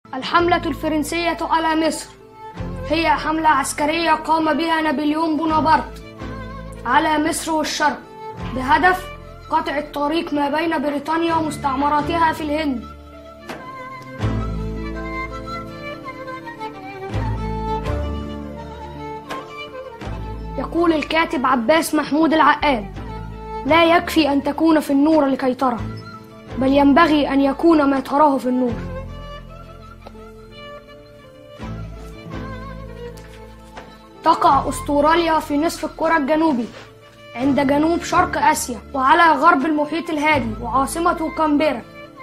الحملة الفرنسية على مصر هي حملة عسكرية قام بها نابليون بونابرت على مصر والشرق بهدف قطع الطريق ما بين بريطانيا ومستعمراتها في الهند يقول الكاتب عباس محمود العقاد لا يكفي أن تكون في النور لكي ترى بل ينبغي أن يكون ما تراه في النور تقع أستراليا في نصف الكرة الجنوبي عند جنوب شرق آسيا وعلى غرب المحيط الهادي وعاصمته كامبيرا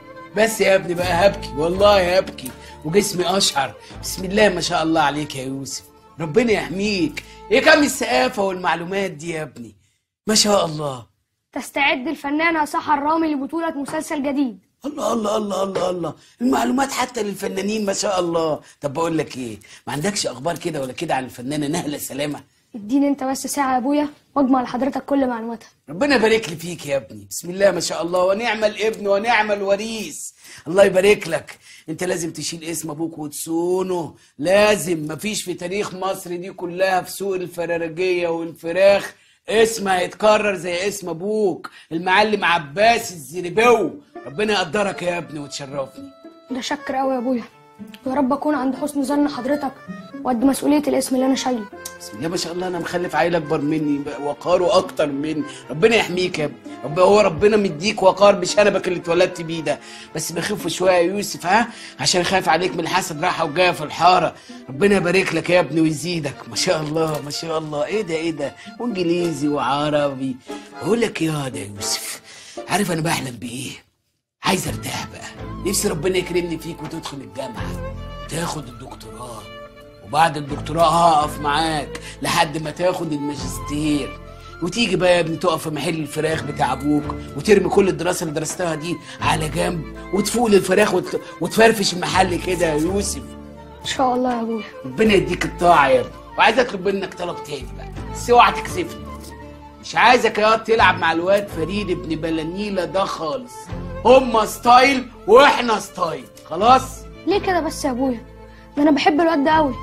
بس يا ابني بقى هبكي والله هبكي وجسمي اشعر بسم الله ما شاء الله عليك يا يوسف ربنا يحميك ايه كم الثقافه والمعلومات دي يا ابني ما شاء الله تستعد الفنانة سحر رامي لبطولة مسلسل جديد الله الله الله الله الله المعلومات حتى للفنانين ما شاء الله طب بقول لك ايه ما عندكش اخبار كده ولا كده عن الفنانه نهله سلامه اديني انت بس ساعة يا ابويا واجمع لحضرتك كل معلوماتها ربنا يبارك لي فيك يا ابني بسم الله ما شاء الله ونعم الابن ونعم الوريث الله يبارك لك انت لازم تشيل اسم ابوك وتصونه لازم مفيش في تاريخ مصر دي كلها في سوق الفرارجية والفراخ اسم هيتكرر زي اسم ابوك المعلم عباس الزربو ربنا يقدرك يا ابني وتشرفني ده شكر قوي يا ابويا ويا رب اكون عند حسن ظن حضرتك وقد مسؤولية الاسم اللي انا شايله بسم الله ما شاء الله انا مخلف عيل اكبر مني بقى وقاره اكتر مني ربنا يحميك يا ابني رب هو ربنا مديك وقار بشنبك اللي اتولدت بيه ده بس بخف شويه يا يوسف ها عشان خايف عليك من الحسد راحه وجايه في الحاره ربنا يبارك لك يا ابني ويزيدك ما شاء الله ما شاء الله ايه ده ايه ده وانجليزي وعربي بقول لك يا ده يا يوسف عارف انا بحلم بايه عايز ارتاح بقى نفسي ربنا يكرمني فيك وتدخل الجامعه تاخد الدكتوراه وبعد الدكتوراه هقف معاك لحد ما تاخد الماجستير وتيجي بقى يا ابني تقف في محل الفراخ بتاع ابوك وترمي كل الدراسه اللي درستها دي على جنب وتفوق للفراخ وت... وتفرفش المحل كده يا يوسف ان شاء الله يا ابويا ربنا يديك الطاعه يا ابني وعايز اطلب منك طلب تاني بقى بس اوعى تكسفني مش عايزك يا واد تلعب مع الواد فريد ابن بلانيلا ده خالص هما ستايل واحنا ستايل خلاص ليه كده بس يا ابويا ده انا بحب الواد ده قوي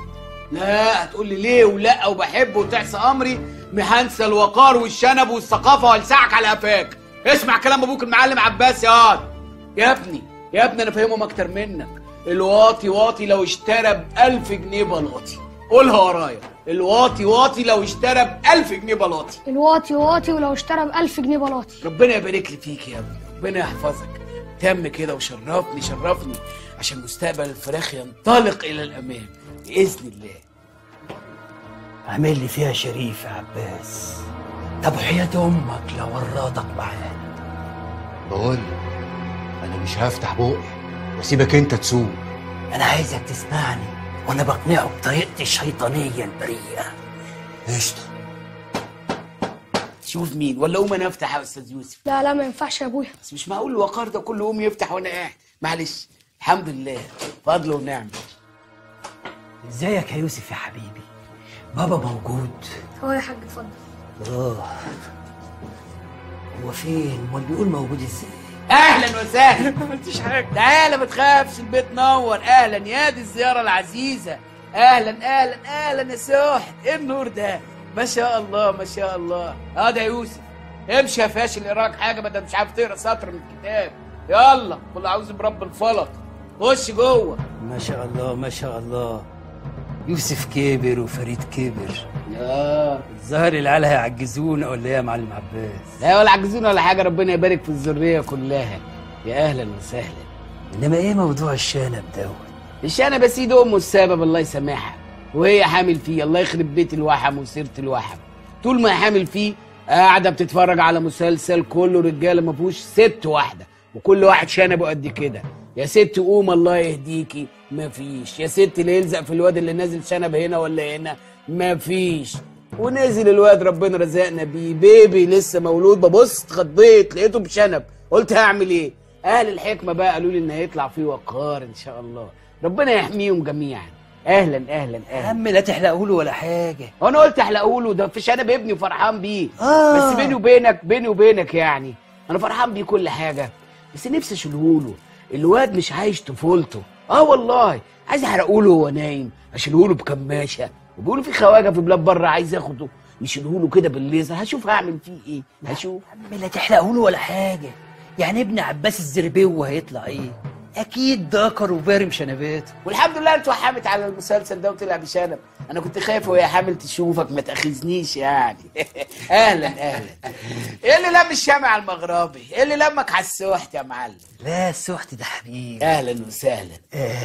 لا هتقول لي ليه ولا وبحبه وتعصى امري محنسى الوقار والشنب والثقافه والسعك على قفاك اسمع كلام ابوك المعلم عباس يا واد يا ابني يا ابني انا فاهمهم اكتر منك الواطي واطي لو اشترى ب 1000 جنيه بلاطي قولها ورايا الواطي واطي لو اشترى ب 1000 جنيه بلاطي الواطي واطي ولو اشترى بألف جنيه بلاطي ربنا يبارك لي فيك يا ابني ربنا يحفظك تم كده وشرفني شرفني عشان مستقبل الفراخ ينطلق الى الامام باذن الله عامل لي فيها شريف يا عباس طب وحياة امك لو ورطك معانا بقول انا مش هفتح بقي واسيبك انت تسوق انا عايزك تسمعني وانا بقنعه بطريقتي الشيطانيه البريئه قشطه شوف مين ولا قوم انا افتح يا استاذ يوسف لا لا ما ينفعش يا ابويا بس مش معقول الوقار ده كله قوم يفتح وانا قاعد معلش الحمد لله فضل ونعمه ازيك يا يوسف يا حبيبي بابا موجود هو يا حاج اتفضل اه هو فين امال بيقول موجود ازاي اهلا وسهلا ما عملتش حاجه تعالى ما تخافش البيت نور اهلا يا دي الزياره العزيزه اهلا اهلا اهلا يا سوحت ايه النور ده ما شاء الله ما شاء الله اه ده يوسف امشي يا فاشل اقراك حاجه بدل مش عارف تقرا سطر من الكتاب يلا قول اعوذ برب الفلق خش جوه ما شاء الله ما شاء الله يوسف كبر وفريد كبر اه الظاهر العيال هيعجزونا ولا ايه يا معلم عباس لا ولا عجزونا ولا حاجه ربنا يبارك في الذريه كلها يا اهلا وسهلا انما ايه موضوع الشنب دوت مش انا بس ايد امه السبب الله يسامحها وهي حامل فيه الله يخرب بيت الوحم وسيره الوحم طول ما هي حامل فيه قاعده بتتفرج على مسلسل كله رجاله ما فيهوش ست واحده وكل واحد شنبه قد كده يا ست قوم الله يهديكي مفيش يا ست اللي يلزق في الواد اللي نازل شنب هنا ولا هنا مفيش ونزل الواد ربنا رزقنا بيه بيبي لسه مولود ببص اتخضيت لقيته بشنب قلت هعمل ايه اهل الحكمه بقى قالوا لي ان هيطلع فيه وقار ان شاء الله ربنا يحميهم جميعا اهلا اهلا يا اهلا عم لا تحلقه له ولا حاجه هو انا قلت احلقه له ده في شنب ابني وفرحان بيه آه. بس بيني وبينك بيني وبينك يعني انا فرحان بيه كل حاجه بس نفسي اشيله له الواد مش عايش طفولته اه والله عايز يحرقوا له وهو نايم اشيله له بكماشه وبيقولوا في خواجه في بلاد بره عايز ياخده يشيله له كده بالليزر هشوف هعمل فيه ايه هشوف عم لا تحرقه له ولا حاجه يعني ابن عباس الزربيو هيطلع ايه اكيد ذكر وبارم شنباته والحمد لله انت وحامت على المسلسل ده وطلع بشنب انا كنت خايف وهي حامل تشوفك ما تاخذنيش يعني اهلا اهلا ايه اللي لم الشمع المغربي ايه اللي لمك على السوحت يا معلم لا السحت ده حبيبي اهلا وسهلا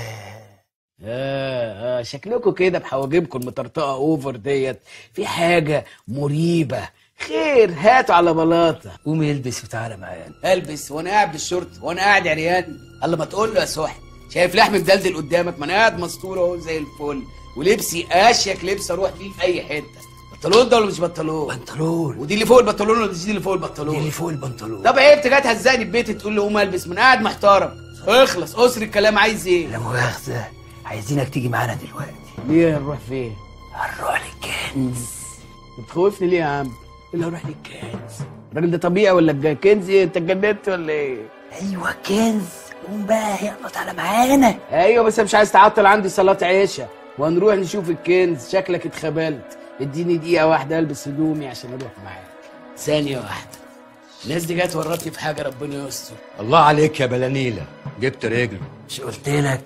اه اه شكلكم كده بحواجبكم المطرطقه اوفر ديت في حاجه مريبه خير هاتوا على بلاطه قوم البس وتعالى معانا البس وانا قاعد بالشورت وانا قاعد عريان الله ما تقول له يا سحت شايف لحم مدلدل قدامك ما انا قاعد مستور اهو زي الفل ولبسي اشيك لبس اروح بيه في اي حته بنطلون ده ولا مش بنطلون بنطلون ودي اللي فوق البنطلون ولا دي اللي فوق دي البنطلون اللي فوق البنطلون طب عيب تجي تهزقني في بيتي تقول لي قوم البس من قاعد محترم اخلص اسر الكلام عايز ايه لا مؤاخذه عايزينك تيجي معانا دلوقتي ليه هنروح فين هنروح للكنز بتخوفني ليه يا عم ايه اللي هروح للكنز الراجل ده طبيعي ولا الج- كنز ايه انت اتجننت ولا ايه ايوه كنز قوم بقى يلا تعالى معانا ايوه بس أنا مش عايز تعطل عندي صلاه عشاء وهنروح نشوف الكنز شكلك اتخبلت اديني دقيقه واحده البس هدومي عشان اروح معاك ثانيه واحده الناس دي جت ورطني في حاجه ربنا يستر الله عليك يا بلانيلة جبت رجله مش قلت لك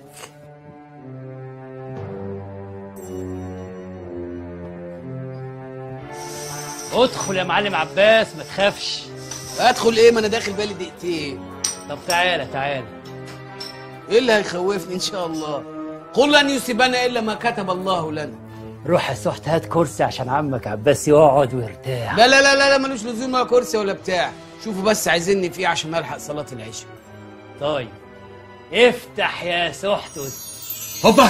ادخل يا معلم عباس ما تخافش ادخل ايه ما انا داخل بالي دقيقتين طب تعالى تعالى ايه اللي هيخوفني ان شاء الله قل لن يصيبنا الا ما كتب الله لنا روح يا سحت هات كرسي عشان عمك عباس يقعد ويرتاح لا لا لا لا, لا ملوش لزوم ولا كرسي ولا بتاع شوفوا بس عايزيني فيه عشان الحق صلاه العشاء طيب افتح يا سحتت هوبا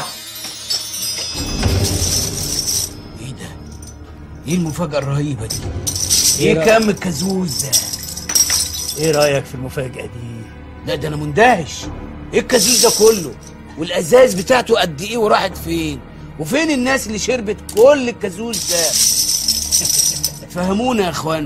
ايه ده ايه المفاجاه الرهيبه دي ايه كم الكازوز ده ايه رايك في المفاجاه دي لا ده انا مندهش ايه الكازوز ده كله والازاز بتاعته قد ايه وراحت فين وفين الناس اللي شربت كل الكازوز ده فهمونا يا اخوانا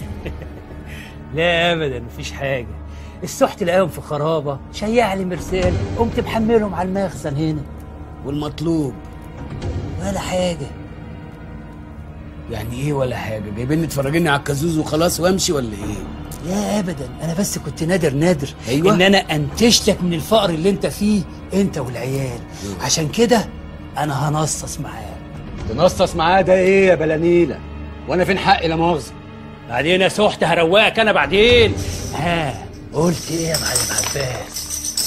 لا ابدا مفيش حاجه السحت لقاهم في خرابه شيع لي مرسال قمت محملهم على المخزن هنا والمطلوب ولا حاجه يعني ايه ولا حاجه جايبين تفرجيني على الكازوز وخلاص وامشي ولا ايه لا ابدا انا بس كنت نادر نادر أيوة. ان انا انتشتك من الفقر اللي انت فيه انت والعيال عشان كده انا هنصص معاك تنصص معاه ده ايه يا بلانيلة وانا فين حقي لا مؤاخذة بعدين يا سحت هروقك انا بعدين ها قلت ايه يا معلم عباس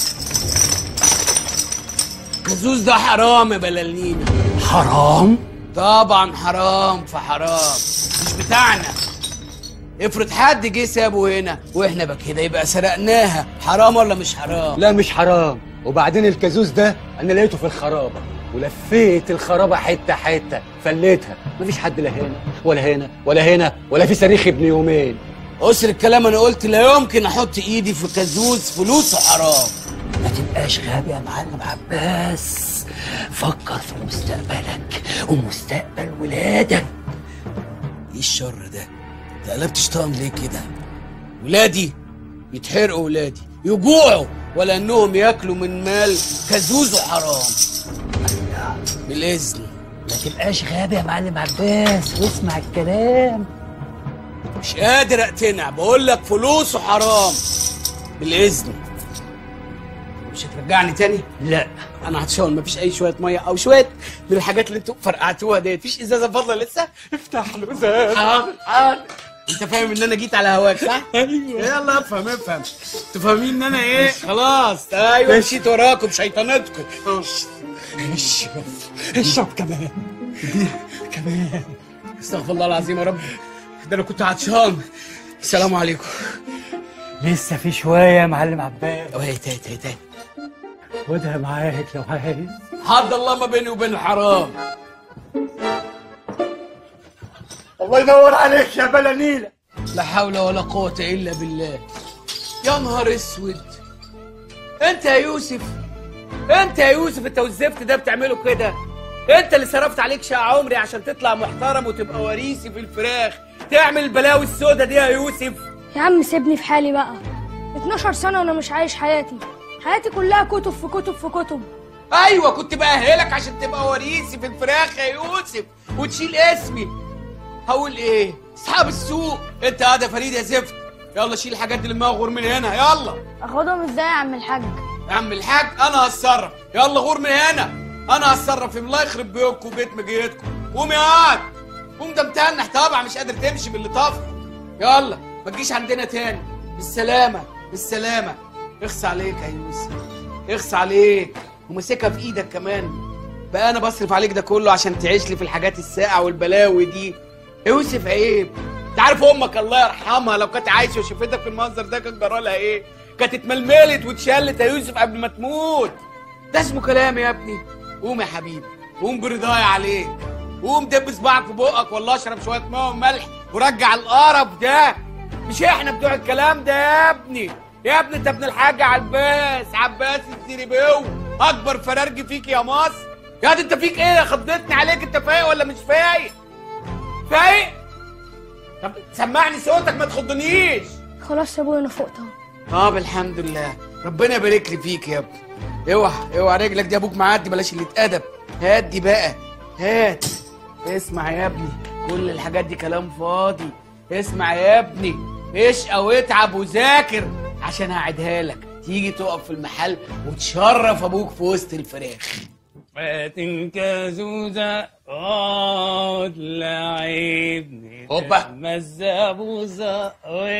الكازوز ده حرام يا بلالينا حرام طبعا حرام فحرام مش بتاعنا افرض حد جه سابه هنا واحنا بقى كده يبقى سرقناها حرام ولا مش حرام لا مش حرام وبعدين الكازوز ده انا لقيته في الخرابة ولفيت الخرابة حتة حتة فليتها مفيش حد لا هنا ولا هنا ولا هنا ولا في صريخ ابن يومين اسر الكلام انا قلت لا يمكن احط ايدي في كازوز فلوسه حرام ما تبقاش غبي يا معلم عباس فكر في مستقبلك ومستقبل ولادك ايه الشر ده انت قلبت شيطان ليه كده ولادي يتحرقوا ولادي يجوعوا ولا انهم ياكلوا من مال كازوز حرام بالاذن ما تبقاش غبي يا معلم عباس واسمع الكلام مش قادر اقتنع بقول لك فلوسه حرام بالاذن مش هترجعني تاني لا انا هتشاور مفيش اي شويه ميه او شويه من الحاجات اللي انتوا فرقعتوها ديت مفيش ازازه فاضله لسه افتح له ازازه حاضر حاضر انت فاهم ان انا جيت على هواك صح؟ ايوه يلا افهم افهم انتوا فاهمين ان انا ايه؟ خلاص ايوه مشيت وراكم شيطانتكم اشرب اشرب كمان كمان استغفر الله العظيم يا رب ده انا كنت عطشان السلام عليكم لسه في شويه يا معلم عباس اوه هيت هيت هيت هيت. خدها معاك لو عايز حد الله ما بيني وبين الحرام الله ينور عليك يا بلانيلة لا حول ولا قوة إلا بالله يا نهار اسود انت يا يوسف انت يا يوسف انت والزفت ده بتعمله كده انت اللي صرفت عليك شقة عمري عشان تطلع محترم وتبقى وريثي في الفراخ تعمل البلاوي السودة دي يا يوسف يا عم سيبني في حالي بقى 12 سنة وأنا مش عايش حياتي حياتي كلها كتب في كتب في كتب ايوه كنت باهلك عشان تبقى وريثي في الفراخ يا يوسف وتشيل اسمي هقول ايه اصحاب السوق انت هذا فريد يا زفت يلا شيل الحاجات اللي ما غور من هنا يلا اخدهم ازاي يا عم الحاج يا عم الحاج انا هتصرف يلا غور من هنا انا هتصرف الله يخرب بيوتكم وبيت مجيتكم قوم يا واد قوم ده متنح طبعا مش قادر تمشي باللي طفح يلا ما تجيش عندنا تاني بالسلامه بالسلامه اخس عليك يا يوسف اخس عليك وماسكها في ايدك كمان بقى انا بصرف عليك ده كله عشان تعيش لي في الحاجات الساقعه والبلاوي دي يوسف عيب انت عارف امك الله يرحمها لو كانت عايشه وشفتك في المنظر ده كان جرى لها ايه كانت اتململت واتشلت يا يوسف قبل ما تموت ده اسمه كلام يا ابني قوم يا حبيبي قوم برضايا عليك قوم دب صباعك في بقك والله اشرب شويه ماء وملح ورجع القرف ده مش احنا بتوع الكلام ده يا ابني يا ابني انت ابن الحاج عباس عباس الزريبيو اكبر فرارجي فيك يا مصر يا دي انت فيك ايه خضتني عليك انت فايق ولا مش فايق فايق طب سمعني صوتك ما تخضنيش خلاص يا ابويا انا فقت اهو طب الحمد لله ربنا يبارك لي فيك يا ابني اوعى اوعى رجلك دي ابوك معدي بلاش اللي اتأدب هات دي بقى هات اسمع يا ابني كل الحاجات دي كلام فاضي اسمع يا ابني اشقى واتعب وذاكر عشان هعدها لك تيجي تقف في المحل وتشرف ابوك في وسط الفراخ فاتن كازوزة عود لعبني هوبا. الزبوزة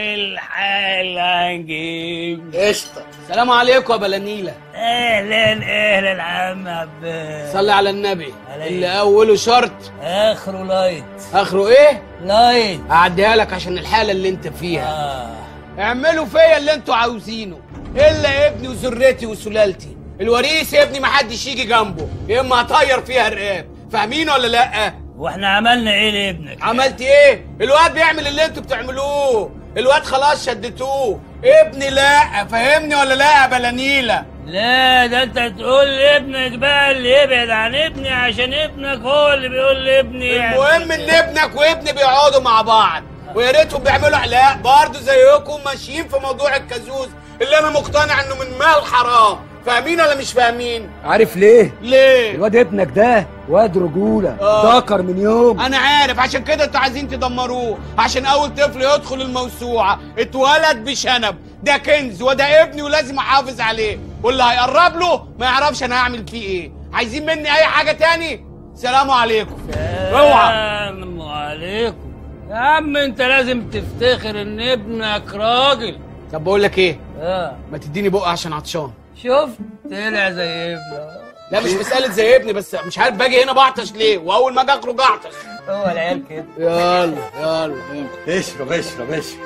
والحال عجيب قشطه سلام عليكم يا بلانيله اهلا اهلا عم عباس صلي على النبي عليه. اللي اوله شرط اخره لايت اخره ايه لايت هعديها لك عشان الحاله اللي انت فيها آه. اعملوا فيا اللي انتوا عاوزينه الا ابني وذريتي وسلالتي الوريث يا ابني محدش يجي جنبه يا اما هطير فيها الرقاب فاهمين ولا لا واحنا عملنا ايه لابنك عملت ايه الواد بيعمل اللي انتوا بتعملوه الواد خلاص شدتوه ابني لا فاهمني ولا لا يا بلانيله لا ده انت تقول لابنك بقى اللي يبعد عن ابني عشان ابنك هو اللي بيقول لابني المهم ان ابنك وابني بيقعدوا مع بعض ويا ريتهم بيعملوا علاء برضه زيكم ماشيين في موضوع الكازوز اللي انا مقتنع انه من مال حرام فاهمين ولا مش فاهمين عارف ليه ليه الواد ابنك ده واد رجوله آه. ذكر من يوم انا عارف عشان كده انتوا عايزين تدمروه عشان اول طفل يدخل الموسوعه اتولد بشنب ده كنز وده ابني ولازم احافظ عليه واللي هيقرب له ما يعرفش انا هعمل فيه ايه عايزين مني اي حاجه تاني سلام عليكم اوعى السلام عليكم يا عم انت لازم تفتخر ان ابنك راجل طب بقول لك ايه اه ما تديني بقى عشان عطشان شفت طلع زي ابنه لا مش مسألة زي ابني بس مش عارف باجي هنا بعطش ليه واول ما اجي اخرج اعطش هو العيال كده يلا يلا يلا اشرب اشرب اشرب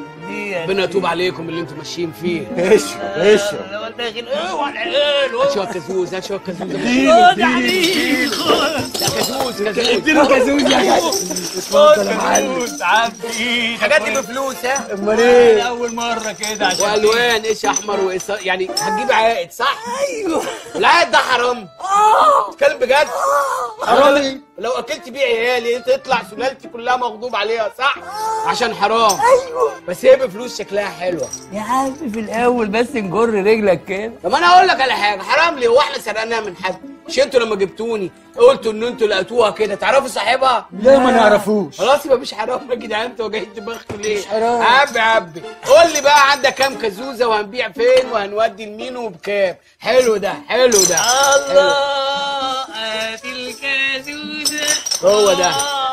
دي ربنا يتوب عليكم اللي انتوا ماشيين فيه اشرب اشرب لو داخل اوعى العيال هات شويه كازوز هات شويه كازوز خد عليك لا كازوز كازوز اديله كازوز يا جدع اتفضل يا معلم فلوس عبي الحاجات دي بفلوس ها امال ايه اول مره كده عشان والوان ايش احمر وايش يعني هتجيب عائد صح ايوه العائد ده حرام اه اتكلم بجد حرام لو اكلت بيه عيالي تطلع سلالتي كلها مغضوب عليها صح عشان حرام ايوه بس هي بفلوس شكلها حلوه يا عم في الاول بس نجر رجلك كده طب انا اقول لك على حاجه حرام ليه هو احنا سرقناها من حد مش انتوا لما جبتوني قلتوا ان انتوا لقيتوها كده تعرفوا صاحبها لا ما نعرفوش خلاص يبقى مش حرام يا جدعان انتوا واجعين دماغكم ليه؟ مش حرام. عبي عبي قول لي بقى عندك كام كازوزه وهنبيع فين وهنودي لمين وبكام؟ حلو ده حلو ده الله هات الكازوزه هو ده.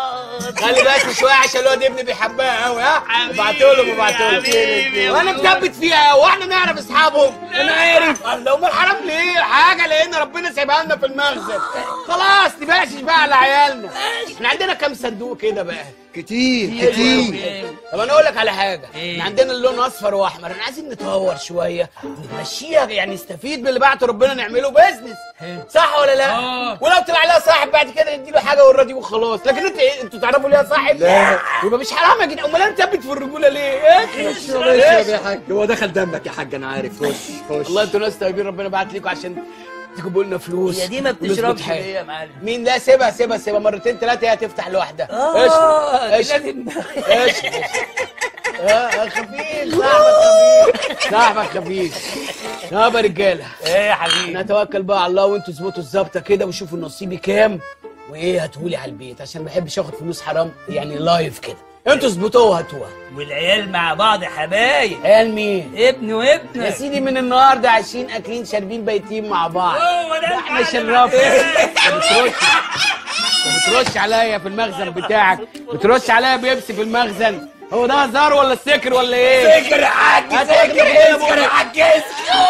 خلي بالك شويه عشان الواد ابني بيحبها قوي ها ابعتوا له ابعتوا حبيبي. له وانا مثبت فيها واحنا نعرف اصحابهم انا عارف لو ما حرام ليه حاجه لان ربنا سايبها لنا في المخزن خلاص نبقاش بقى على عيالنا احنا عندنا كام صندوق كده بقى كتير كتير طب انا اقول لك على حاجه إيه؟ احنا عندنا اللون اصفر واحمر احنا عايزين نطور شويه نمشيها يعني نستفيد من اللي بعته ربنا نعمله بيزنس صح ولا لا آه. ولو طلع لها صاحب بعد كده نديله حاجه ونراضيه وخلاص لكن انت ايه انتوا تعرفوا ليها صاحب لا. يبقى مش حرام يا جدعان امال انا مثبت في الرجوله ليه اشرب اشرب يا حاج هو دخل دمك يا حاج انا عارف خش خش والله انتوا ناس طيبين ربنا بعت لكم عشان تجيبوا لنا فلوس هي دي ما ونظبط بتشربش حالي. ليه يا معلم مين لا سيبها سيبها سيبها مرتين ثلاثه هي هتفتح لوحدها اه دي اشرب لازم اشرب اشرب اه خفيف صاحبك خفيف صاحبك خفيف يابا رجاله ايه يا حبيبي نتوكل بقى على الله وانتوا اظبطوا الظبطه كده وشوفوا نصيبي كام وايه هاتولي على البيت عشان ما بحبش اخد فلوس حرام يعني لايف كده انتوا اظبطوها وهاتوها والعيال مع بعض حبايب قال مين ابن يا وابنك سيدي من النهارده عايشين اكلين شاربين بايتين مع بعض هو ده احنا المعلم شرفنا عليك. بترش بترش عليا في المخزن بتاعك بترش عليا بيبسي في المخزن هو ده هزار ولا السكر ولا ايه؟ سكر يا حاج هات سكر اكل كده يا سكر يا ابويا. حاج ايه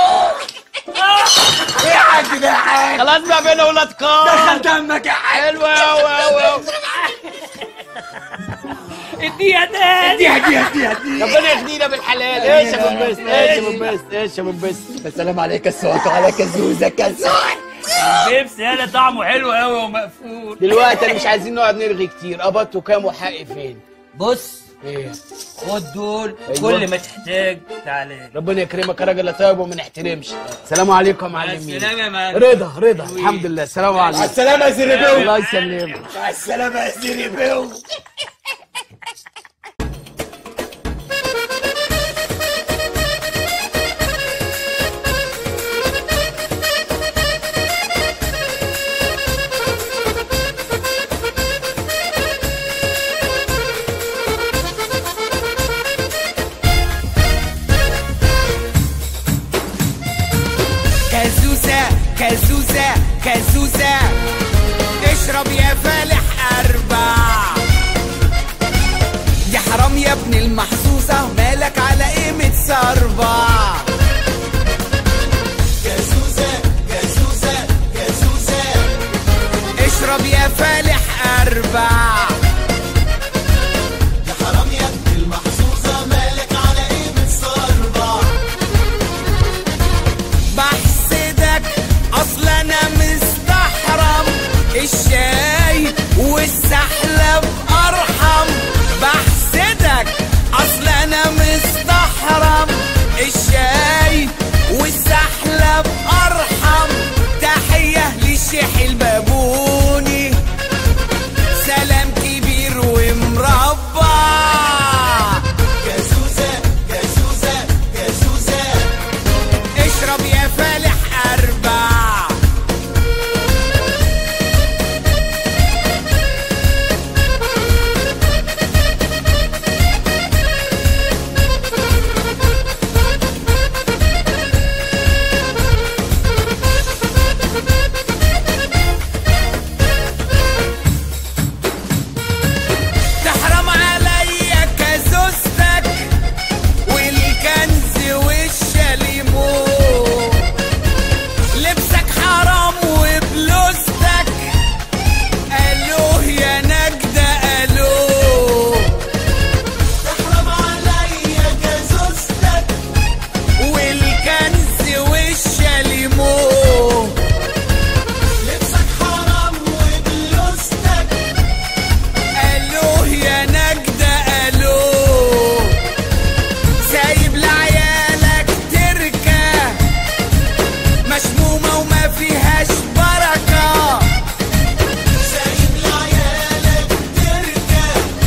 يا حاج ده يا حاج خلاص بقى بينا ولاد دخل قام دمك يا حاج حلوة أوي أوي أوي اديها تاني دي دي دي دي ربنا يهدينا بالحلال ايش يا بنبست ايش يا بنبست ايش يا بنبست السلام عليك الصوت وعلى كزوزه كزوز البيبسي هذا طعمه حلو قوي ومقفول دلوقتي انا مش عايزين نقعد نرغي كتير قبضتوا كام وحقي فين؟ بص ايه خد دول أيوة. كل ما تحتاج تعالى ربنا يكرمك يا راجل يا طيب وما نحترمش السلام عليكم يا مع معلمين السلامة يا معلم رضا رضا الحمد لله السلام مع عليكم السلامه يا زيري بيو الله يسلمك مع السلامه يا زيري بيو كازوزة كازوزة كازوزة اشرب يا فالح أربع يا حرام يا ابن المحظوظة مالك على ايه متصربع كازوزة كازوزة كازوزة اشرب يا فالح أربع يا حرام يا ابن المحظوظة مالك على ايه متصربع بحسدك اصل انا مستحرم الشاي والسحلب ارحم بحسدك اصل انا مستحرم الشاي والسحلب ارحم تحيه للشيخ البابوني سلام كبير ومربع جازوزة جازوزة جازوزة اشرب يا فالح أربع تحرم عليا كزوزتك والكنز والشاليمو لبسك حرام وبلوزتك الوه يا نجدة الوه تحرم عليا كزوزتك والكنز والشاليمو لبسك حرام وبلوزتك الوه يا نجدة الوه سايب لعيالك تركة مشمومة وما فيهاش بركة سايب لعيالك تركة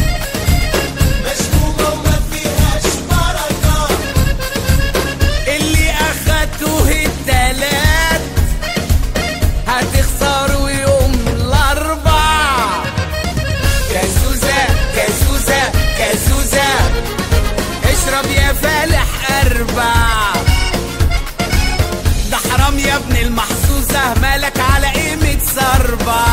مشمومة وما فيهاش بركة اللي أخدته التلات هتخسروا يوم الأربع كازوزة كازوزة كازوزة اشرب يا فالح أربع ده حرام يا ابن المحظوظة مالك على ايه متصربع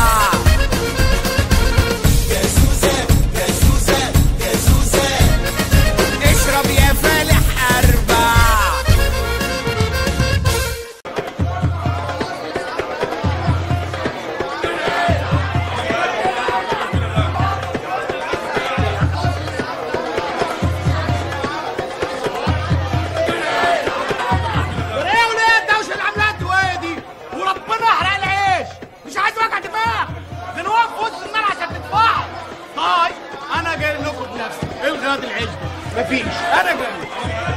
كازوزة كازوزة كازوزة اشرب يا فالح أربع ايه وليه الدوشه اللي عاملاها الدوايه دي وربنا يحرق العيش مش عايز وجع دماغ ده نوقف في وسط النار عشان تدفعوا طيب انا جاي لكم بنفسي الغي هذا العيش ده مفيش انا جاي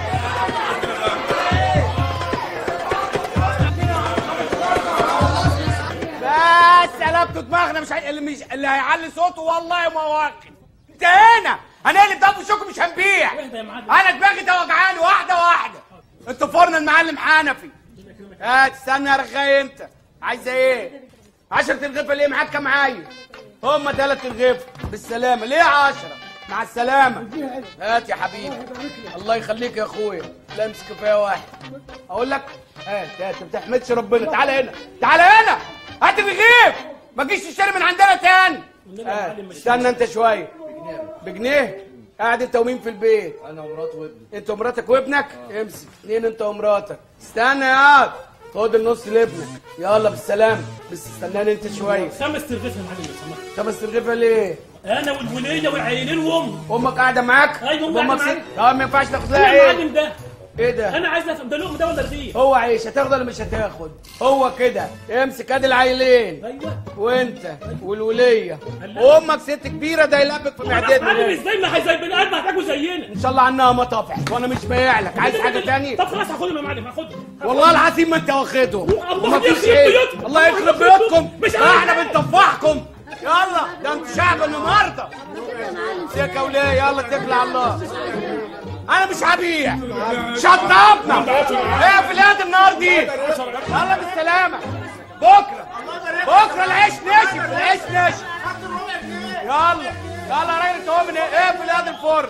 بس قلبتوا دماغنا مش هي... اللي مش اللي هيعلي صوته والله ما واقف انتهينا هنقلب ده وشكم مش هنبيع انا دماغي ده وجعاني واحده واحده انتوا فرن المعلم حنفي هات استنى يا رغاي انت عايزه ايه 10 رغيفه ليه معاك كام عيل هم ثلاث رغيفه بالسلامه ليه 10 مع السلامه هات يا حبيبي الله يخليك يا اخويا لا امسك فيا واحد اقول لك هات هات ما بتحمدش ربنا تعالى هنا تعالى هنا هات الرغيف ما تجيش تشتري من عندنا تاني هات. استنى انت شويه بجنيه قاعد انت ومين في البيت انا ومراتي وابني انت ومراتك وابنك امسك اتنين انت ومراتك استنى يا خد النص لابنك يلا بالسلامه بس استناني انت شويه خمس ترغيف يا معلم لو سمحت طب الرغيفه ليه انا والوليه والعيلين وامي امك قاعده معاك أيوة، أمي امك قاعدة ست اه ما ينفعش تاخد لها ايه يا ايه معلم ده ايه ده انا عايز افهم ده لقمه ده ولا رغيف هو عيش هتاخد ولا مش هتاخد هو كده امسك ادي العيلين ايوه وانت والوليه وامك ست كبيره ده يلبك في انا معلم معدتنا ازاي ما هي زي بني ادم هتاكلوا زينا ان شاء الله عنها ما طفح وانا مش بايع لك عايز حاجه تانية طب خلاص هاخدهم يا معلم هاخدهم والله العظيم ما انت واخدهم الله ومفيش يخرب ايه بيوتكم. الله الله يخرب يخرب بيوتكم مش احنا عارف. بنطفحكم يلا ده انتوا شعب النهارده سيكه وليه يلا اتكل على الله انا مش هبيع شطبنا ايه في اليد النار دي يلا بالسلامه بكره بكره العيش نشف العيش نشف يلا يلا يا راجل انت من ايه ايه في اليد الفرن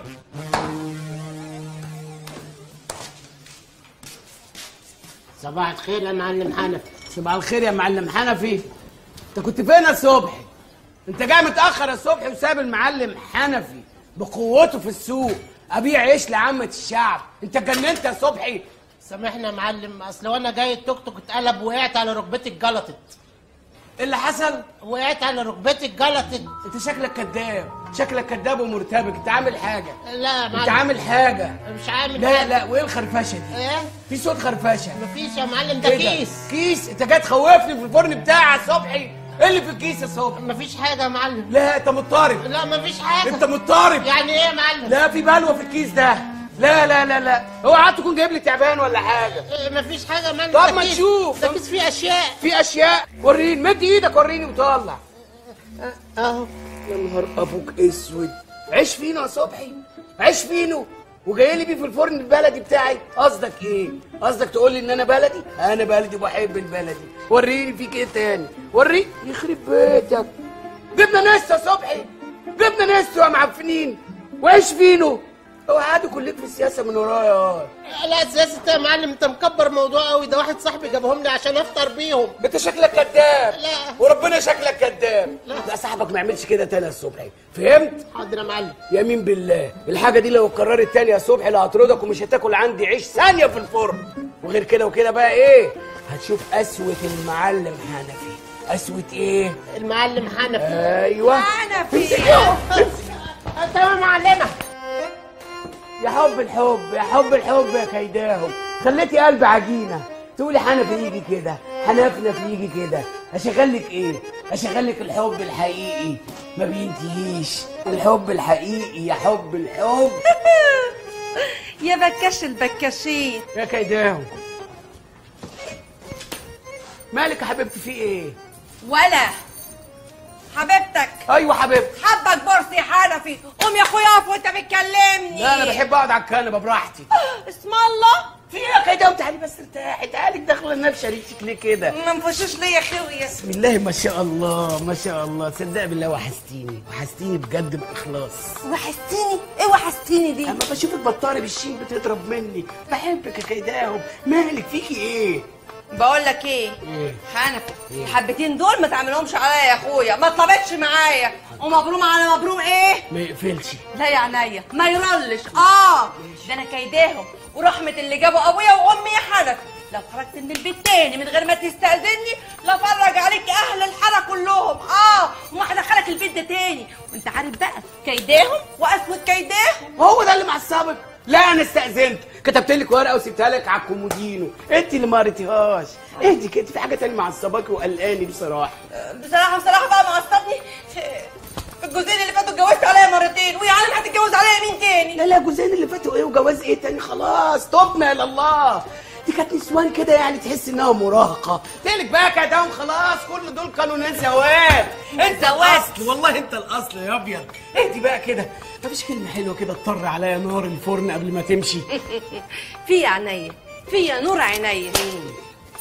صباح الخير يا معلم حنفي صباح الخير يا معلم حنفي انت كنت فين يا صبحي انت جاي متاخر يا صبحي وساب المعلم حنفي بقوته في السوق ابيع عيش لعامه الشعب انت جننت يا صبحي سامحني يا معلم اصل وانا جاي التوك توك اتقلب وقعت على ركبتي اتجلطت ايه اللي حصل وقعت على ركبتي اتجلطت انت شكلك كذاب شكلك كذاب ومرتبك انت عامل حاجه لا يا انت معلم عامل حاجه مش عامل لا حاجة. لا وايه الخرفشه دي ايه في صوت خرفشه مفيش يا معلم ده ايه كيس كيس انت جاي تخوفني في الفرن بتاعي يا صبحي ايه اللي في الكيس يا صبحي مفيش حاجه يا معلم لا انت مضطرب لا مفيش حاجه انت مضطرب يعني ايه يا معلم لا في بلوه في الكيس ده لا لا لا لا اوعى تكون جايب لي تعبان ولا حاجه إيه، مفيش حاجه يا معلم طب ده ما كيس. نشوف. ده كيس فيه اشياء في اشياء وريني مد ايدك وريني وطلع اهو يا نهار ابوك اسود عيش فينو يا صبحي عيش فينو وجاي لي بيه في الفرن البلدي بتاعي قصدك ايه قصدك تقول لي ان انا بلدي انا بلدي وبحب البلدي وريني فيك ايه تاني وريني يخرب بيتك جبنا نستو يا صبحي جبنا نستو يا معفنين وعيش فينو اوعى عادي كلك في السياسه من ورايا لا سياسة يا معلم انت مكبر موضوع قوي ده واحد صاحبي جابهم لي عشان افطر بيهم انت شكلك كذاب لا. وربنا شكلك كذاب لا صاحبك ما يعملش كده تاني يا صبحي فهمت حاضر يا معلم يمين بالله الحاجه دي لو اتكررت تاني يا صبحي لا هطردك ومش هتاكل عندي عيش ثانيه في الفرن وغير كده وكده بقى ايه هتشوف قسوه المعلم حنفي قسوه ايه المعلم حنفي ايوه حنفي تمام يا معلمه يا حب الحب يا حب الحب يا كيداهم خليتي قلبي عجينه تقولي حنفي يجي كده حنفنف يجي كده اشغلك ايه اشغلك الحب الحقيقي ما بينتهيش الحب الحقيقي يا حب الحب يا بكاش البكاشين يا كيداهم مالك يا حبيبتي في ايه ولا حبيبتك ايوه حبيبتي حبك بورسي حنفي قوم يا اخويا اقف وانت بتكلمني لا انا بحب اقعد على الكنبه براحتي اسم الله في ايه يا كيداهم تعالي بس ارتاحي تعالي داخله النار شريكك ليه كده ما نفشوش ليا خويا بسم الله ما شاء الله ما شاء الله صدق بالله وحشتيني وحشتيني بجد باخلاص وحشتيني ايه وحشتيني دي اما بشوفك بطاري بالشين بتضرب مني بحبك يا كيداهم مالك فيكي ايه بقول لك ايه ايه حنفي الحبتين دول ما تعملهمش عليا يا اخويا ما طلبتش معايا ومبروم على مبروم ايه ما يقفلش لا يا عينيا ما يرلش اه ده انا كيداهم ورحمه اللي جابوا ابويا وامي يا حنفي لو خرجت من البيت تاني من غير ما تستأذني لفرج عليك اهل الحاره كلهم اه وما هدخلك البيت ده تاني وانت عارف بقى كيداهم واسود كيداهم هو ده اللي معصبك لا انا استاذنت كتبت لك ورقه وسبتها لك على الكومودينو انت اللي ما قريتيهاش اهدي كده في حاجه تانية معصباكي وقلقاني بصراحه بصراحه بصراحه بقى معصبني في الجوزين اللي فاتوا اتجوزت عليا مرتين ويا عالم هتتجوز عليا مين تاني لا لا جوزين اللي فاتوا ايه وجواز ايه تاني خلاص تبنا الى الله دي كانت نسوان كده يعني تحس انها مراهقه تقلك بقى كدام خلاص كل دول كانوا ناس زواج انت زواج. الاصل والله انت الاصل يا ابيض اهدي بقى كده مفيش كلمه حلوه كده تطر عليا نار الفرن قبل ما تمشي في عينيا في نور عينيا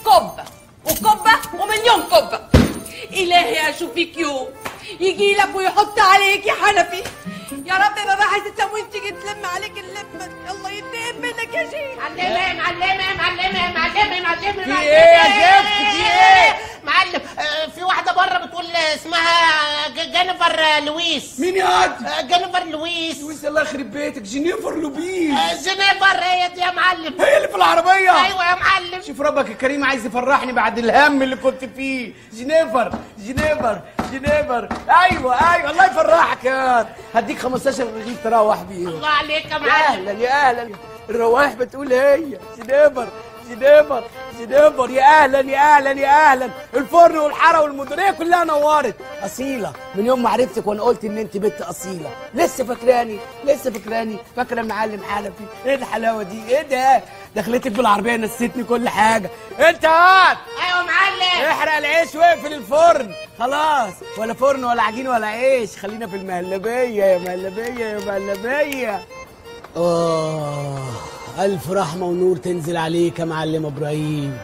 كبه وكبه ومليون كبه الهي اشوفك يوم يجي لك ويحط عليك يا حنفي يا رب ما بحث التموين تيجي تلم عليك اللمه الله ينتقم منك يا شيخ معلمة معلمة معلمة معلمة معلمة في ايه يا زفت في ايه معلم آه، في واحدة بره بتقول اسمها ج- جينيفر لويس مين يا عاد آه، جينيفر لويس لويس الله يخرب بيتك جينيفر لوبيز آه، جينيفر هي دي يا معلم هي اللي في العربيه ايوه يا معلم شوف ربك الكريم عايز يفرحني بعد الهم اللي كنت فيه جينيفر جينيفر جينيفر ايوه ايوه الله يفرحك يا واد. هديك 15 رغيف تروح بيهم الله عليك يا يا معلم اهلا يا اهلا الروايح بتقول هي جينيفر جينيفر جينيفر يا اهلا يا اهلا يا اهلا الفرن والحاره والمديريه كلها نورت اصيله من يوم ما عرفتك وانا قلت ان انت بنت اصيله لسه فاكراني لسه فاكراني فاكره معلم حنفي ايه الحلاوه دي ايه ده دخلتك بالعربيه نسيتني كل حاجه انت هات ايوه يا معلم احرق العيش واقفل الفرن خلاص ولا فرن ولا عجين ولا عيش خلينا في المهلبيه يا مهلبيه يا مهلبيه آه ألف رحمة ونور تنزل عليك يا معلم إبراهيم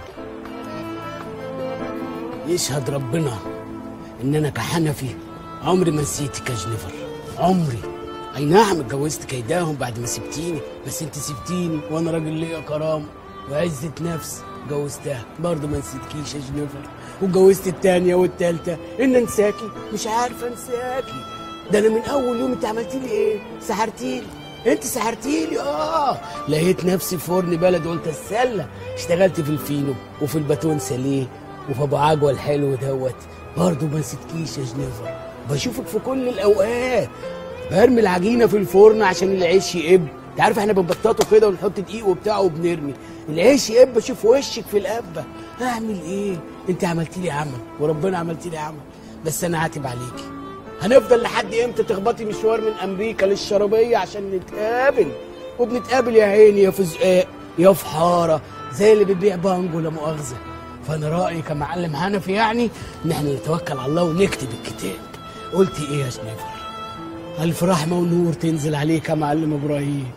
يشهد ربنا إن أنا كحنفي عمري ما نسيتك يا جنيفر عمري أي نعم اتجوزت كيداهم بعد ما سبتيني بس أنت سبتيني وأنا راجل ليا كرامة وعزة نفس جوزتها برضه ما نسيتكيش يا جنيفر واتجوزت التانية والتالتة إن أنساكي مش عارفة أنساكي ده انا من اول يوم انت عملتي لي ايه سحرتيلي انت سحرتيلي اه لقيت نفسي في فرن بلد قلت السله اشتغلت في الفينو وفي الباتون ساليه وفي ابو عجوه الحلو دوت برضه ما نسيتكيش يا جنيفر بشوفك في كل الاوقات برمي العجينه في الفرن عشان العيش يقب انت عارف احنا بنبططه كده ونحط دقيق وبتاع وبنرمي العيش يقب اشوف وشك في القبه اعمل ايه انت عملتي لي عمل وربنا عملتي لي عمل بس انا عاتب عليكي هنفضل لحد امتى تخبطي مشوار من امريكا للشرابيه عشان نتقابل وبنتقابل يا عيني يا في زقاق يا في حاره زي اللي بيبيع بانجو لا مؤاخذه فانا رايي كمعلم حنفي يعني ان احنا نتوكل على الله ونكتب الكتاب قلتي ايه يا جنيفر الف رحمه ونور تنزل عليك يا معلم ابراهيم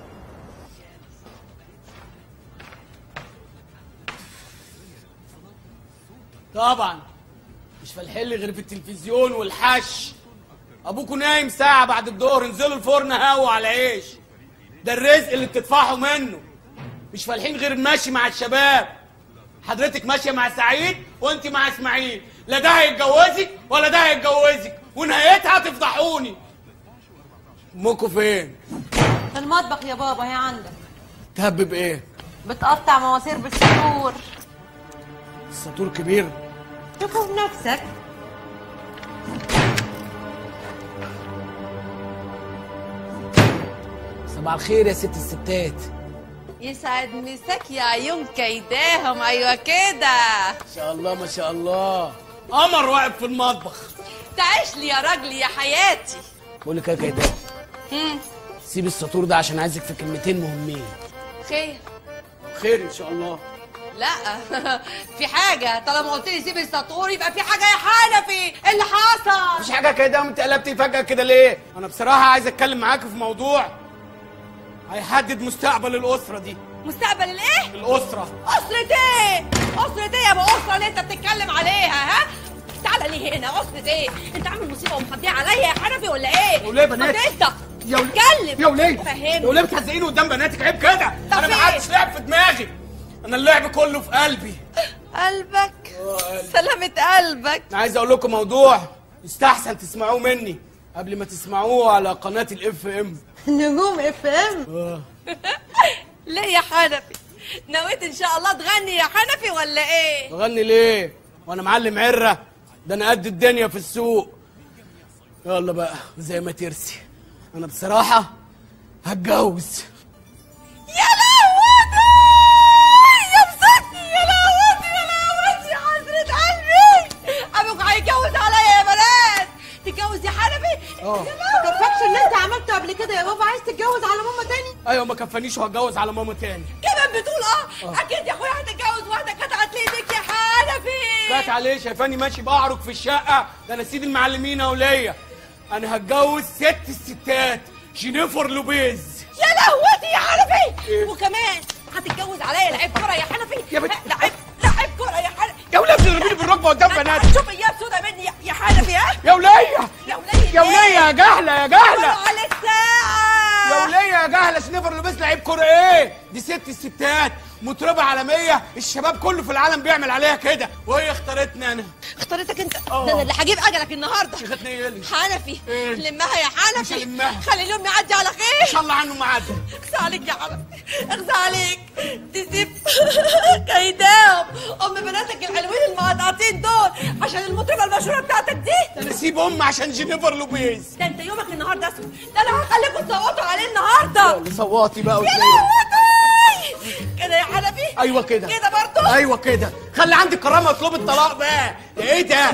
طبعا مش فالحل غير في التلفزيون والحش ابوكوا نايم ساعه بعد الظهر انزلوا الفرن هوا على عيش ده الرزق اللي بتدفعوا منه مش فالحين غير المشي مع الشباب حضرتك ماشيه مع سعيد وانت مع اسماعيل لا ده هيتجوزك ولا ده هيتجوزك ونهايتها تفضحوني امكوا فين في المطبخ يا بابا هي عندك تهبب ايه بتقطع مواسير بالسطور السطور كبير شوفوا بنفسك صباح الخير يا ست الستات يسعد مساك يا عيون كيداهم ايوه كده ما شاء الله ما شاء الله قمر واقف في المطبخ تعيش لي يا راجلي يا حياتي بقول لك ايه يا كده هم، سيب السطور ده عشان عايزك في كلمتين مهمين خير خير ان شاء الله لا في حاجة طالما قلت لي سيب السطور يبقى في حاجة يا حنفي إيه اللي حصل مفيش حاجه كده وانت قلبتي فجاه كده ليه انا بصراحه عايز اتكلم معاك في موضوع هيحدد مستقبل الاسره دي مستقبل الايه الاسره أسرة ايه أسرة ايه يا ابو أسرة اللي انت بتتكلم عليها ها تعالى ليه هنا أسرة ايه انت عامل مصيبة ومخبيها عليا يا حنفي ولا ايه وليه يا بنات؟ طب انت يا وليه اتكلم يا وليه فهمني يا وليه بتهزقيني قدام بناتك عيب كده طب انا ما إيه؟ حدش لعب في دماغي انا اللعب كله في قلبي قلبك سلامة قلبك انا عايز اقول لكم موضوع يستحسن تسمعوه مني قبل ما تسمعوه على قناه الاف ام نجوم اف ام ليه يا حنفي نويت ان شاء الله تغني يا حنفي ولا ايه بغني ليه وانا معلم عره ده انا قد الدنيا في السوق يلا بقى زي ما ترسي انا بصراحه هتجوز يا لهوتي يا بسطني يا لهوتي يا لهوتي حسرة قلبي ابوك هيتجوز عليا يا بنات تتجوز يا حنفي اه ما كفاكش اللي انت عملته قبل كده يا بابا عايز تتجوز على ماما تاني ايوه ما كفانيش وهتجوز على ماما تاني كمان بتقول اه اكيد يا اخويا هتتجوز واحده قطعت ايدك يا حنفي كات عليه شايفاني ماشي بعرج في الشقه ده انا سيد المعلمين اولية انا هتجوز ست الستات جينيفر لوبيز يا لهوتي يا حنفي إيه؟ وكمان هتتجوز عليا لعيب كره يا حنفي يا بنت- لعيب لعيب كره يا يا وليه بتضربيني بالركبه قدام بنات شوف ايام سودا مني يا- يا حنفي ها يا وليه يا وليه يا وليه يا جهله يا جهله على الساعة يا وليه يا جهله سنيفر لبس لعيب كوره ايه دي ست الستات مطربه عالميه الشباب كله في العالم بيعمل عليها كده وهي اختارتني انا اختارتك انت آه. ده انا اللي هجيب اجلك النهارده شيختني ايه اللي حنفي إيه؟ لمها يا مش حنفي هلمها. خلي اليوم يعدي على ان خير شاء الله عنه معدي اخزى عليك يا حنفي اخزى عليك تسيب كيداهم ام بناتك الحلوين المقطعتين دول عشان المطربه المشهوره بتاعتك دي انا اسيب ام عشان جينيفر لوبيز ده انت يومك النهارده اسود ده انا هخليكم تصوتوا عليه النهارده اللي صوتي بقى يا وتلاقي لهوتي كده يا حنفي ايوه كده كده برضه ايوه كده خلي عندك كرامه اطلب الطلاق بقى ده ايه ده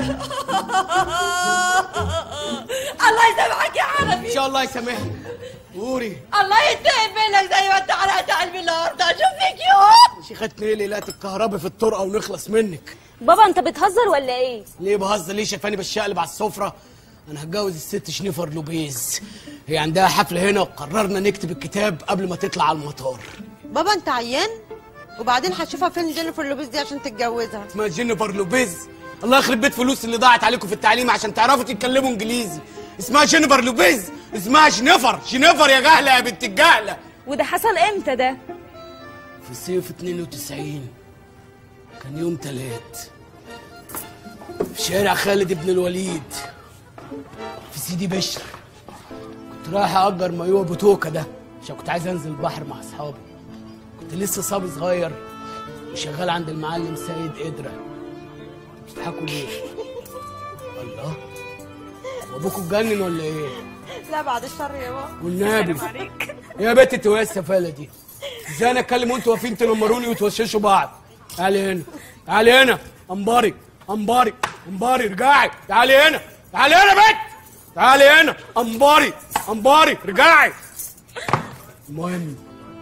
الله يسامحك يا ان حنفي شاء الله يسامحني قولي الله ينتقم منك زي ما انت حرقت قلبي النهارده اشوف فيك يوم شيختني ليه لقيت الكهرباء في الطرقه ونخلص منك بابا انت بتهزر ولا ايه ليه بهزر ليه شايفاني بشقلب على السفره انا هتجوز الست شنيفر لوبيز هي عندها حفله هنا وقررنا نكتب الكتاب قبل ما تطلع على المطار بابا انت عيان وبعدين هتشوفها فين جينيفر لوبيز دي عشان تتجوزها اسمها جينيفر لوبيز الله يخرب بيت فلوس اللي ضاعت عليكم في التعليم عشان تعرفوا تتكلموا انجليزي اسمها جينيفر لوبيز اسمها جينيفر جينيفر يا جهله يا بنت الجهله وده حصل امتى ده في صيف 92 كان يوم تلات في شارع خالد بن الوليد في سيدي بشر كنت رايح أجر مايوه بوتوكا ده عشان كنت عايز أنزل البحر مع أصحابي كنت لسه صبي صغير وشغال عند المعلم سيد قدرة بتضحكوا ليه؟ الله وابوكوا اتجنن ولا ايه؟ لا بعد الشر يا بابا والنبي يا بنت انت وايه السفاله دي؟ ازاي انا اتكلم وانتوا واقفين تنمروني وتوششوا بعض؟ تعالي هنا تعالي هنا انباري انباري انباري ارجعي تعالي هنا تعالي هنا بنت تعالي هنا انباري انباري ارجعي المهم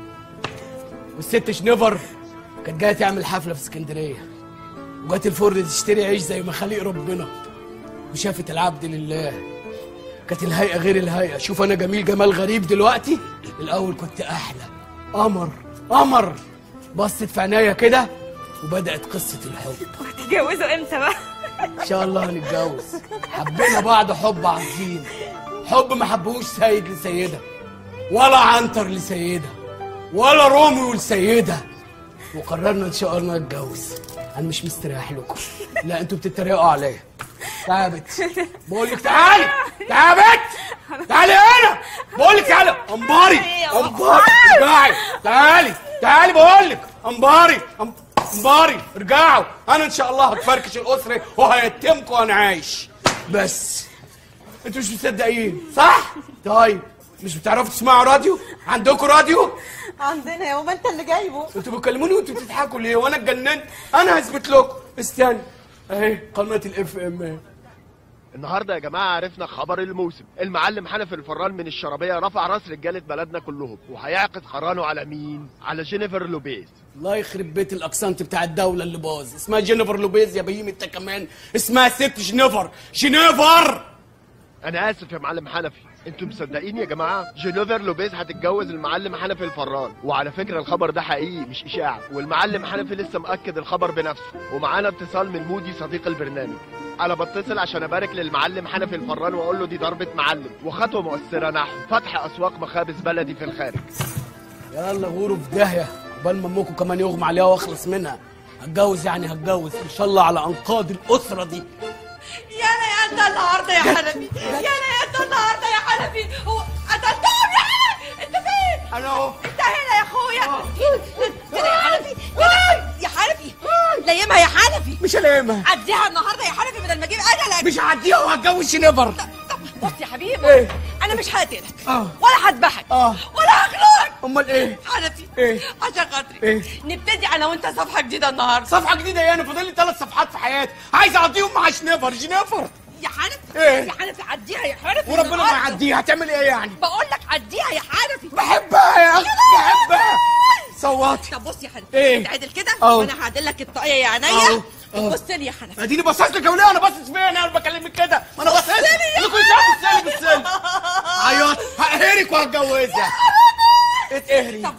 والست شنيفر كانت جايه تعمل حفله في اسكندريه وجات الفرن تشتري عيش زي ما خليق ربنا وشافت العبد لله كانت الهيئة غير الهيئة شوف أنا جميل جمال غريب دلوقتي الأول كنت أحلى قمر قمر بصت في عينيا كده وبدأت قصة الحب هتتجوزوا امتى بقى إن شاء الله هنتجوز حبينا بعض حب عظيم حب ما حبهوش سيد لسيدة ولا عنتر لسيدة ولا روميو لسيدة وقررنا إن شاء الله نتجوز أنا مش مستريح لكم لا أنتوا بتتريقوا عليا تعالى يا بت بقول لك تعالي تعالي يا بت تعالي هنا بقول لك تعالي امباري امباري ارجعي تعالي تعالي بقول لك امباري أم- امباري ارجعوا انا ان شاء الله هتفركش الاسره وهيتمكم وانا عايش بس انتوا مش مصدقين صح طيب مش بتعرفوا تسمعوا راديو عندكم راديو عندنا يا بابا انت اللي جايبه انتوا بتكلموني وانتوا بتضحكوا ليه وانا اتجننت انا هثبت لكم استنى اهي قناه الاف ام النهارده يا جماعه عرفنا خبر الموسم المعلم حنفي الفران من الشرابيه رفع راس رجاله بلدنا كلهم وهيعقد قرانه على مين على جينيفر لوبيز الله يخرب بيت الاكسنت بتاع الدوله اللي باظ اسمها جينيفر لوبيز يا بهيم انت كمان اسمها ست جينيفر جينيفر انا اسف يا معلم حنفي انتوا مصدقين يا جماعه جينيفر لوبيز هتتجوز المعلم حنفي الفران وعلى فكره الخبر ده حقيقي مش اشاعه والمعلم حنفي لسه مأكد الخبر بنفسه ومعانا اتصال من مودي صديق البرنامج انا بتصل عشان ابارك للمعلم حنفي الفران واقول له دي ضربه معلم وخطوه مؤثره نحو فتح اسواق مخابز بلدي في الخارج يلا غوروا في داهيه قبل ما امكم كمان يغمى عليها واخلص منها هتجوز يعني هتجوز ان شاء الله على انقاض الاسره دي يا انا يا انت النهارده يا حنفي يا انا يا انت النهارده يا حنفي هو قتلتهم يا حنفي انت فين؟ انا اهو انت هنا يا اخويا كده يا حنفي كده يا حنفي ليمها يا حنفي مش هلاقيها عديها النهارده يا حنفي بدل ما اجيب اجلك مش هعديها وهتجوز جينيفر بص يا حبيبي ايه؟ انا مش هقتلك اه ولا هذبحك اه ولا هخنقك امال ايه حنفي ايه؟ عشان خاطري ايه؟ نبتدي انا وانت صفحه جديده النهارده صفحه جديده ايه انا فاضل لي ثلاث صفحات في حياتي عايز اعديهم مع جينيفر جينيفر يا حنفي ايه؟ يا حنفي عديها يا حنفي وربنا ما النهاردة. يعديها هتعمل ايه يعني بقول لك عديها يا حنفي بحبها يا اخي بحبها صوتي طب بص يا حنفي ايه؟ انت عدل كده اه. وانا هعدل لك الطاقيه يا اه. عينيا اه. بص لي يا حنفي اديني باصص لك يا وليه انا باصص فين انا بكلمك كده ما انا باصص لك لكم ازاي بص لي بص لي عيط هقهرك وهتجوزها اتقهري طب بص يا حنفي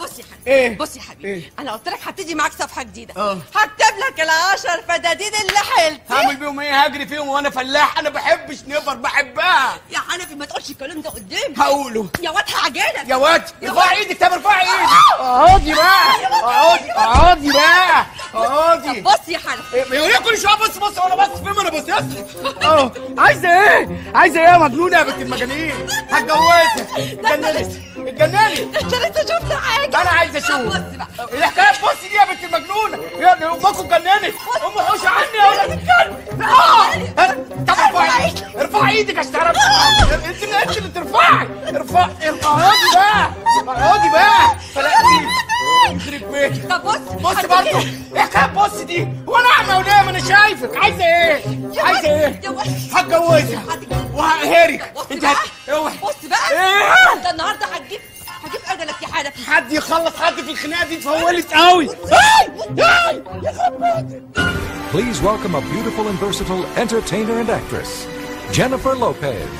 ايه بص يا حبيبي إيه؟ انا قلت لك هبتدي معاك صفحه جديده اه. هكتب لك العشر فدادين اللي حلتي هعمل بيهم ايه هجري فيهم وانا فلاح انا بحبش نفر بحبها يا حنفي ما تقولش الكلام ده قدامي هقوله يا واد هعجنك يا واد يا ارفع واد. ايدك طب ارفع ايدك اقعدي بقى اقعدي اقعدي بقى اقعدي بص يا حنفي إيه، يا وليه كل شويه بص بص وانا بص فين انا بص اه عايزه ايه عايزه ايه يا مجنونه يا بنت المجانين هتجوزها اتجننت اتجننت انت لسه شفت حاجه انا عايز اشوف بص بقى الحكايه بص دي يا بنت المجنونه يا ابني امكم اتجننت ام حوش عني يا ولاد الكلب اه طب ارفعي ارفعي ايدك عشان تعرفي انت اللي انت اللي ترفعي ارفعي اقعدي بقى اقعدي بقى فلقتي يخرب بيتك طب بص بص برضه ايه حكايه بص دي هو انا اعمى ولا ما انا شايفك عايزه ايه عايزه ايه يا واد. هتجوزها وههرك بص انت بقى هت- اوعي بص بقى إيه؟ انت النهارده هتجيب هجيب اجلك يا حنفي حد يخلص حد في الخناقه دي اتفولت قوي هاي هاي Please welcome a beautiful and versatile entertainer and actress, Jennifer Lopez.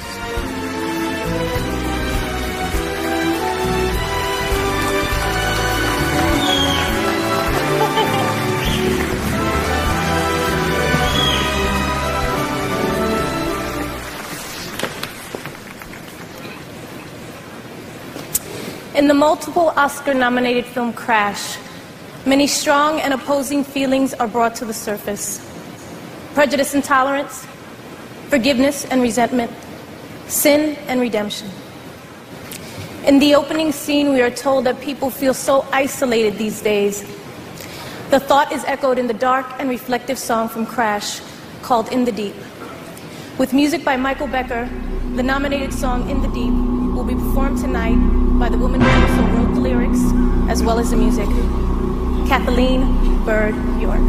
In the multiple Oscar nominated film Crash, many strong and opposing feelings are brought to the surface prejudice and tolerance, forgiveness and resentment, sin and redemption. In the opening scene, we are told that people feel so isolated these days. The thought is echoed in the dark and reflective song from Crash called In the Deep. With music by Michael Becker, the nominated song In the Deep will be performed tonight by the woman who also wrote the lyrics as well as the music, Kathleen Bird York.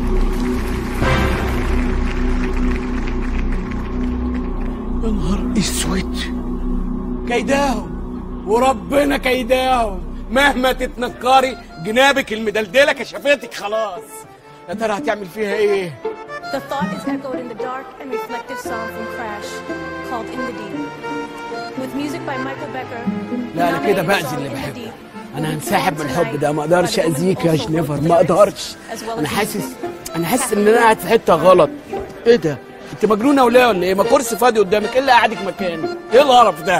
يا نهار اسود كيداهم وربنا كيداهم مهما تتنكري جنابك المدلدله كشفتك خلاص يا ترى هتعمل فيها ايه The thought is echoed in the dark and reflective song from Crash called In the Deep. With music by Michael Becker, the لا انا كده nominated باذي song اللي In the بحبه Deep انا will be هنسحب من performed الحب ده ما tonight اقدرش by the woman اذيك who يا also جنيفر wrote ما the اقدرش lyrics as well as انا the حاسس music. انا حاسس ان انا قاعد في حته غلط ايه ده انت مجنونه ولا ولا ايه ما كرسي فاضي قدامك ايه اللي قاعدك مكاني ايه القرف ده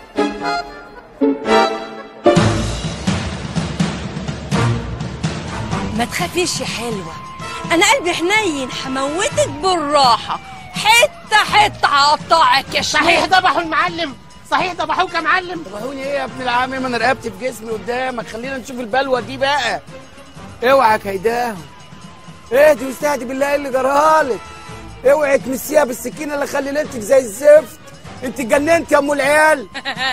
ما تخافيش يا حلوة أنا قلبي حنين هموتك بالراحة حتة حتة هقطعك يا صحيح شيخ ذبحوا المعلم صحيح ذبحوك يا معلم طبعوني ايه يا ابن العم ما انا رقبتي في جسمي قدامك خلينا نشوف البلوه دي بقى اوعى كيداهم اهدي واستهدي بالله إيه اللي جرالك اوعي تمسيها بالسكينه اللي خلي ليلتك زي الزفت انت اتجننت يا ام العيال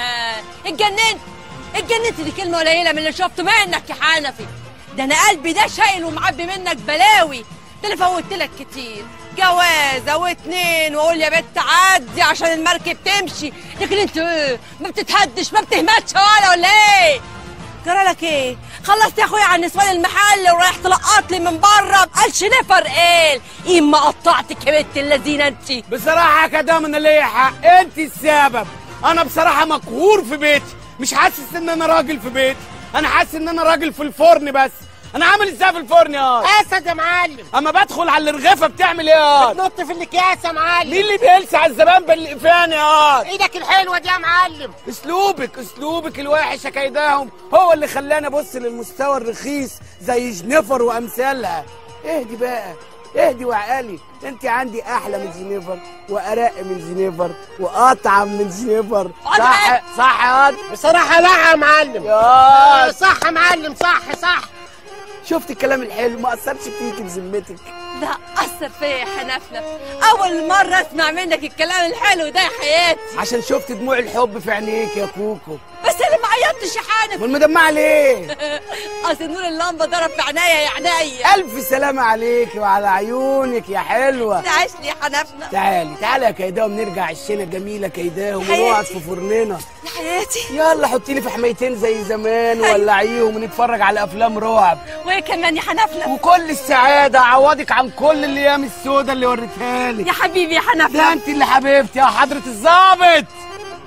اتجننت اتجننت دي كلمة قليلة من اللي شفته منك يا حنفي ده أنا قلبي ده شايل ومعبي منك بلاوي ده أنا فوتت لك كتير جوازة واتنين واقول يا بنت عدي عشان المركب تمشي لكن انت ايه ما بتتهدش ما بتهمتش ولا ولا ايه جرالك ايه خلصت يا اخويا عن نسوان المحل ورايح تلقط لي من بره قالش نفر ايه اما قطعتك يا بنت اللذينه انت بصراحه يا كدام انا ليا حق انت السبب انا بصراحه مقهور في بيتي مش حاسس ان انا راجل في بيتي انا حاسس ان انا راجل في الفرن بس انا عامل ازاي في الفرن يا اسد يا معلم اما بدخل على الرغيفه بتعمل ايه يا بتنط في الاكياس يا معلم مين اللي بيلسع الزبائن بالقفان يا ايدك الحلوه دي يا معلم اسلوبك اسلوبك الوحش يا كيداهم هو اللي خلاني ابص للمستوى الرخيص زي جنيفر وامثالها اهدي بقى اهدي وعقلي انت عندي احلى من جنيفر وارق من جنيفر واطعم من جنيفر صح صح يا واد بصراحه لا يا معلم يا صح يا معلم صح صح شفت الكلام الحلو ما اثرش فيك بذمتك ده أثر فيا يا حنفلة أول مرة أسمع منك الكلام الحلو ده يا حياتي عشان شفت دموع الحب في عينيك يا كوكو بس أنا ما عيطتش يا حنفي امال مدمعه ليه أصل نور اللمبة ضرب في عينيا يا عينيا الف سلامه عليك وعلى عيونك يا حلوه تعيش لي يا حنفلة تعالي تعالي يا كيداهم نرجع عشنا جميله كيداهم حياتي. ونقعد في فرننا يا حياتي يلا حطي لي في حمايتين زي زمان ولعيهم ونتفرج على افلام رعب وإيه كمان يا حنفلة وكل السعاده اعوضك عن كل الايام السوداء اللي وريتها لك يا حبيبي يا ده حنفلة انت اللي حبيبتي يا حضره الظابط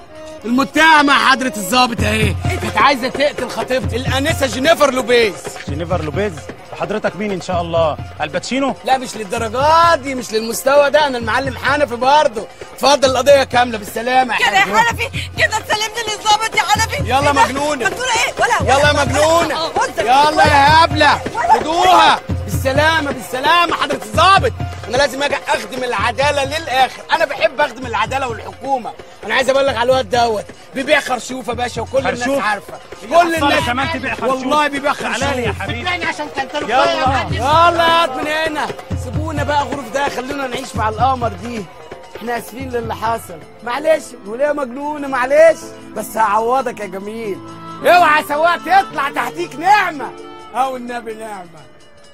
المتهمة حضرة الضابط اهي كانت عايزة تقتل خطيبتي الأنسة جينيفر لوبيز جينيفر لوبيز وحضرتك مين ان شاء الله الباتشينو لا مش للدرجات دي مش للمستوى ده انا المعلم حنفي برضه اتفضل القضية كاملة بالسلامة كده يا حنفي كده تسلمني للظابط يا حنفي يلا إيه ده؟ مجنونة. مجنونة ايه ولا يلا يا ولا- مجنونة آه، وانت- يلا يا هبلة خدوها بالسلامة بالسلامة حضرة الضابط أنا لازم أجي أخدم العدالة للآخر أنا بحب أخدم العدالة والحكومة أنا عايز أبلغ على الواد دوت بيبيع خرشوف يا باشا وكل الناس خرشوف؟ عارفة هي كل أطفالك الناس كمان تبيع خرشوف؟ والله بيبيع خرشوف تعالى لي يا حبيبي. بتبيعني عشان تنتلوا يلا يلا يا من هنا سيبونا بقى غروف ده خلونا نعيش مع القمر دي احنا اسفين للي حصل معلش وليه مجنونه معلش بس هعوضك يا جميل اوعى سواق تطلع تحتيك نعمه او النبي نعمه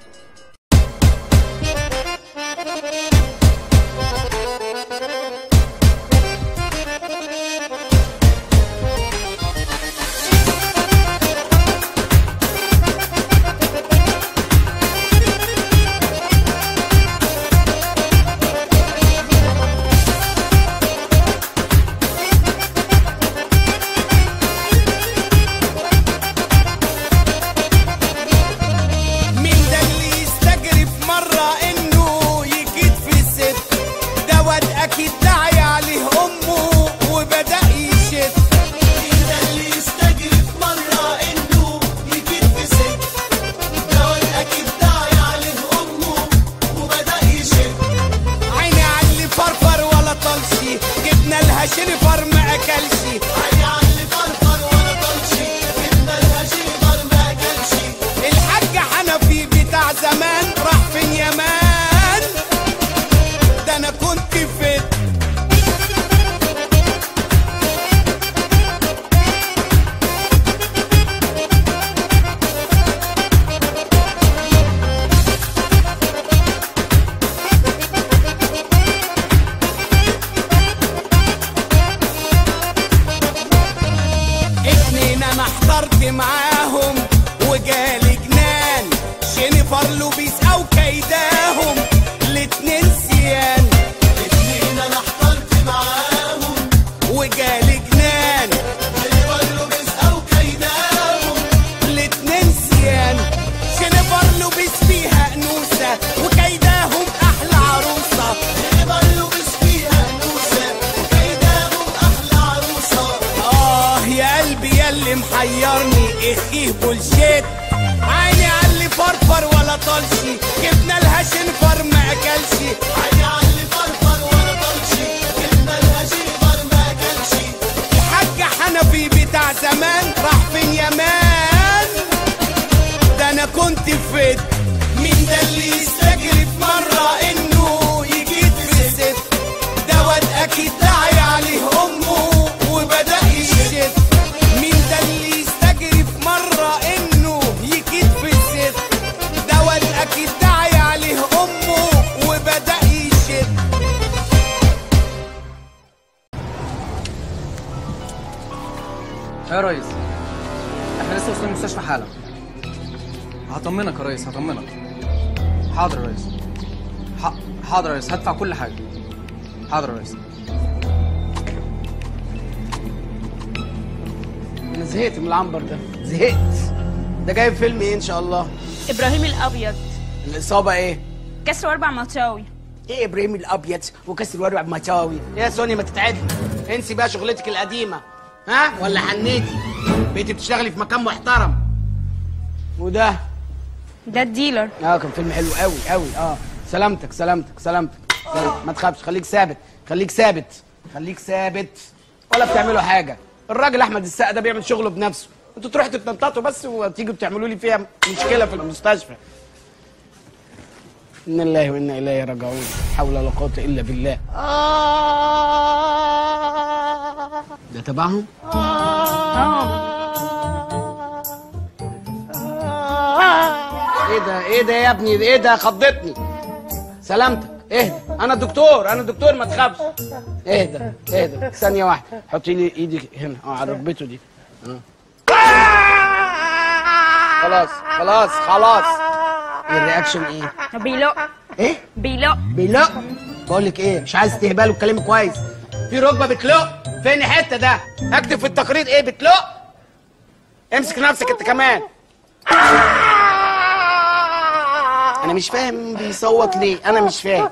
مين ده اللي يستجري في مرة انه يجيد في ست ده واد اكيد داعي عليه امه وبدأ يشت مين ده اللي يستجري في مرة انه يجيد في ست ده واد اكيد داعي عليه امه وبدأ يشت عيني على اللي فرفر ولا طلشي جبنا لها شنفر ما اكلش عيني على اللي فرفر ولا طلشي جبنا لها شنفر ما اكلش الحاج حنفي بتاع زمان راح فين يا مان ده انا كنت فين اتنين انا حضرت معاهم وجالي جنان جينيفر لوبيس او كيداهم الاتنين سيان اتنين انا حضرت معاهم وجالي جنان جينيفر لوبيس او كيداهم الاتنين سيان جينيفر لوبيس فيها انوثه وكيداهم احلى عروسه جينيفر لوبيس فيها انوثه وكيداهم احلى عروسه اه يا قلبي يا اللي محيرني اخيه بولشيت عيني على اللي فرفر ولا طلشي جبنا لها شنفر ما اكلش عيني على اللي فرفر ولا طلشي جبنا لها شنفر ما اكلش الحاج حنفي بتاع زمان راح فين يا مان ده انا كنت فين مين ده اللي يستجري في مرة انه يجيد في ست ده واد اكيد داعي عليه امه وبدأ يشت مين ده اللي يستجري في مرة انه يجيد في ست ده واد اكيد داعي عليه امه وبدأ يشت يا ريس احنا لسه واصلين المستشفى حالا هطمنك يا ريس هطمنك حاضر يا ريس ح... حاضر يا ريس هدفع كل حاجه حاضر يا ريس انا زهقت من العنبر ده زهقت ده جايب فيلم ايه ان شاء الله ابراهيم الابيض الاصابه ايه كسر اربع مطاوي ايه ابراهيم الابيض وكسر ورع بمطاوي يا سوني ما تتعدي انسي بقى شغلتك القديمه ها ولا حنيتي بقيتي بتشتغلي في مكان محترم وده ده الديلر اه كان فيلم حلو قوي قوي اه سلامتك سلامتك سلامتك سلامتك. ما تخافش خليك ثابت خليك ثابت خليك ثابت ولا بتعملوا حاجه الراجل احمد السقا ده بيعمل شغله بنفسه انتوا تروحوا تتنططوا بس وتيجوا تعملوا لي فيها مشكله في المستشفى انا الله وانا اليه راجعون لا حول ولا قوه الا بالله ده تبعهم ايه ده ايه ده يا ابني ايه ده خضتني سلامتك اهدى انا دكتور انا دكتور ما تخافش اهدى اهدى ثانيه واحده حطي لي ايدك هنا اه على ركبته دي اه خلاص خلاص خلاص الرياكشن ايه بيلق ايه بيلق بيلق بقول لك ايه مش عايز تهبله وتكلمي كويس في ركبه بتلق فين حته ده اكتب في التقرير ايه بتلق امسك نفسك انت كمان انا مش فاهم بيصوت ليه انا مش فاهم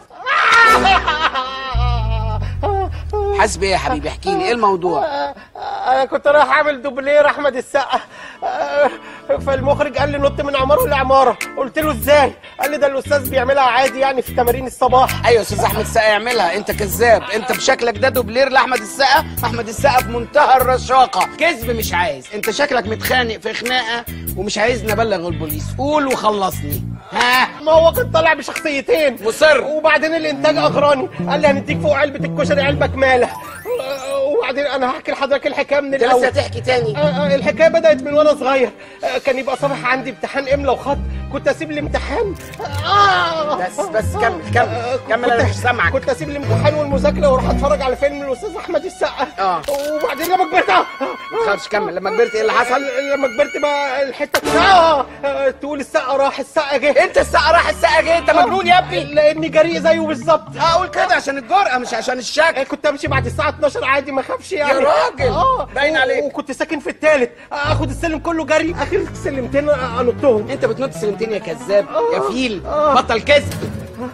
حاسس بايه يا حبيبي احكي لي ايه الموضوع انا كنت رايح اعمل دوبلير احمد السقا آه، فالمخرج قال لي نط من عماره لعماره قلت له ازاي قال لي ده الاستاذ بيعملها عادي يعني في تمارين الصباح ايوه استاذ احمد السقا يعملها انت كذاب انت بشكلك ده دوبلير لاحمد السقا احمد السقا في منتهى الرشاقه كذب مش عايز انت شكلك متخانق في خناقه ومش عايزني ابلغ البوليس قول وخلصني ها ما هو كان طالع بشخصيتين مصر وبعدين الانتاج اغراني قال لي هنديك فوق علبه الكشري علبه كماله آه، وبعدين انا هحكي لحضرتك الحكايه من انت الاول لسه هتحكي تاني آه، آه، الحكايه بدات من وانا صغير آه، كان يبقى صباح عندي امتحان املا وخط كنت اسيب الامتحان آه بس بس كمل كمل كمل انا كنت- مش سامعك كنت اسيب الامتحان والمذاكره واروح اتفرج على فيلم الاستاذ احمد السقا اه وبعدين لما كبرت آه، ما تخافش كمل لما كبرت ايه اللي حصل لما كبرت بقى الحته اه آه، تقول السقا راح السقا جه انت السقا راح السقا جه انت مجنون يا ابني لاني جريء زيه بالظبط اقول كده عشان الجرأة مش عشان الشك كنت امشي بعد الساعه 12 عادي ما اخافش يعني يا راجل، اه باين و- عليك. وكنت ساكن في الثالث اخد السلم كله جري اخر سلمتين انطهم انت بتنط سلمتين يا كذاب يا فيل آه. بطل كذب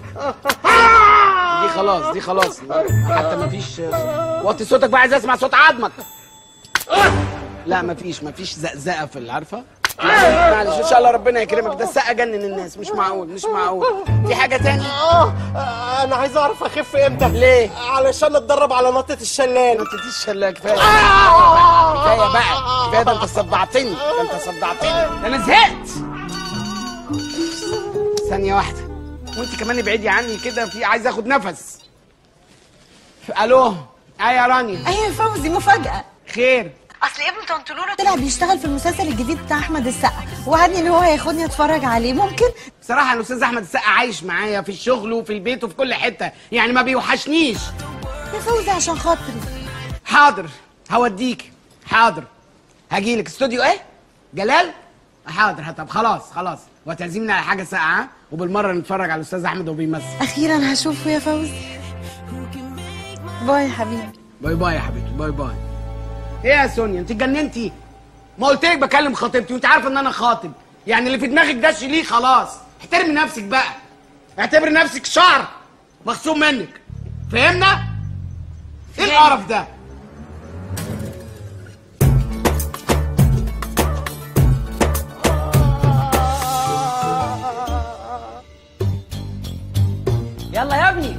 دي خلاص دي خلاص حتى مفيش وطي صوتك بقى عايز اسمع صوت عظمك لا مفيش مفيش زقزقه في العارفه معلش ان شاء الله ربنا يكرمك ده السقا جنن الناس مش معقول مش معقول في حاجه تاني اه آه، انا عايز اعرف اخف امتى ليه علشان اتدرب على نطه الشلال نطه الشلال كفايه كفايه بقى كفايه ده انت صدعتني ده انت صدعتني ده انا زهقت ثانيه واحده وانت كمان ابعدي عني كده في عايز اخد نفس الو ايه يا رانيا ايوه يا فوزي مفاجأة خير اصل ابن طنط لولو طلع بيشتغل في المسلسل الجديد بتاع احمد السقا وعدني ان هو هياخدني اتفرج عليه ممكن بصراحه الاستاذ احمد السقا عايش معايا في الشغل وفي البيت وفي كل حته يعني ما بيوحشنيش يا فوزي عشان خاطري حاضر هوديك حاضر هجيلك استوديو ايه جلال حاضر طب خلاص خلاص وتعزمنا على حاجه ساقعه وبالمره نتفرج على الاستاذ احمد وهو بيمثل اخيرا هشوفه يا فوزي باي يا حبيبي باي باي يا حبيبتي باي باي ايه يا سونيا انت اتجننتي ما قلت لك بكلم خطيبتي وانت عارفه ان انا خاطب يعني اللي في دماغك ده شيليه خلاص احترمي نفسك بقى اعتبري نفسك شعر مخصوم منك فهمنا ايه القرف ده يلا يا ابني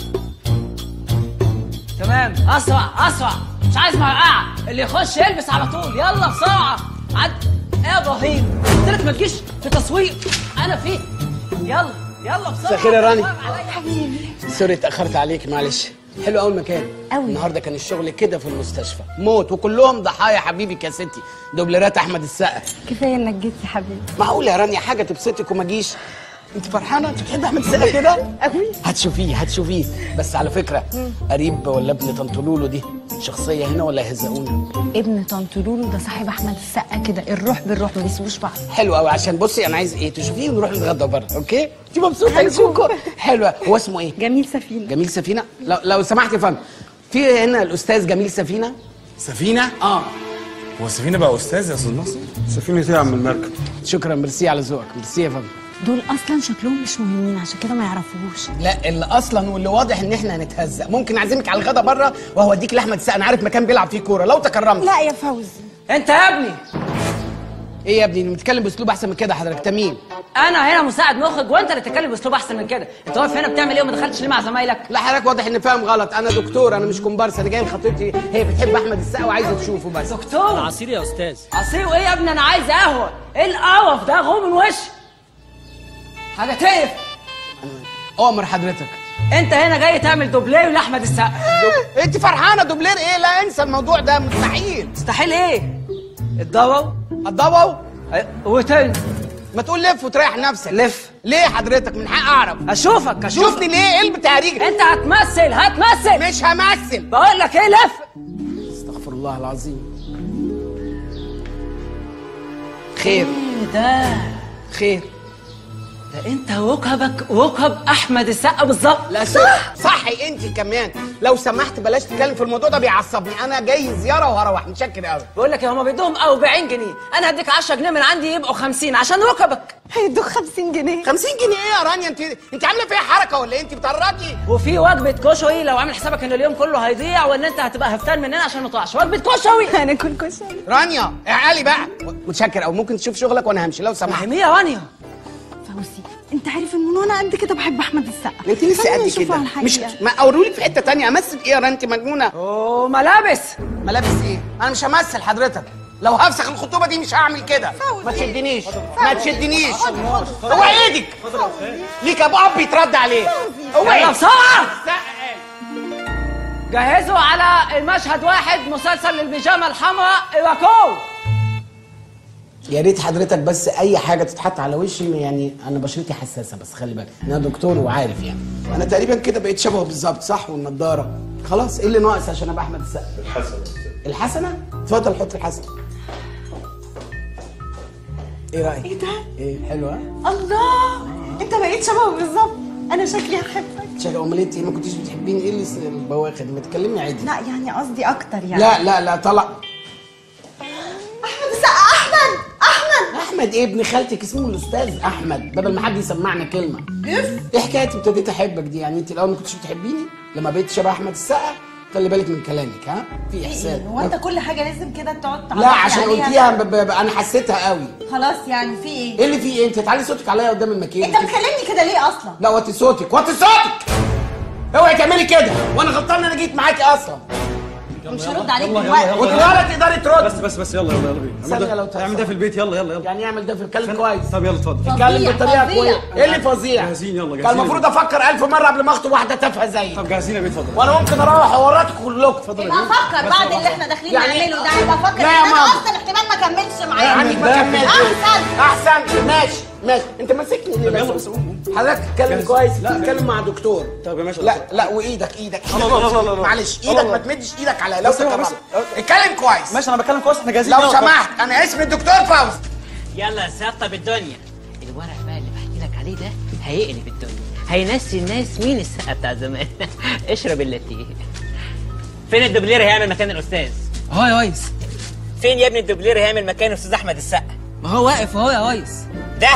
تمام اسرع اسرع مش عايز مرقعه اللي يخش يلبس على طول يلا بسرعه عد ايه يا ابراهيم قلت لك ما تجيش في تصوير انا فيه يلا يلا بسرعه مساء الخير يا راني. حبيبي سوري اتاخرت عليك معلش حلو قوي المكان قوي. النهارده كان الشغل كده في المستشفى موت وكلهم ضحايا حبيبك يا ستي دوبلرات احمد السقا كفايه انك جيت يا حبيبي معقول يا رانيا حاجه تبسطك وما اجيش انت فرحانه انت بتحبي احمد السقا كده قوي هتشوفيه هتشوفيه بس على فكره قريب ولا ابن طنط لولو دي شخصيه هنا ولا يهزقونا ابن طنط لولو ده صاحب احمد السقا كده الروح بالروح ما بيسيبوش بعض حلو قوي عشان بصي انا عايز ايه تشوفيه ونروح نتغدى بره اوكي انت مبسوطه يا كوكو حلوه هو اسمه ايه جميل سفينه جميل سفينه لو لو سمحت يا فندم في هنا الاستاذ جميل سفينه سفينة؟ اه هو سفينة بقى أستاذ يا أستاذ ناصر؟ سفينه ايه يا عم المركب شكرا ميرسي على ذوقك ميرسي يا فندم دول اصلا شكلهم مش مهمين عشان كده ما يعرفوهوش لا اللي اصلا واللي واضح ان احنا هنتهزق ممكن اعزمك على الغدا بره وهوديك لاحمد السقا انا عارف مكان بيلعب فيه كوره لو تكرمت لا يا فوزي انت يا ابني ايه يا ابني بتتكلم باسلوب احسن من كده حضرتك انت مين انا هنا مساعد مخرج وانت اللي تتكلم باسلوب احسن من كده انت واقف هنا بتعمل ايه وما دخلتش ليه مع زمايلك لا حضرتك واضح ان فاهم غلط انا دكتور انا مش كومبارس انا جاي لخطيبتي هي بتحب احمد السقا وعايزه تشوفه بس دكتور عصير يا استاذ عصير وايه يا ابني انا عايز قهوه ايه القرف ده غو من وشي حاجه تقرف امر حضرتك انت هنا جاي تعمل دوبلير لاحمد السقا انت فرحانه دوبلير ايه لا انسى الموضوع ده مستحيل مستحيل ايه الضوء الضوء وتاني ما تقول لف وتريح نفسك لف ليه حضرتك من حق اعرف اشوفك اشوفك شوفني ليه ايه البتهريج انت هتمثل هتمثل مش همثل بقول لك ايه لف استغفر الله العظيم خير ايه ده خير ده انت وكبك وكب احمد السقا بالظبط لا صح صحي انت كمان لو سمحت بلاش تتكلم في الموضوع ده بيعصبني انا جاي زياره وهروح متشكر قوي بقول لك يا هما بيدوهم 40 جنيه انا هديك 10 جنيه من عندي يبقوا 50 عشان وكبك هيدوك 50 جنيه 50 جنيه ايه يا رانيا انت انت عامله فيها حركه ولا ايه انت بتهرجي وفي وجبه كشري لو عامل حسابك ان اليوم كله هيضيع وان انت هتبقى هفتان مننا عشان ما تقعش وجبه كشري هناكل كشري رانيا اعالي بقى متشكر او ممكن تشوف شغلك وانا همشي لو سمحت مين يا رانيا فوزي انت عارف ان انا قد كده بحب احمد السقا انت لسه خلينا قد نشوفه كده على مش الحقيقة. ما اورولك في حته تانية امثل ايه يا رانيا انت مجنونه اوه ملابس ملابس ايه انا مش همثل حضرتك لو هفسخ الخطوبه دي مش هعمل كده ما تشدنيش ما تشدنيش هو ايدك ليك ابو اب يترد عليه هو يلا ايه بسرعه جهزوا على المشهد واحد مسلسل البيجامه الحمراء ايواكو يا ريت حضرتك بس اي حاجه تتحط على وشي يعني انا بشرتي حساسه بس خلي بالك انا دكتور وعارف يعني انا تقريبا كده بقيت شبهه بالظبط صح والنضاره خلاص ايه اللي ناقص عشان ابقى احمد السقا الحسن الحسنه اتفضل حط الحسنه ايه رايك ايه ده ايه حلوه الله انت بقيت شبهه بالظبط انا شكلي هحبك شكل امال انت ما كنتيش بتحبيني ايه اللي البواخد ما تكلمني عادي لا يعني قصدي اكتر يعني لا لا لا طلع احمد السقا احمد احمد احمد ايه ابن خالتك اسمه الاستاذ احمد بدل ما حد يسمعنا كلمه ايه حكايه ابتديت احبك دي يعني انت الاول ما كنتش بتحبيني لما بقيت شبه احمد السقا خلي بالك من كلامك ها في احسان هو انت كل حاجه لازم كده تقعد لا تعلقني عشان عليها؟ قلتيها ب- ب- انا حسيتها قوي خلاص يعني في ايه ايه اللي في ايه انت تعالي صوتك عليا قدام المكياج انت بتكلمني كده ليه اصلا لا وطي صوتك وطي صوتك اوعي تعملي كده وانا غلطان ان انا جيت معاكي اصلا مش هرد عليك يلا دلوقتي يلا وانت يلا ولا تقدري ترد بس بس بس يلا يلا يلا بينا ثانية لو اعمل ده- اعمل ده في البيت يلا يلا يلا يعني يعمل ده في الكلام كويس طب يلا اتفضل اتكلم بطريقه فظيع. كويسه ايه اللي فظيع جاهزين يلا كان جاهزين المفروض افكر الف مره قبل ما اخطب واحده تافهه زيي طب جاهزين يا بيه اتفضل وانا ممكن اروح اورطكم كلكم يبقى فكر بعد اللي احنا داخلين يعني- نعمله ده يبقى فكر لا يا ان انا ماما. اصلا احتمال ما كملش معاك يعني ما كملتش احسن احسن ماشي ماشي انت ماسكني ليه يلا بس؟ بس قوم حضرتك تتكلم جاهز. كويس لا، تتكلم مع دكتور طب يا باشا لا لا وايدك ايدك الله، الله، الله، الله. معلش الله، ايدك الله. ما تمدش ايدك عليا لو بس يلا، تكرمت بس. اتكلم كويس ماشي انا بتكلم كويس احنا جاهزين لو يلا، اتفضل. سمحت انا اسمي الدكتور فوزي يلا سطب الدنيا الورق بقى اللي بحكي لك عليه ده هيقلب الدنيا هينسي الناس مين السقا بتاع زمان اشرب اللاتيه فين الدوبلير هيعمل مكان الاستاذ اهو يا ريس فين يا ابني الدوبلير هيعمل مكان الاستاذ احمد السقا ما هو واقف اهو يا ريس ده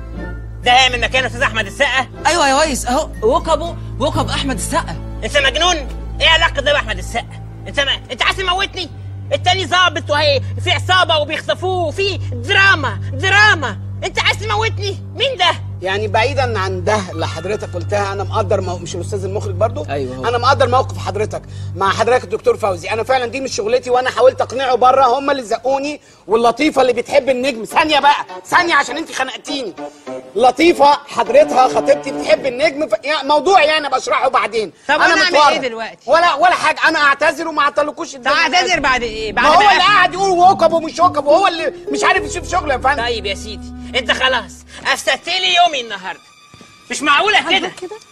ده هيعمل مكان الاستاذ احمد السقا ايوه يا ريس اهو وكبه وكب احمد السقا انت مجنون ايه علاقه ده باحمد السقا انت ما... انت عايز تموتني التاني ظابط وهي في عصابه وبيخطفوه وفي دراما دراما انت عايز تموتني مين ده يعني بعيدا عن ده اللي حضرتك قلتها انا مقدر مو... مش الاستاذ المخرج برضو أيوة هو. انا مقدر موقف حضرتك مع حضرتك الدكتور فوزي انا فعلا دي مش شغلتي وانا حاولت اقنعه بره هم اللي زقوني واللطيفه اللي بتحب النجم ثانيه بقى ثانيه عشان انت خنقتيني لطيفه حضرتها خطيبتي بتحب النجم ف... يعني موضوع يعني بشرحه بعدين طب انا أنا أعمل متورط. إيه دلوقتي؟ ولا ولا حاجه انا اعتذر وما اعتلكوش طب اعتذر بعد ايه بعد ما هو ما اللي قاعد يقول وكب ومش وكب وهو اللي مش عارف يشوف شغله يا فندم طيب يا سيدي انت خلاص افسدت لي يومي النهارده مش معقوله كده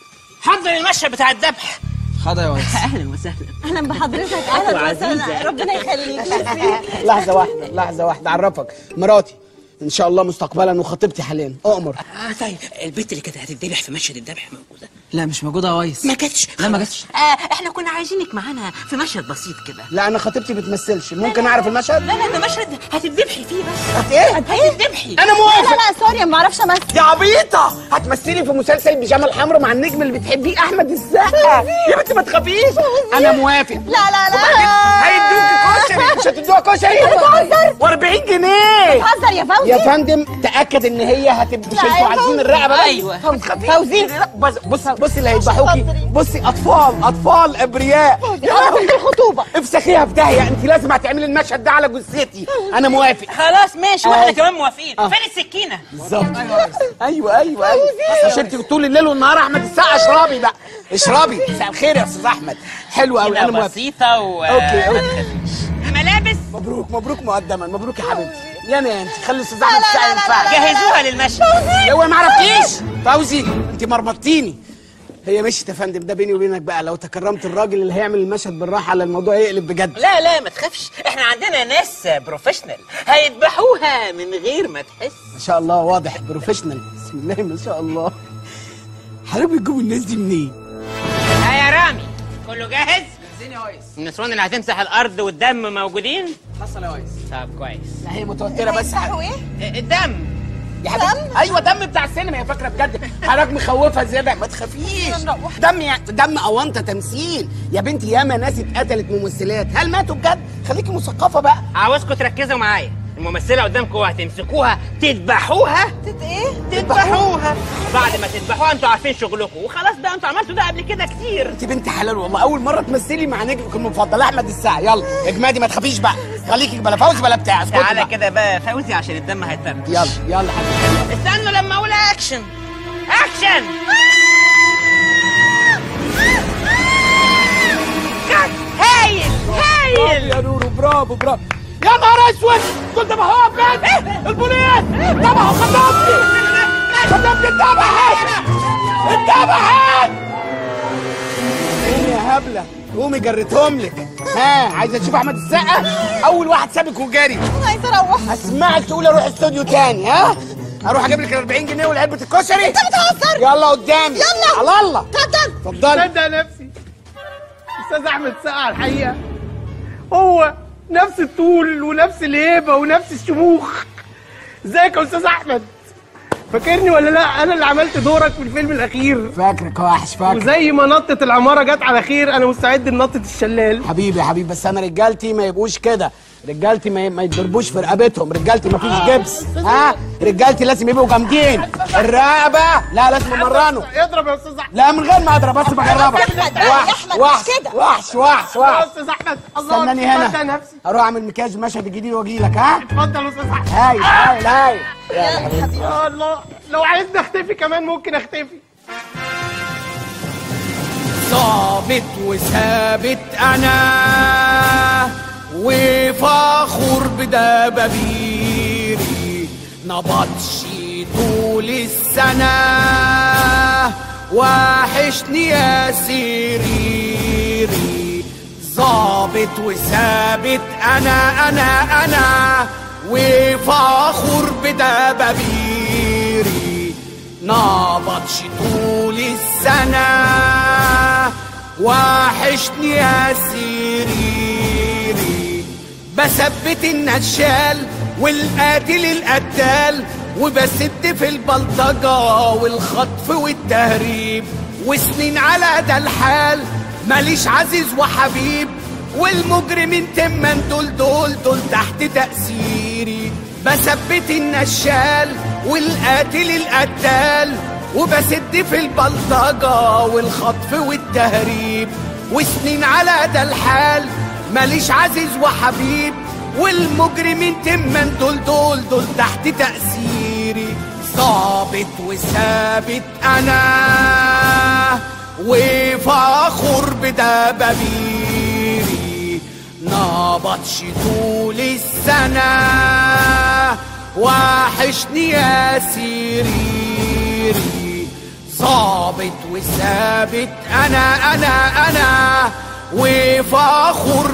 حضر المشهد بتاع الذبح حاضر يا ريس اهلا وسهلا اهلا بحضرتك اهلا عزيزة. وسهلا ربنا يخليك ميرسي. لحظه واحده لحظه واحده اعرفك مراتي ان شاء الله مستقبلا وخطيبتي حاليا اؤمر اه طيب البنت اللي كانت هتتذبح في مشهد الذبح موجوده لا مش موجوده يا ريس ما جاتش لا ما جاتش آه احنا كنا عايزينك معانا في مشهد بسيط كده لا انا خطيبتي بتمثلش ممكن اعرف المشهد لا لا ده مشهد هتتذبحي فيه بس هت ايه هتتذبحي انا لا موافق لا لا سوري ما اعرفش امثل يا عبيطه هتمثلي في مسلسل البيجامه الحمراء مع النجم اللي بتحبيه احمد السقا يا بنتي ما تخافيش انا موافق لا لا لا وبعدين هيدوكي كشري مش هتدوها كشري بتهزر و40 جنيه بتهزر يا فوزي يا فندم تاكد ان هي هتبقى مش لا يا انتوا عايزين فوزي. الرقبه بس أيوة. ما تخافيش. لا، بص بص بصي اللي هيذبحوكي بصي اطفال اطفال ابرياء يا لهوي الخطوبه افسخيها في داهيه انت لازم هتعملي المشهد ده على جثتي انا موافق خلاص ماشي واحنا آه. كمان موافقين آه. فين السكينه بالظبط ايوه ايوه ايوه عشان انت طول الليل والنهار احمد السقا اشربي بقى اشربي مساء الخير يا استاذ احمد حلو قوي انا كده موافق بسيطه و اوكي اوكي ملابس مبروك مبروك مقدما مبروك يا حبيبتي يا انا انت خلي الاستاذ احمد السقا ينفعك جهزوها للمشهد هو ما عرفتيش فوزي انت مرمطتيني هي مشيت يا فندم ده بيني وبينك بقى لو تكرمت الراجل اللي هيعمل المشهد بالراحه على الموضوع يقلب بجد لا لا ما تخافش احنا عندنا ناس بروفيشنال هيذبحوها من غير ما تحس ما شاء الله واضح بروفيشنال بسم الله ما شاء الله حضرتك بتجيبوا الناس دي منين؟ ها يا رامي كله جاهز؟ زين يا ريس النسوان اللي هتمسح الارض والدم موجودين؟ حصل يا ريس طب كويس لا هي متوتره بس ايه؟ الدم يا حبيبتي ايوه دم بتاع السينما هي فاكره بجد حضرتك مخوفها زياده ما تخافيش دم يا دم اونطه تمثيل يا بنتي ياما ناس اتقتلت ممثلات هل ماتوا بجد خليكي مثقفه بقى عاوزكم تركزوا معايا الممثله قدامكم هتمسكوها تذبحوها تت ايه؟ تذبحوها بعد ما تذبحوها انتوا عارفين شغلكم وخلاص بقى انتوا عملتوا ده قبل كده كتير انت بنت حلال والله اول مره تمثلي مع نجمك المفضل احمد الساعه يلا اجمادي ما تخافيش بقى خليكي بلا فوز بلا بتاع اسكتي تعالى بقى. كده بقى فوزي عشان الدم هيتفرج يلا يلا حبيبي استنوا لما اقول اكشن اكشن كات هايل هايل يا نورو برافو برافو يا نهار اسود كنت بهوى فين البوليس ذبحوا خدامتي خدامتي اتذبحت اتذبحت قومي يا هبله قومي جريتهم لك ها عايزه تشوف احمد السقا اول واحد سابك وجري انا عايزه اروح هسمعك تقولي اروح استوديو تاني ها اروح اجيب لك ال 40 جنيه والعلبه الكشري انت بتهزر يلا قدامي يلا. على الله اتفضل اتفضلي صدق نفسي استاذ احمد سقا الحقيقه هو نفس الطول ونفس الهيبه ونفس الشموخ ازيك يا استاذ احمد فاكرني ولا لا انا اللي عملت دورك في الفيلم الاخير فاكرك وحش فاكر وزي ما نطة العمارة جت على خير انا مستعد لنطة الشلال حبيبي يا حبيبي بس انا رجالتي ما يبقوش كده رجالتي ما, ما يتضربوش في رقبتهم رجالتي ما فيش جبس ها رجالتي لازم يبقوا جامدين الرقبه لا لازم امرنه اضرب يا استاذ احمد لا من غير ما اضرب بس بجربك أحمد، يا وحش أحمد، مش وحش كده. وحش وحش يا وحش استاذ احمد الله استناني صدق هنا نفسي اروح اعمل مكياج المشهد الجديد واجي لك ها اتفضل يا استاذ احمد هاي هاي هاي يلا حبيبي يا الله لو عايزني اختفي كمان ممكن اختفي ظابط وثابت انا وفخور بدبابيري نبطشي طول السنة وحشني يا سريري ظابط وثابت انا انا انا وفخور بدبابيري نبطش طول السنة وحشني يا سريري بثبت النشال والقاتل القتال وبسد في البلطجة والخطف والتهريب وسنين على ده الحال ماليش عزيز وحبيب والمجرمين تمن دول دول دول تحت تأثيري بثبت النشال والقاتل القتال وبسد في البلطجة والخطف والتهريب وسنين على ده الحال ماليش عزيز وحبيب والمجرمين تمن دول دول دول تحت تأثيري ظابط وثابت أنا وفخور بدبابيري نبطش طول السنة وحشني يا سريري ظابط وثابت أنا أنا أنا وفخور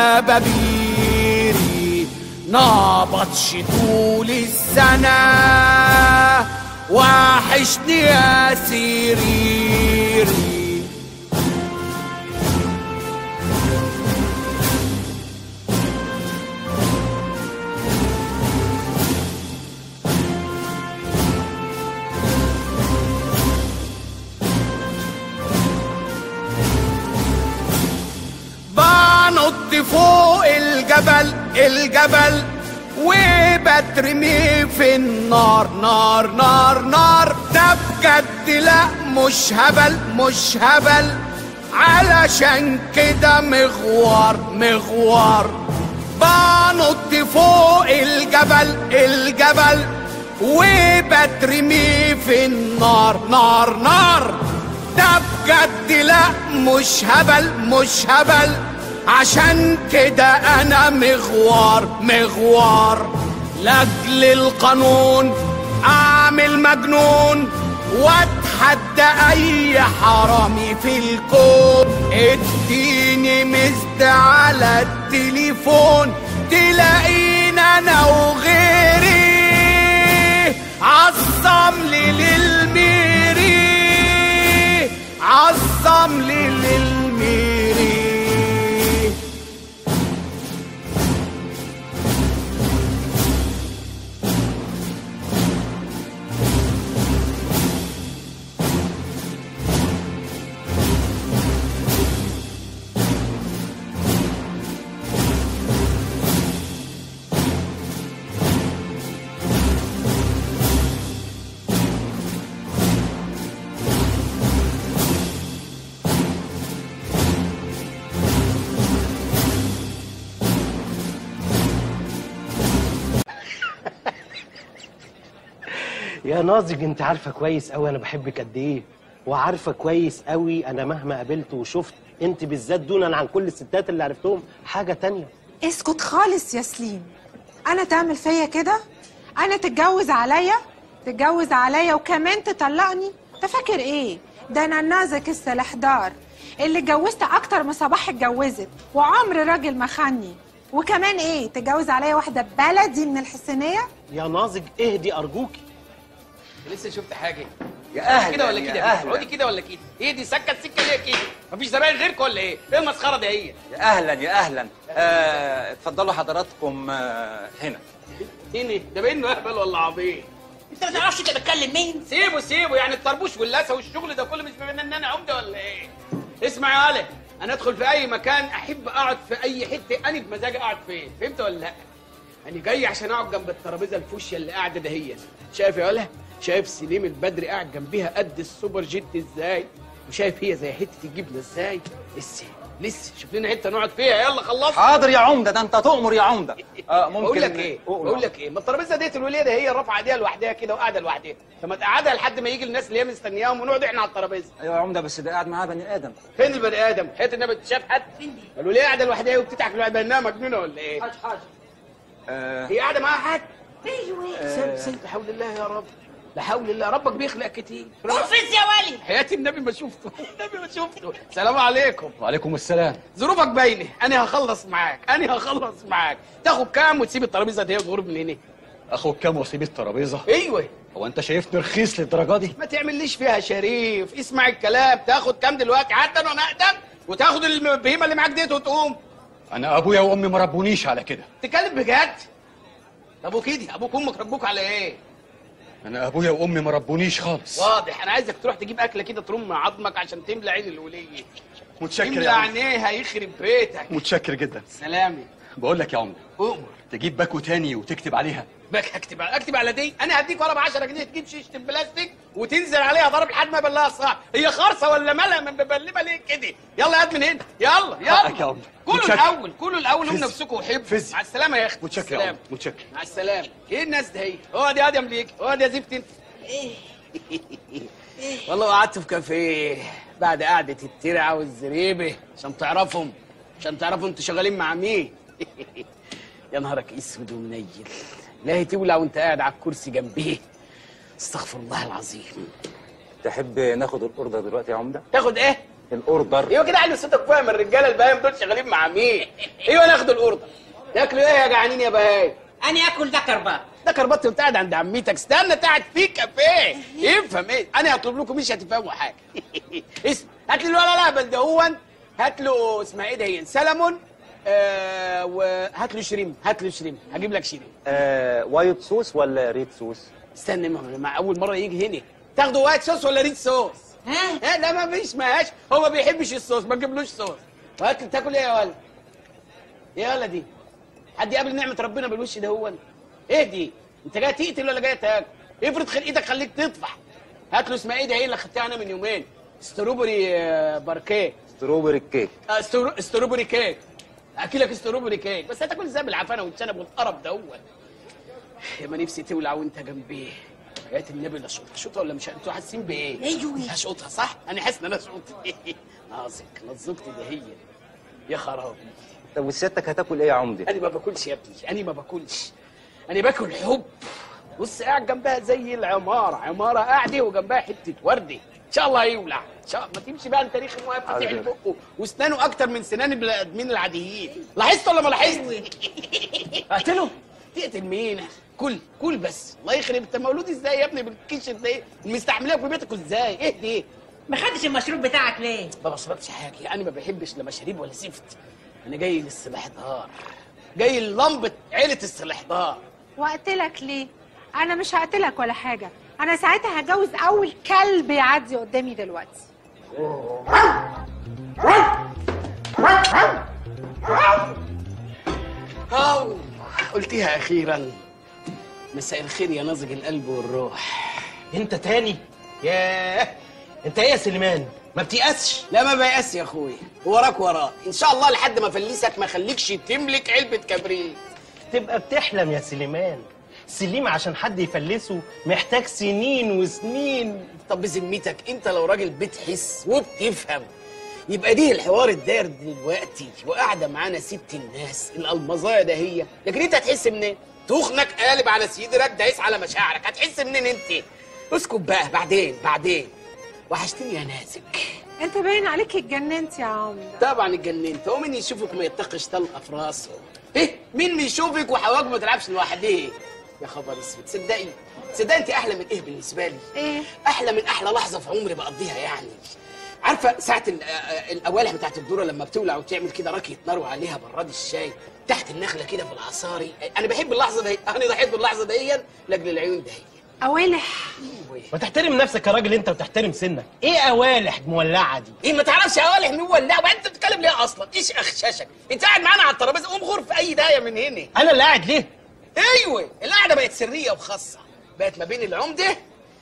بدبابيري نبطش طول السنة وحشني يا سريري بنط فوق الجبل الجبل وبترمي في النار نار نار نار ده بجد لا مش هبل مش هبل علشان كده مغوار مغوار بنط فوق الجبل الجبل وبترمي في النار نار نار ده بجد لا مش هبل مش هبل عشان كده انا مغوار مغوار لاجل القانون اعمل مجنون واتحدى اي حرامي في الكون اديني مزد على التليفون تلاقينا انا وغيري عالصم لي يا ناضج انت عارفه كويس قوي انا بحبك قد ايه وعارفه كويس قوي انا مهما قابلت وشفت انت بالذات دونا عن كل الستات اللي عرفتهم حاجه تانية اسكت خالص يا سليم انا تعمل فيا كده انا تتجوز عليا تتجوز عليا وكمان تطلقني انت فاكر ايه ده انا النازك السلحدار اللي اتجوزت اكتر ما صباح اتجوزت وعمر راجل ما خني وكمان ايه تتجوز عليا واحده بلدي من الحسينيه يا ناضج اهدي ارجوكي لسه شفت حاجه يا أهلاً، كده ولا يا كده يا أهلاً. بنت؟ اقعدي كده ولا كده ايه دي سكه السكه ليه كده مفيش زباين غيرك ولا ايه ايه المسخره دي هي يا اهلا يا اهلا آه، اتفضلوا حضراتكم آه، هنا هنا ده بينه اهبل ولا عبيط انت ما تعرفش انت بتكلم مين سيبه سيبه يعني الطربوش واللاسه والشغل ده كله مش بما ان انا عمده ولا ايه اسمع يا علي انا ادخل في اي مكان احب اقعد في اي حته انا بمزاجي اقعد فين فهمت ولا لا انا جاي عشان اقعد جنب الترابيزه الفوشيا اللي قاعده دهيا شايف يا ولا شايف سليم البدري قاعد جنبيها قد السوبر جيت ازاي وشايف هي زي حته الجبنه ازاي لسه لسه شوف لنا حته نقعد فيها يلا خلصنا حاضر يا عمده ده انت تؤمر يا عمده آه ممكن بقول لك ايه بقول لك ايه ما الترابيزه ديت الوليه ده هي رافعه ايديها لوحدها كده وقاعده لوحدها فما تقعدها لحد ما يجي الناس اللي هي مستنياهم ونقعد احنا على الترابيزه ايوه يا عمده بس ده قاعد معاه بني ادم فين البني ادم حيت النبي شاف حد الوليه قاعده لوحدها وبتضحك لوحدها انها مجنونه ولا ايه حاج حاج آه هي قاعده معاها حد ايوه سيب سيب لا حول الله يا رب لا حول الله ربك بيخلق كتير قفز يا ولي حياة النبي ما شفته النبي ما شفته السلام عليكم وعليكم السلام ظروفك باينه انا هخلص معاك انا هخلص معاك تاخد كام وتسيب الترابيزه دي وتغرب من هنا اخد كام واسيب الترابيزه ايوه هو انت شايفني رخيص للدرجه دي ما تعمليش فيها شريف اسمع الكلام تاخد كام دلوقتي عدل وانا اقدم وتاخد البهيمه اللي معاك ديت وتقوم انا ابويا وامي ما ربونيش على كده تتكلم بجد ابوك كده ابوك وامك ربوك على ايه انا ابويا وامي ما ربونيش خالص واضح انا عايزك تروح تجيب اكله كده ترم عظمك عشان تملى عين الوليه متشكر تملى يا عم عينيها يخرب بيتك متشكر جدا سلامي بقول لك يا عمده أؤمر تجيب باكو تاني وتكتب عليها باك اكتب اكتب على دي انا هديك ورقه ب 10 جنيه تجيب شيشه البلاستيك وتنزل عليها ضرب لحد ما يبلها صح هي خرصه ولا مالها من مبلبه ليه كده يلا يا من هنا يلا حقك يا يلا عمده كلوا متشكر. الاول كلوا الاول هم فز. نفسكم وحبوا فز. مع السلامه يا اخي متشكر يا السلام. عمده متشكر مع السلامه ايه الناس ده هي اقعد يا ادم ليك اقعد يا زفت انت والله قعدت في كافيه بعد قعده الترعه والزريبه عشان تعرفهم عشان تعرفوا انتوا شغالين مع مين يا نهارك اسود ومنيل لا تولع وانت قاعد على الكرسي جنبيه استغفر الله العظيم تحب ناخد الاوردر دلوقتي يا عمده تاخد ايه الاوردر ايوه كده علي صوتك فاهم الرجاله البهايم دول شغالين مع مين ايوه ناخد الاوردر تاكلوا ايه يا جعانين يا بهايم انا اكل ده كربات ده كربات وانت قاعد عند عمتك استنى قاعد في كافيه افهم ايه انا هطلب لكم مش هتفهموا حاجه اسم هات لي الولا الاهبل ده هو هات له اسمها ايه ده هي سلمون آه وهات له شريم هات له شريم هجيب لك شريم آه وايت صوص ولا ريد صوص استنى ما مع اول مره يجي هنا تاخدوا وايت صوص ولا ريد صوص ها لا ما فيش ماهاش هو ما بيحبش الصوص ما تجيبلوش صوص وهات تاكل ايه يا ولد يا ولد دي حد يقابل نعمه ربنا بالوش ده هو ايه دي انت جاي تقتل ولا جاي تاكل افرض خل ايدك خليك تطفح هات له اسمها ايه ده هي اللي خدتها انا من يومين ستروبري آه، باركيه ستروبري كيك آه، سترو... ستروبري كيك اكلك ستروبري كيك بس هتاكل ازاي بالعفانه والشنب والقرف ده هو يا ما نفسي تولع وانت جنبيه حياة النبي لا شوطها شوطها ولا مش انتوا حاسين بايه؟ ايوه هشوطها صح؟ انا حاسس ان انا شوط نازك نزقت ده هي يا خرابي طب وسيادتك هتاكل ايه يا عمده انا ما باكلش يا ابني انا ما باكلش انا باكل حب بص قاعد جنبها زي العماره عماره قاعده وجنبها حته ورده ان شاء الله يولع ان شاء الله ما تمشي بقى انت ريخ واقف فاتح حاضر. بقه واسنانه اكتر من سنان البني ادمين العاديين لاحظت ولا ما لاحظت اقتله تقتل مين كل كل بس الله يخرب انت مولود ازاي يا ابني بالكيش ده ايه مستعملاه في بيتك ازاي ايه دي ما خدتش المشروب بتاعك ليه ما بشربش حاجه انا ما بحبش لا مشاريب ولا زفت انا جاي للسلاحدار جاي للمبه عيله السلاحدار وقتلك ليه انا مش هقتلك ولا حاجه انا ساعتها هجوز اول كلب يعدي قدامي دلوقتي أو قلتيها أخيرا مساء الخير يا ناضج القلب والروح انت تاني ياه انت ايه يا سليمان ما بتيأسش لا ما بيأس يا أخويا وراك وراه إن شاء الله لحد ما أفلسك ما أخليكش تملك علبة كبريت تبقى بتحلم يا سليمان سليم عشان حد يفلسه محتاج سنين وسنين طب بذمتك انت لو راجل بتحس وبتفهم يبقى دي الحوار الداير دلوقتي وقاعده معانا ست الناس الالمظايه ده هي لكن انت هتحس منين تخنك قالب على صدرك دايس على مشاعرك هتحس منين انت اسكت بقى بعدين بعدين وحشتني يا نازك انت باين عليك اتجننت يا عمده طبعا اتجننت هو مين يشوفك ما يتقش طلقه في راسه ايه مين بيشوفك وحواك ما تلعبش لوحدها يا خبر اسود تصدقي تصدقي انت احلى من ايه بالنسبه لي ايه احلى من احلى لحظه في عمري بقضيها يعني عارفه ساعه ال- آه، الاوالح بتاعت الذره لما بتولع وتعمل كده راكيه نار وعليها براد الشاي تحت النخله كده في العصاري انا بحب اللحظه دي انا ضحيت باللحظه دي لاجل العيون ده اوالح ما تحترم نفسك يا راجل انت وتحترم سنك ايه اوالح مولعه دي ايه ما تعرفش اوالح مين ولع وبعدين انت بتتكلم ليه اصلا ايش اخشاشك انت قاعد معانا على الترابيزه قوم غور في اي دايه من هنا انا اللي قاعد ليه ايوه القعده بقت سريه وخاصه بقت ما بين العمده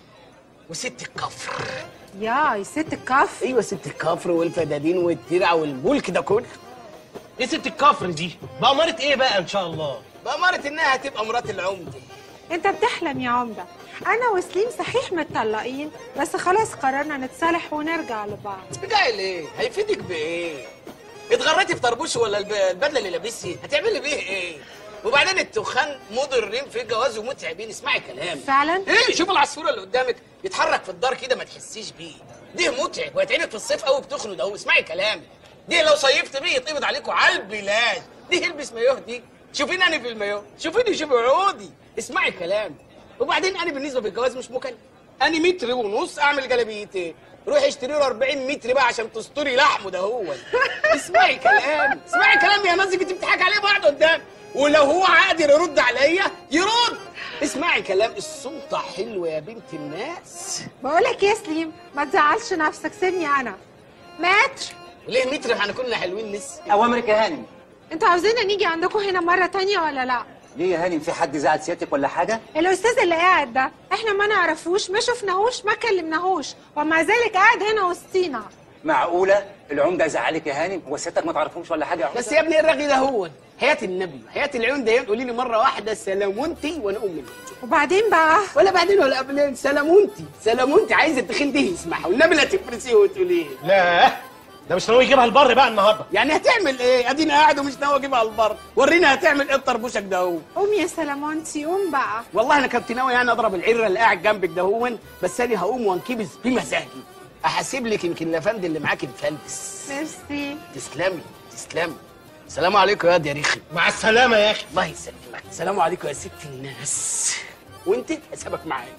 وست الكفر يا ست الكفر ايوه ست الكفر والفدادين والترع والملك ده كله ايه ست الكفر دي بأمارة ايه بقى ان شاء الله بأمارة انها هتبقى مرات العمده انت بتحلم يا عمده انا وسليم صحيح متطلقين بس خلاص قررنا نتصالح ونرجع لبعض بتاعي ليه هيفيدك بايه اتغريتي في طربوش ولا الب- البدله اللي لابسها هتعملي بيه ايه وبعدين التخان مضرين في الجواز ومتعبين اسمعي كلامي فعلا ايه شوف العصفوره اللي قدامك يتحرك في الدار كده ما تحسيش بيه ده متعب وهيتعبك في الصيف قوي بتخنق اهو اسمعي كلامي دي لو صيفت بيه يتقبض عليكم على البلاد دي البس مايوه دي شوفيني انا في المايوه شوفيني شوفي عودي اسمعي كلامي وبعدين انا بالنسبه بالجواز مش مكلف انا متر ونص اعمل جلابيتين روحي اشتري له 40 متر بقى عشان تستري لحمه ده هو اسمعي كلامي اسمعي كلامي يا نازك انت بتضحك عليه بعض قدام ولو هو قادر يرد عليا يرد اسمعي كلام السلطه حلوه يا بنت الناس بقولك يا سليم ما تزعلش نفسك سيبني انا متر ليه متر احنا كنا حلوين لسه اوامرك يا هانم انتوا عاوزيننا نيجي عندكم هنا مره تانية ولا لا ليه يا هانم في حد زعل سيادتك ولا حاجه الاستاذ اللي قاعد ده احنا ما نعرفوش ما شفناهوش ما كلمناهوش ومع ذلك قاعد هنا وسطينا معقوله العمده زعلك يا هانم هو سيادتك ما تعرفهمش ولا حاجه يا عمدة؟ بس يا ابني الرغي ده هو حياة النبي حياة العيون ده قولي لي مرة واحدة سلامونتي وانا ام البيت وبعدين بقى ولا بعدين ولا قبلين سلامونتي سلامونتي عايزة التخين ده يسمعها والنبي لا تفرسيه وتقولي لا ده مش ناوي يجيبها البر بقى النهارده يعني هتعمل ايه ادينا قاعد ومش ناوي اجيبها على البر ورينا هتعمل ايه الطربوشك ده هو قوم يا سلامونتي قوم بقى والله انا كنت ناوي يعني اضرب العره اللي قاعد جنبك ده هون بس انا هقوم وانكبس بمزاجي احاسب لك يمكن الافندي اللي معاك مفلس ميرسي تسلمي تسلمي السلام عليكم يا واد يا ريخي مع السلامه يا اخي الله يسلمك السلام عليكم يا ست الناس وانت حسابك معايا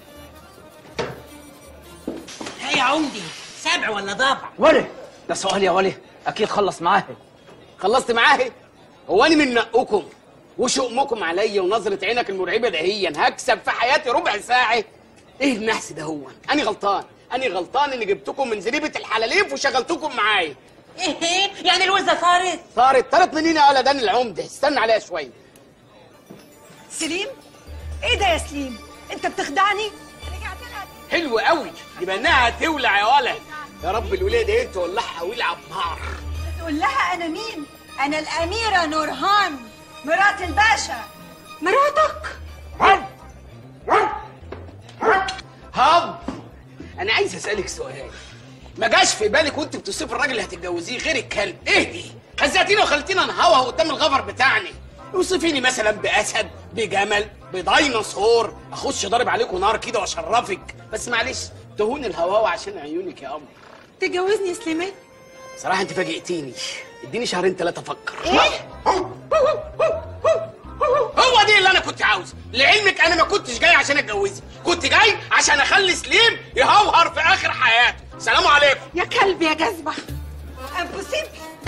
هي يا عمدي سبع ولا ضبع ولي ده سؤال يا ولي اكيد خلص معاه خلصت معاه هو انا من نقكم وشؤمكم عليا ونظرة عينك المرعبة دهيا هكسب في حياتي ربع ساعة ايه النحس ده هو انا غلطان انا غلطان اني جبتكم من زريبة الحلاليف وشغلتكم معايا ايه يعني الوزه صارت صارت طارت منين يا ولد انا العمدة استنى عليها شوية سليم ايه ده يا سليم انت بتخدعني حلو قوي يبقى انها تولع يا ولد يا رب الولاد ايه تولعها ويلعب نار تقول لها انا مين انا الاميره نورهان مرات الباشا مراتك هب انا عايز اسالك سؤال ما جاش في بالك وانت بتوصف الراجل اللي هتتجوزيه غير الكلب ايه دي هزقتينا وخلتينا نهوه قدام الغفر بتاعنا اوصفيني مثلا باسد بجمل بديناصور اخش ضارب عليكم نار كده واشرفك بس معلش تهون الهواوه عشان عيونك يا قمر تتجوزني يا سليمان صراحه انت فاجئتيني اديني شهرين ثلاثه افكر ايه هو دي اللي انا كنت عاوزه لعلمك انا ما كنتش جاي عشان اتجوزك كنت جاي عشان اخلي سليم يهوهر في اخر حياته سلام عليكم يا كلب يا جزمه امبوسيبل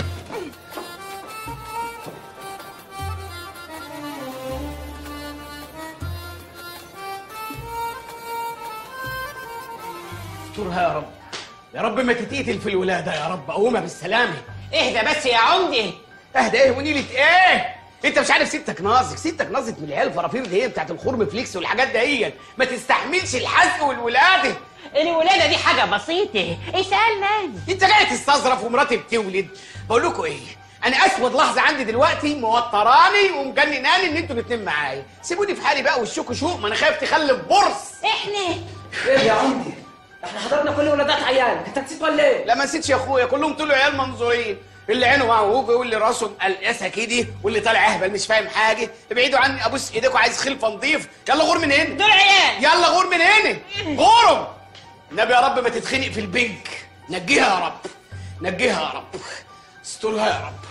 استرها يا رب يا رب ما تتقتل في الولاده يا رب قومها بالسلامه اهدى بس يا عمدي اهدى ايه ونيلة ايه انت مش عارف ستك ناظر ستك ناظت من العيال الفرافير دي هي بتاعت الخرم فليكس والحاجات دهيت ما تستحملش الحزق والولاده الولاده دي حاجه بسيطه اسالنا انت جاي تستظرف ومراتي بتولد بقول لكم ايه انا اسود لحظه عندي دلوقتي موتراني ومجنناني ان انتوا الاتنين معايا سيبوني في حالي بقى وشكوا شوق ما انا خايف تخلف برص احنا ايه يا عمدي احنا حضرنا كل ولادات عيال انت نسيت ولا ايه لا ما نسيتش يا اخويا كلهم طلعوا عيال منظورين اللي عينه معوجه واللي راسه مقلقسه كده واللي طالع اهبل مش فاهم حاجه ابعدوا عني ابوس ايديكم عايز خلفه نضيف يلا غور من هنا دول عيال يلا غور من هنا غورهم النبي يا رب ما تتخنق في البنك نجيها يا رب نجيها يا رب استرها يا رب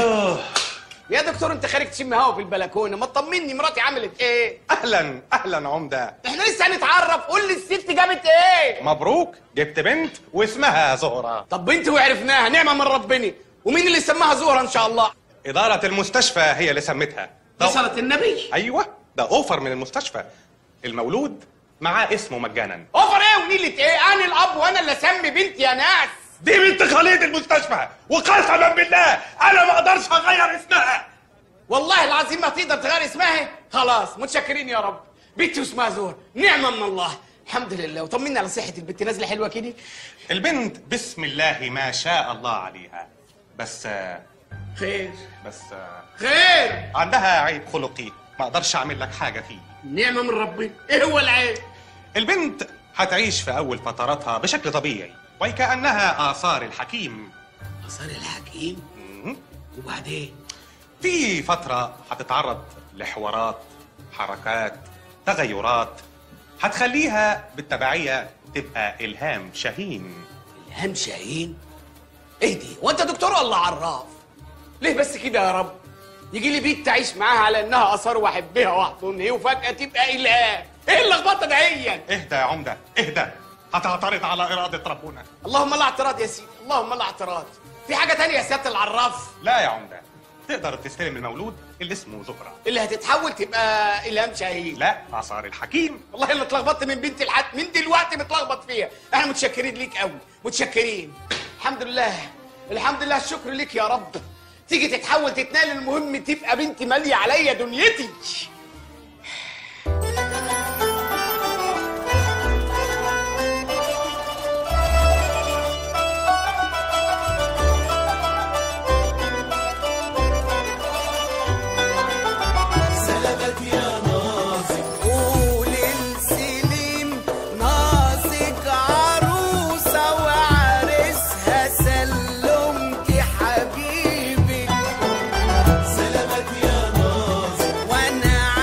يا دكتور انت خارج تشم هوا في البلكونه ما تطمني مراتي عملت ايه اهلا اهلا عمده احنا لسه هنتعرف قول لي الست جابت ايه مبروك جبت بنت واسمها زهره طب بنت وعرفناها نعمه من ربنا ومين اللي سماها زهره ان شاء الله اداره المستشفى هي اللي سمتها دي صلاه النبي ايوه ده اوفر من المستشفى المولود معاه اسمه مجانا اوفر ايه ونيلة ايه انا الاب وانا اللي اسمي بنتي يا ناس دي بنت خليط المستشفى وقسما بالله انا ما اقدرش اغير اسمها والله العظيم ما تقدر تغير اسمها خلاص متشكرين يا رب بنتي واسمها زهر نعمه من الله الحمد لله وطمنا على صحه البنت نازله حلوه كده البنت بسم الله ما شاء الله عليها بس خير بس خير عندها عيب خلقي ما اقدرش اعمل لك حاجه فيه نعمه من ربنا ايه هو العيب البنت هتعيش في اول فتراتها بشكل طبيعي وكانها اثار الحكيم اثار الحكيم وبعدين في فتره هتتعرض لحوارات حركات تغيرات هتخليها بالتبعيه تبقى الهام شاهين الهام شاهين ايه دي وانت دكتور ولا عراف ليه بس كده يا رب يجي لي بيت تعيش معاها على انها اثار واحبها واحضن ايه وفجاه تبقى الهام ايه اللخبطه دهيا اهدى يا عمده اهدى هتعترض على اراده ربنا اللهم لا اعتراض يا سيدي اللهم لا اعتراض في حاجه تانية يا سياده العراف لا يا عمده تقدر تستلم المولود اللي اسمه زهره اللي هتتحول تبقى الهام شاهين لا اثار الحكيم والله اللي اتلخبطت من بنتي لحد من دلوقتي متلخبط فيها احنا متشكرين ليك قوي متشكرين الحمد لله الحمد لله الشكر ليك يا رب تيجي تتحول تتنقل المهم تبقى بنتي ماليه عليا دنيتي سلامات يا ناظر قول السليم ناظك عروسة وعرسها سلمتي حبيبك سلامات يا ناظر وانا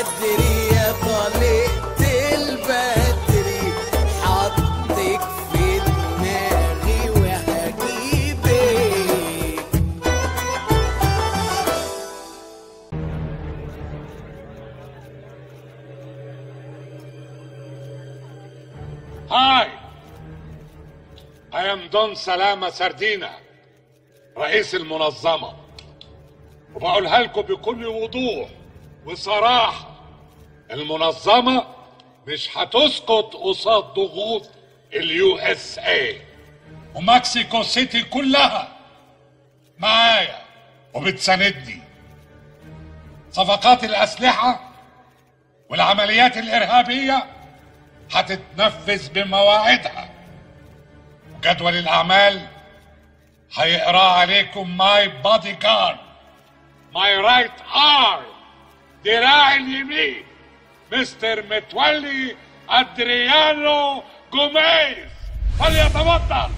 بدري يا طلقت البدري حطك في دماغي وهجيبك هاي I am دون سلامة سردينة رئيس المنظمة وبقولها لكم بكل وضوح وصراحة المنظمة مش هتسقط قصاد ضغوط اليو اس اي ومكسيكو سيتي كلها معايا وبتساندني صفقات الأسلحة والعمليات الإرهابية هتتنفذ بمواعيدها وجدول الأعمال هيقراه عليكم ماي بادي جارد ماي رايت ارم دراعي اليمين مستر متولي ادريانو جوميز فليتفضل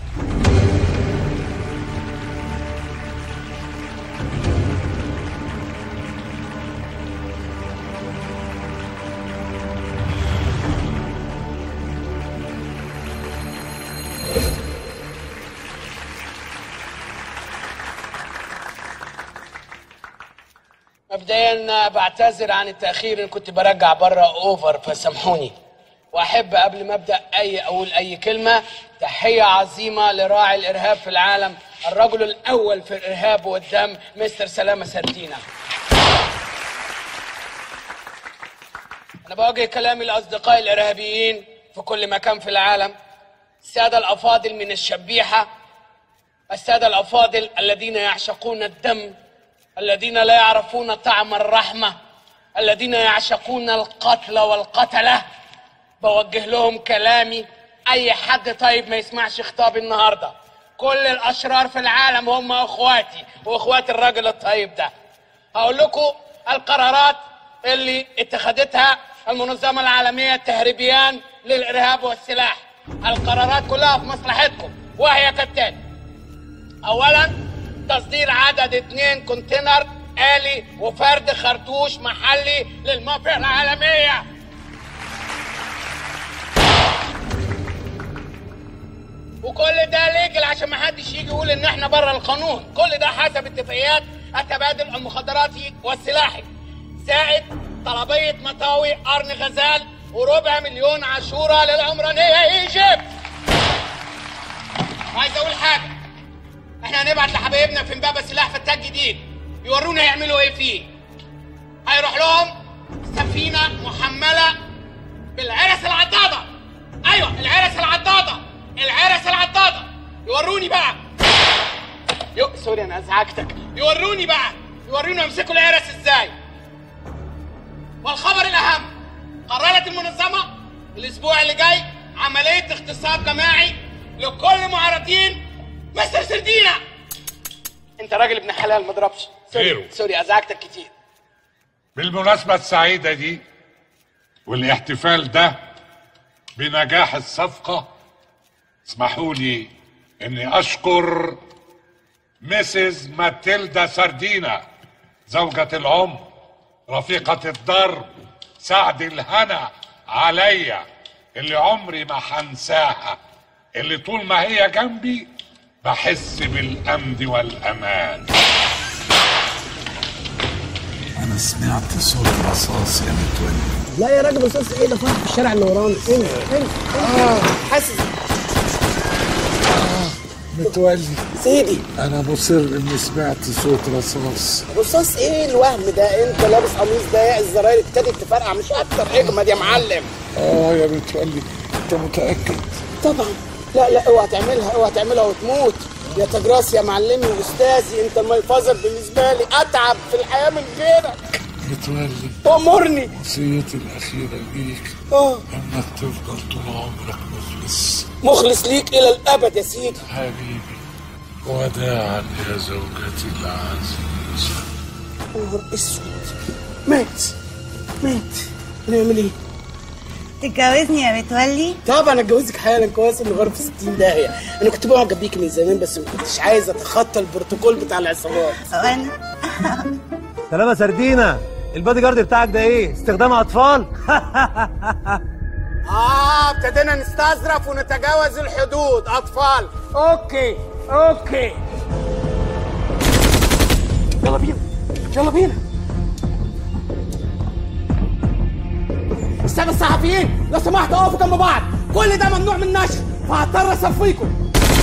مبدئيا بعتذر عن التاخير ان كنت برجع بره اوفر فسامحوني واحب قبل ما ابدا اي اقول اي كلمه تحيه عظيمه لراعي الارهاب في العالم الرجل الاول في الارهاب والدم مستر سلامه سردينا انا بوجه كلامي لاصدقائي الارهابيين في كل مكان في العالم الساده الافاضل من الشبيحه الساده الافاضل الذين يعشقون الدم الذين لا يعرفون طعم الرحمه الذين يعشقون القتل والقتله بوجه لهم كلامي اي حد طيب ما يسمعش خطابي النهارده كل الاشرار في العالم هم اخواتي واخوات الراجل الطيب ده هقول لكم القرارات اللي اتخذتها المنظمه العالميه التهريبيان للارهاب والسلاح القرارات كلها في مصلحتكم وهي كالتالي اولا تصدير عدد اتنين كونتينر آلي وفرد خرطوش محلي للمافيا العالمية وكل ده ليجل عشان ما حدش يجي يقول ان احنا بره القانون كل ده حسب اتفاقيات التبادل المخدراتي والسلاحي زائد طلبية مطاوي قرن غزال وربع مليون عاشورة للعمرانية ايجيبت عايز اقول حاجة احنا هنبعت لحبايبنا في امبابة سلاح فتاك جديد يورونا يعملوا ايه فيه هيروح لهم سفينة محملة بالعرس العضاضة ايوه العرس العضاضة العرس العضاضة يوروني بقى يو سوري انا ازعجتك يوروني بقى يوروني يمسكوا العرس ازاي والخبر الاهم قررت المنظمة الاسبوع اللي جاي عملية اغتصاب جماعي لكل معارضين مستر سردينا انت راجل ابن حلال ما ضربش خيره. سوري سوري ازعجتك كتير بالمناسبة السعيدة دي والاحتفال ده بنجاح الصفقة اسمحوا لي اني اشكر مسز ماتيلدا سردينا زوجة العمر رفيقة الدرب سعد الهنا عليا اللي عمري ما هنساها اللي طول ما هي جنبي بحس بالامن والامان أنا سمعت صوت رصاص يا متولي لا يا راجل رصاص ايه ده فرح في الشارع اللي ورانا فين فين اه حاسس متولي سيدي أنا مصر إني سمعت صوت رصاص رصاص ايه الوهم ده انت لابس قميص ضيق الزراير ابتدت تفرقع مش اكتر اجمد يا معلم آه يا متولي أنت متأكد طبعا لا لا اوعى تعملها اوعى تعملها وتموت يا تجراس يا معلمي واستاذي انت الميفازر بالنسبه لي اتعب في الحياه من غيرك متولي امرني وصيتي الأخيرة ليك اه إنك تفضل طول عمرك مخلص مخلص ليك الى الابد يا سيدي حبيبي وداعا يا زوجتي العزيزة نهار اسود مات مات هنعمل ايه؟ تتجوزني يا متولي طبعا اتجوزك حالا كويس انه غرب في 60 داهيه انا كنت معجب بيكي من زمان بس ما كنتش عايز اتخطى البروتوكول بتاع العصابات وانا سلامة سردينة البادي جارد بتاعك ده ايه استخدام اطفال اه ابتدينا نستظرف ونتجاوز الحدود اطفال اوكي اوكي يلا بينا يلا بينا السادة الصحفيين لو سمحتوا اقفوا جنب بعض كل ده ممنوع من النشر فهضطر اصفيكم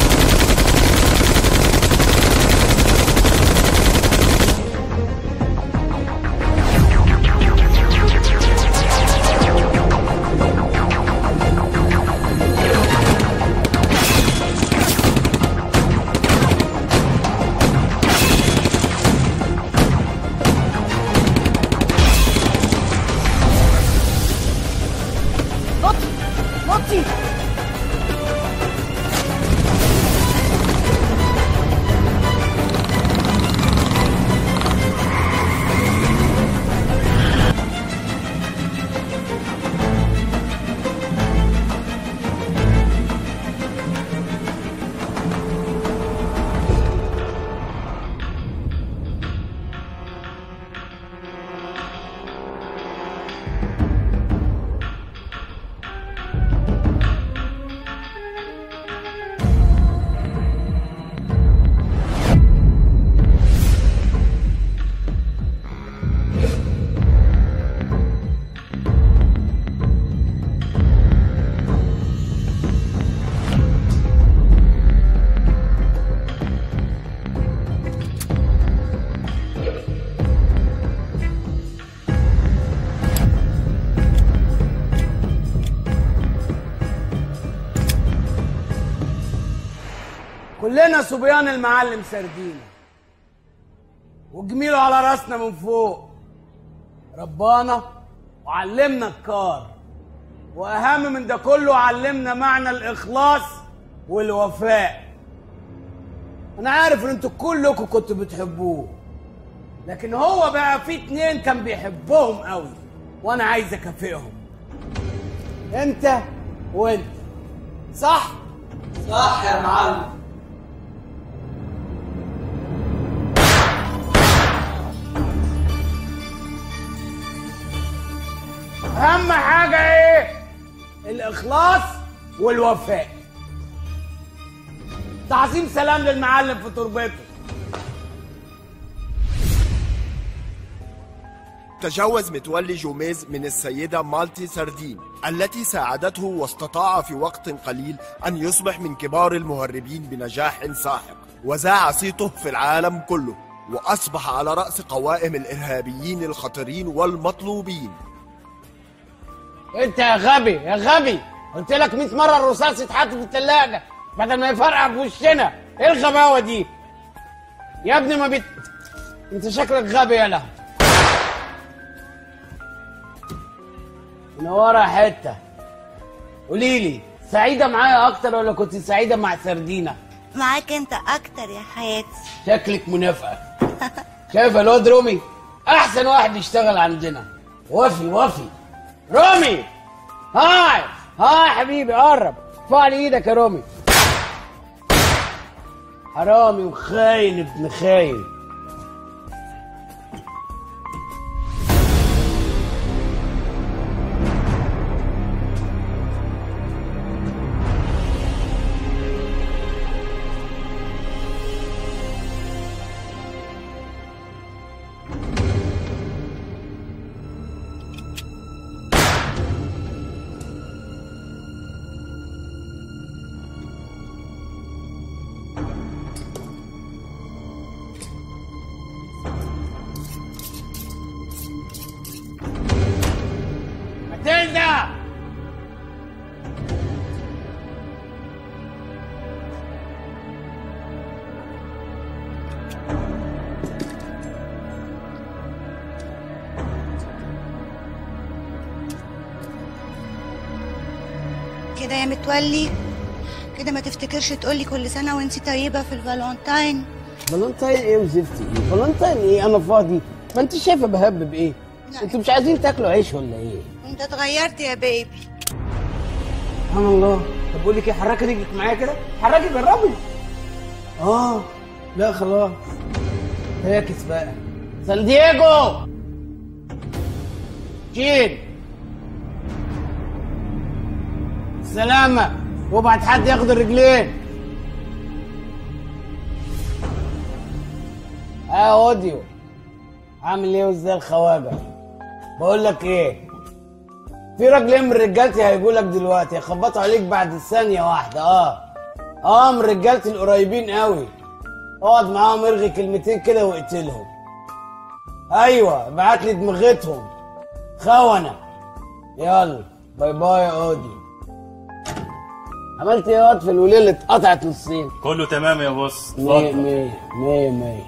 نطي نطي كلنا صبيان المعلم سردينة وجميله على راسنا من فوق ربانا وعلمنا الكار واهم من ده كله علمنا معنى الاخلاص والوفاء انا عارف ان انتوا كلكم كنتوا بتحبوه لكن هو بقى في اتنين كان بيحبهم قوي وانا عايز اكافئهم انت وانت صح صح يا معلم اهم حاجه ايه الاخلاص والوفاء تعظيم سلام للمعلم في تربته تجاوز متولي جوميز من السيدة مالتي سردين التي ساعدته واستطاع في وقت قليل أن يصبح من كبار المهربين بنجاح ساحق وذاع صيته في العالم كله وأصبح على رأس قوائم الإرهابيين الخطرين والمطلوبين انت يا غبي يا غبي قلت لك 100 مره الرصاص يتحط في الثلاجه بدل ما يفرقع في وشنا ايه الغباوه دي يا ابني ما بت انت شكلك غبي يالا منوره حته قولي لي سعيده معايا اكتر ولا كنت سعيده مع سردينه معاك انت اكتر يا حياتي شكلك منافقه شايف الواد رومي احسن واحد يشتغل عندنا وفي وفي رومي هاي هاي حبيبي قرب ارفع لي ايدك يا رومي حرامي وخاين ابن خاين ماتيلدا كده يا متولي كده ما تفتكرش تقولي كل سنه وانت طيبه في الفالنتاين فالنتاين ايه وزفتي ايه فالنتاين ايه انا فاضي ما انت شايفه بهبب ايه انتوا مش عايزين تاكلوا عيش ولا ايه انت اتغيرت يا بيبي سبحان الله طب بقول لك ايه حركه رجلك معايا كده حركي جربي اه لا خلاص فاكس بقى سان دييجو شين سلامة وابعت حد ياخد الرجلين اه اوديو عامل ايه وازاي الخواجه بقول لك ايه في راجلين من رجالتي هيجوا لك دلوقتي هيخبطوا عليك بعد ثانيه واحده اه اه من رجالتي القريبين قوي اقعد معاهم ارغي كلمتين كده واقتلهم ايوه ابعت لي دماغتهم خونه يلا باي باي يا اوديو عملت ايه يا واد في الوليه اللي اتقطعت نصين كله تمام يا بص مية اتفضل مية مية مية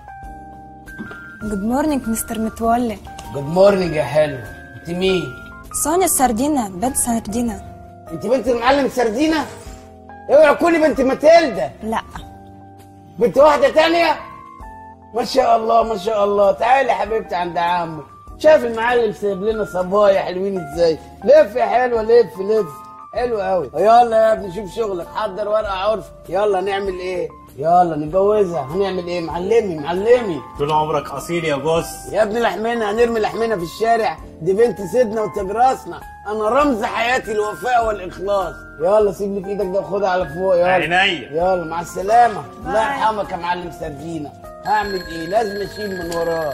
جود مورنينج مستر متولي جود مورنينج يا حلو انت مين؟ سونيا سردينة بنت سردينة انت بنت المعلم سردينة؟ اوعي تكوني بنت ماتيلدا لا بنت واحدة تانية؟ ما شاء الله ما شاء الله تعالي يا حبيبتي عند عمو شايف المعلم سايب لنا صبايا حلوين ازاي لف يا حلوة لف لف حلو قوي يلا يا ابني شوف شغلك حضر ورقة عرف يلا نعمل ايه يلا نتجوزها هنعمل ايه معلمي معلمي طول عمرك اصيل يا بص يا ابني لحمنا هنرمي لحمنا في الشارع دي بنت سيدنا وتجراسنا انا رمز حياتي الوفاء والاخلاص يلا سيب لي في ايدك ده وخدها على فوق يلا عينيا. يلا مع السلامه الله يرحمك يا معلم سردينه هعمل ايه لازم اشيل من وراه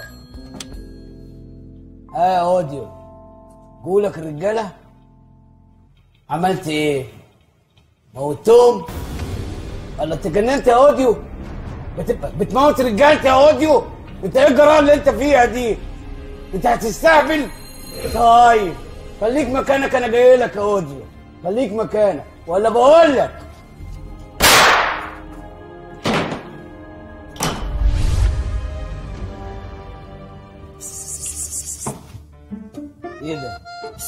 ها يا اوديو جولك الرجاله عملت ايه موتهم ولا انت جننت يا اوديو بت... بتموت رجالتي يا اوديو انت ايه الجرائم اللي انت فيها دي انت هتستهبل طيب خليك مكانك انا جاي لك يا اوديو خليك مكانك ولا بقول لك ايه ده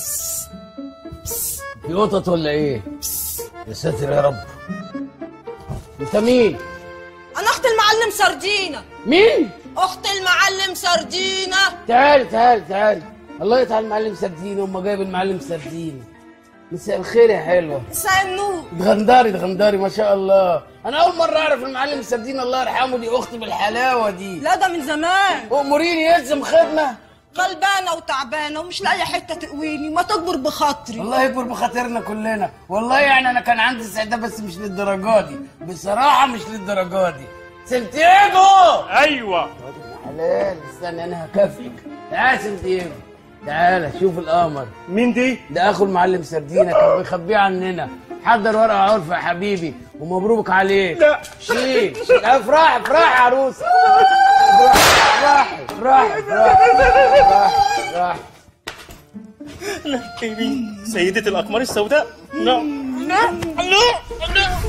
في قطط ولا ايه يا ساتر يا رب انت مين انا اخت المعلم سردينة مين اخت المعلم سردينة تعال تعال تعال الله يطلع المعلم سردين هم جايب المعلم سردين مساء الخير يا حلوه مساء النور تغندري تغندري ما شاء الله انا اول مره اعرف المعلم سردين الله يرحمه دي اختي بالحلاوه دي لا ده من زمان اموريني يلزم خدمه غلبانة وتعبانة ومش لاقية حتة تقويني ما تكبر بخاطري الله يكبر بخاطرنا كلنا والله يعني انا كان عندي استعداد بس مش للدرجه دي بصراحه مش للدرجه دي سنتياجو ايوه حلال استنى انا هكافئك تعال سنتياجو تعال شوف القمر مين دي؟ ده اخو المعلم سردينه كان بيخبيه عننا حضر ورقه عرف يا حبيبي ومبروك عليك لا. شيل شيل افرح افرح يا عروسه افرح افرح افرح افرح افرح لا مين؟ سيدة الأقمار السوداء؟ نعم لا لا لا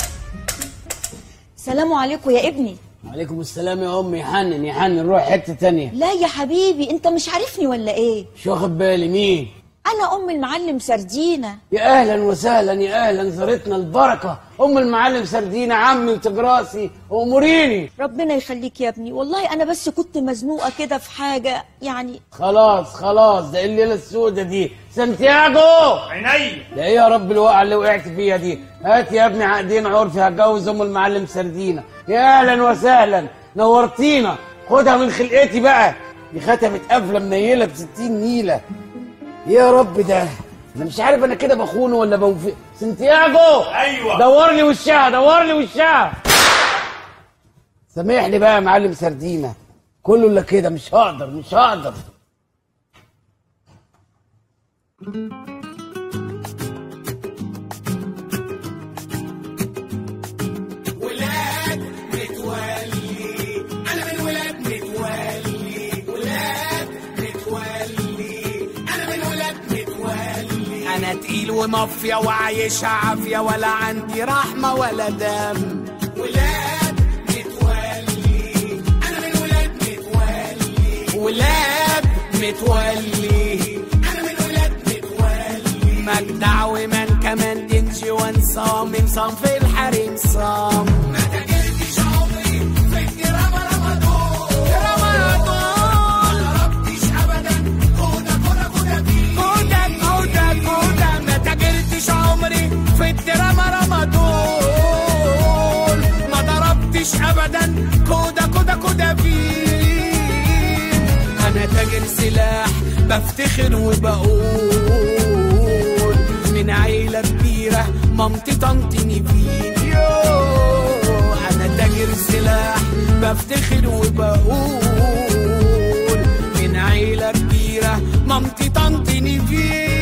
سلام عليكم يا ابني عليكم السلام يا امي يحنن يحنن روح حته تانية لا يا حبيبي انت مش عارفني ولا ايه مش واخد بالي مين انا ام المعلم سردينه يا اهلا وسهلا يا اهلا زارتنا البركه ام المعلم سردينه عمي وتجراسي اموريني ربنا يخليك يا ابني والله انا بس كنت مزنوقه كده في حاجه يعني خلاص خلاص ده إيه الليله السودة دي سانتياغو عينيا ده ايه يا رب الوقعه اللي وقعت فيها دي هات يا ابني عقدين عرفي هتجوز ام المعلم سردينه يا اهلا وسهلا نورتينا خدها من خلقتي بقى دي ختمت قفله منيله ب 60 نيله يا رب ده انا مش عارف انا كده بخونه ولا بوفي سانتياغو أيوة. دور لي وشها دور لي وشها سامحني بقى يا معلم سردينه كله الا كده مش هقدر مش هقدر ولاد متولي انا من ولاد متولي ولاد متولي انا من ولاد متولي انا تقيل ومافيا وعايشها عافيه ولا عندي رحمه ولا دم ولاد متولي انا من ولاد متولي ولاد متولي انا من ولاد متولي مجدع ومن كمان دنجي وانصام صام في الحريم صام ما تجرتش عمري في الدراما رمضان رمضان ما ضربتش ابدا كودا كودا كودا بيه كودا كودا كودا ما تجرتش عمري في الدراما رمضان ما ضربتش ابدا كودا كودا كودا بيه انا تاجر تاجر سلاح بفتخر وبقول من عيلة كبيرة مامتي طنط نيفين يو أنا تاجر سلاح بفتخر وبقول من عيلة كبيرة مامتي طنط نيفين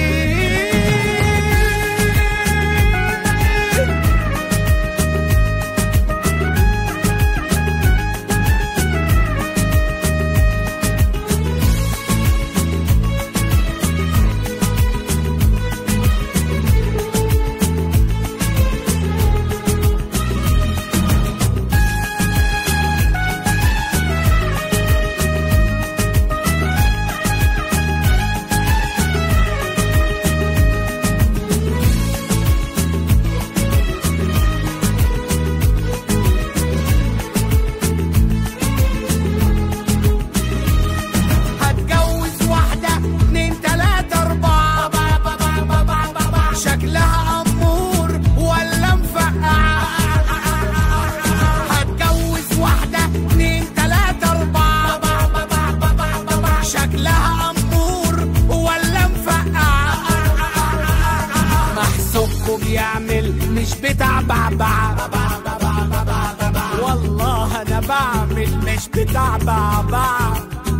هتجوز واحدة اتنين تلاتة أربعة شكلها أمور ولا مفقعة هتجوز واحدة اتنين تلاتة أربعة شكلها أمور ولا مفقعة محسوبكوا بيعمل مش بتاع بعبع والله أنا بعمل مش بتاع بعبع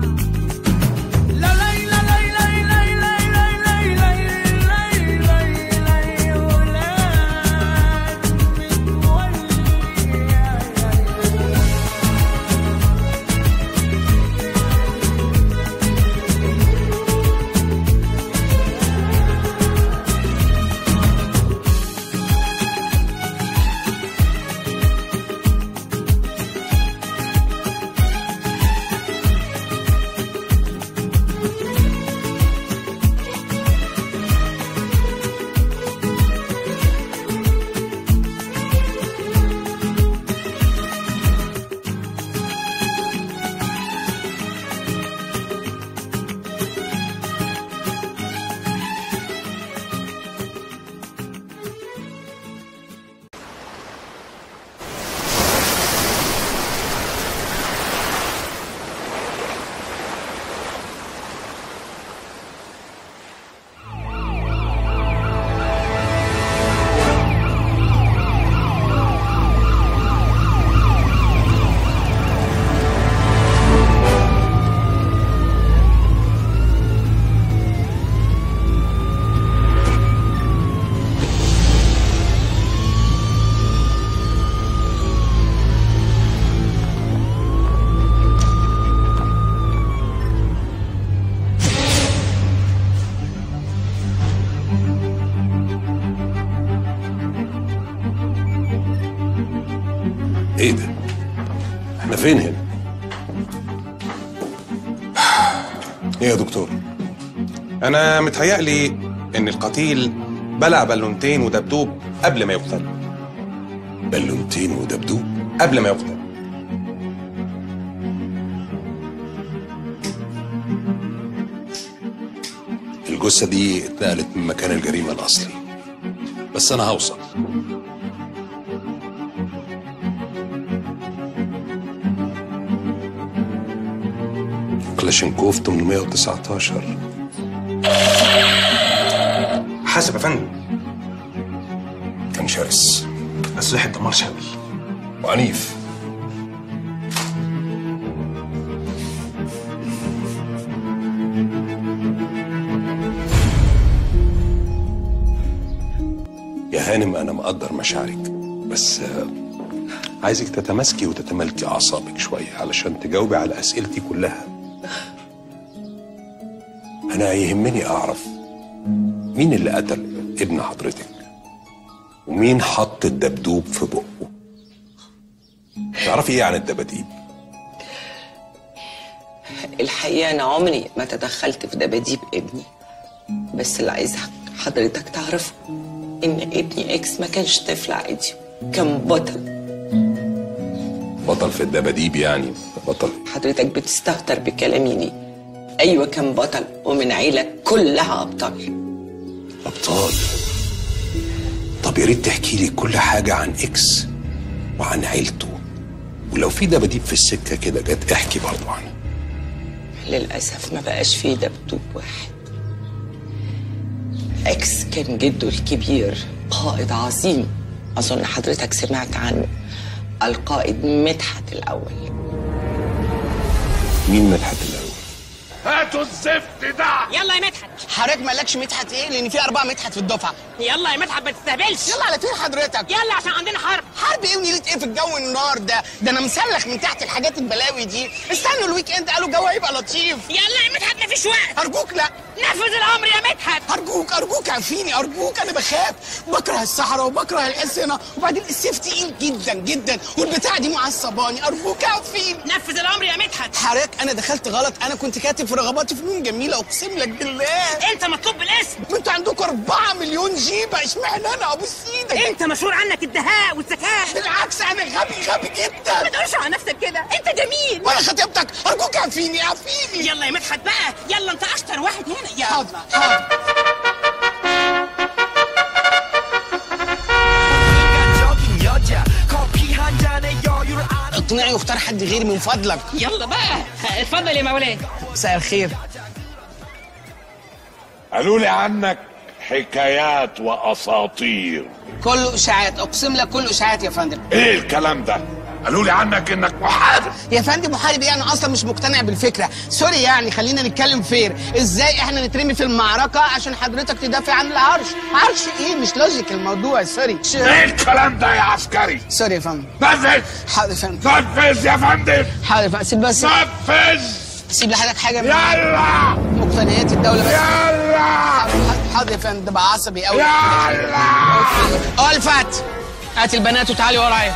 ايه ده؟ احنا فين هنا؟ ايه يا دكتور انا متهيألي ان القتيل بلع بالونتين ودبدوب قبل ما يقتل بالونتين ودبدوب قبل ما يقتل الجثة دي اتنقلت من مكان الجريمة الأصلي بس أنا هوصل كلاشينكوف 819 حاسب يا فندم كان شرس أسلحة دمار شامل وعنيف يا هانم أنا مقدر مشاعرك بس آه، عايزك تتماسكي وتتملكي أعصابك شوية علشان تجاوبي على أسئلتي كلها أنا يهمني أعرف مين اللي قتل ابن حضرتك ومين حط الدبدوب في بقه تعرفي ايه عن الدباديب الحقيقة أنا عمري ما تدخلت في دباديب ابني بس اللي عايز حضرتك تعرفه إن ابني إكس ما كانش طفل عادي كان بطل بطل في الدباديب يعني بطل حضرتك بتستهتر بكلامي ليه أيوة كان بطل ومن عيلة كلها أبطال ابطال طب يا ريت تحكي لي كل حاجه عن اكس وعن عيلته ولو في دباديب في السكه كده جت احكي برضه عنها للأسف ما بقاش فيه دبدوب واحد اكس كان جده الكبير قائد عظيم أظن حضرتك سمعت عنه القائد مدحت الأول مين مدحت الاول هاتوا الزفت ده يلا يا مدحت حضرتك مالكش مدحت ايه لان في اربعه مدحت في الدفعه يلا يا مدحت ما تستهبلش يلا على فين حضرتك يلا عشان عندنا حرب حرب ايه ونيلة ايه في الجو النار ده ده انا مسلخ من تحت الحاجات البلاوي دي استنوا الويك اند قالوا الجو هيبقى لطيف يلا يا مدحت مفيش وقت ارجوك لا نفذ الامر يا مدحت ارجوك ارجوك عارفيني ارجوك انا بخاف بكره الصحراء وبكره الحصنه وبعدين السيف تقيل جدا جدا والبتاعه دي معصباني ارجوك عارفيني نفذ الامر يا مدحت حضرتك انا دخلت غلط انا كنت كاتب في رغباتي فنون جميله اقسم لك بالله انت مطلوب بالاسم ما انتوا عندكم 4 مليون جيبه اشمعنى انا ابوس ايدك انت مشهور عنك الدهاء والذكاء بالعكس انا غبي غبي جدا ما تقولش على نفسك كده انت جميل وانا خطيبتك ارجوك عارفيني عارفيني يلا يا مدحت بقى يلا انت اشطر واحد هنا يلا حاضر حاضر اقنعي واختار حد غيري من فضلك يلا بقى اتفضل يا مولاي مساء الخير قالوا لي عنك حكايات واساطير كله اشاعات اقسم لك كله اشاعات يا فندم ايه الكلام ده قالوا لي عنك انك محارب يا فندم محارب ايه انا اصلا مش مقتنع بالفكره سوري يعني خلينا نتكلم فير ازاي احنا نترمي في المعركه عشان حضرتك تدافع عن العرش عرش ايه مش لوجيك الموضوع سوري ايه الكلام ده يا عسكري سوري يا فندم نفذ حاضر يا فندم نفذ يا فندم حاضر يا فندم سيب بس نفذ سيب لحضرتك حاجه من يلا مقتنيات الدوله بس يلا حاضر يا فندم ده بقى عصبي قوي يلا الفت هات البنات وتعالي ورايا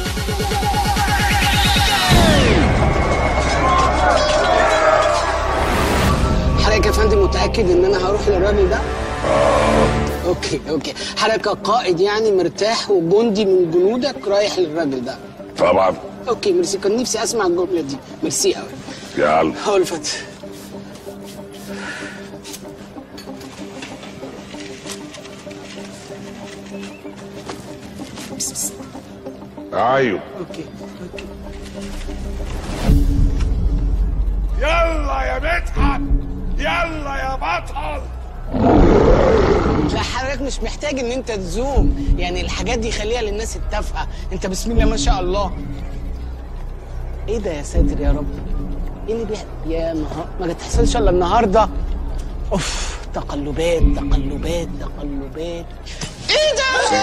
حضرتك يا فندم متاكد ان انا هروح للراجل ده اوكي اوكي حضرتك قائد يعني مرتاح وجندي من جنودك رايح للراجل ده طبعا اوكي ميرسي كان نفسي اسمع الجمله دي ميرسي قوي يلا هو الفت ايوه اوكي يلا يا مدحت يلا يا بطل لا حضرتك مش محتاج ان انت تزوم يعني الحاجات دي خليها للناس التافهه انت بسم الله ما شاء الله ايه ده يا ساتر يا رب ايه اللي بيحصل يا نهار ما تحصلش الا النهارده اوف تقلبات تقلبات تقلبات ايه ده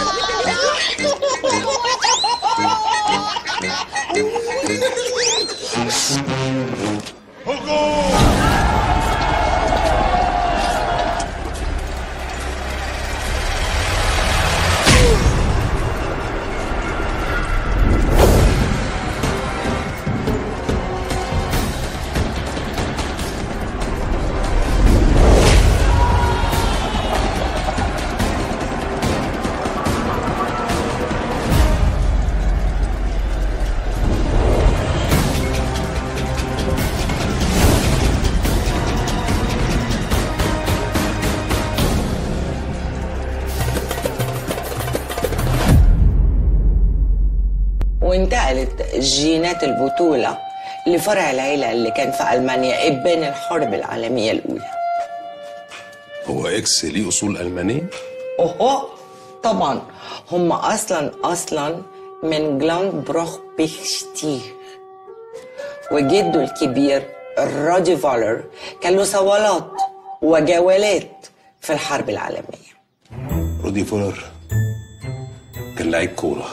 وانتقلت جينات البطولة لفرع العيلة اللي كان في ألمانيا إبان الحرب العالمية الأولى هو اكس ليه اصول المانيه أوه طبعا هم أصلا أصلا من جلاند بروخ بيشتير وجده الكبير رادي فالر كان له صولات وجولات في الحرب العالمية رودي فولر كان لعيب كوره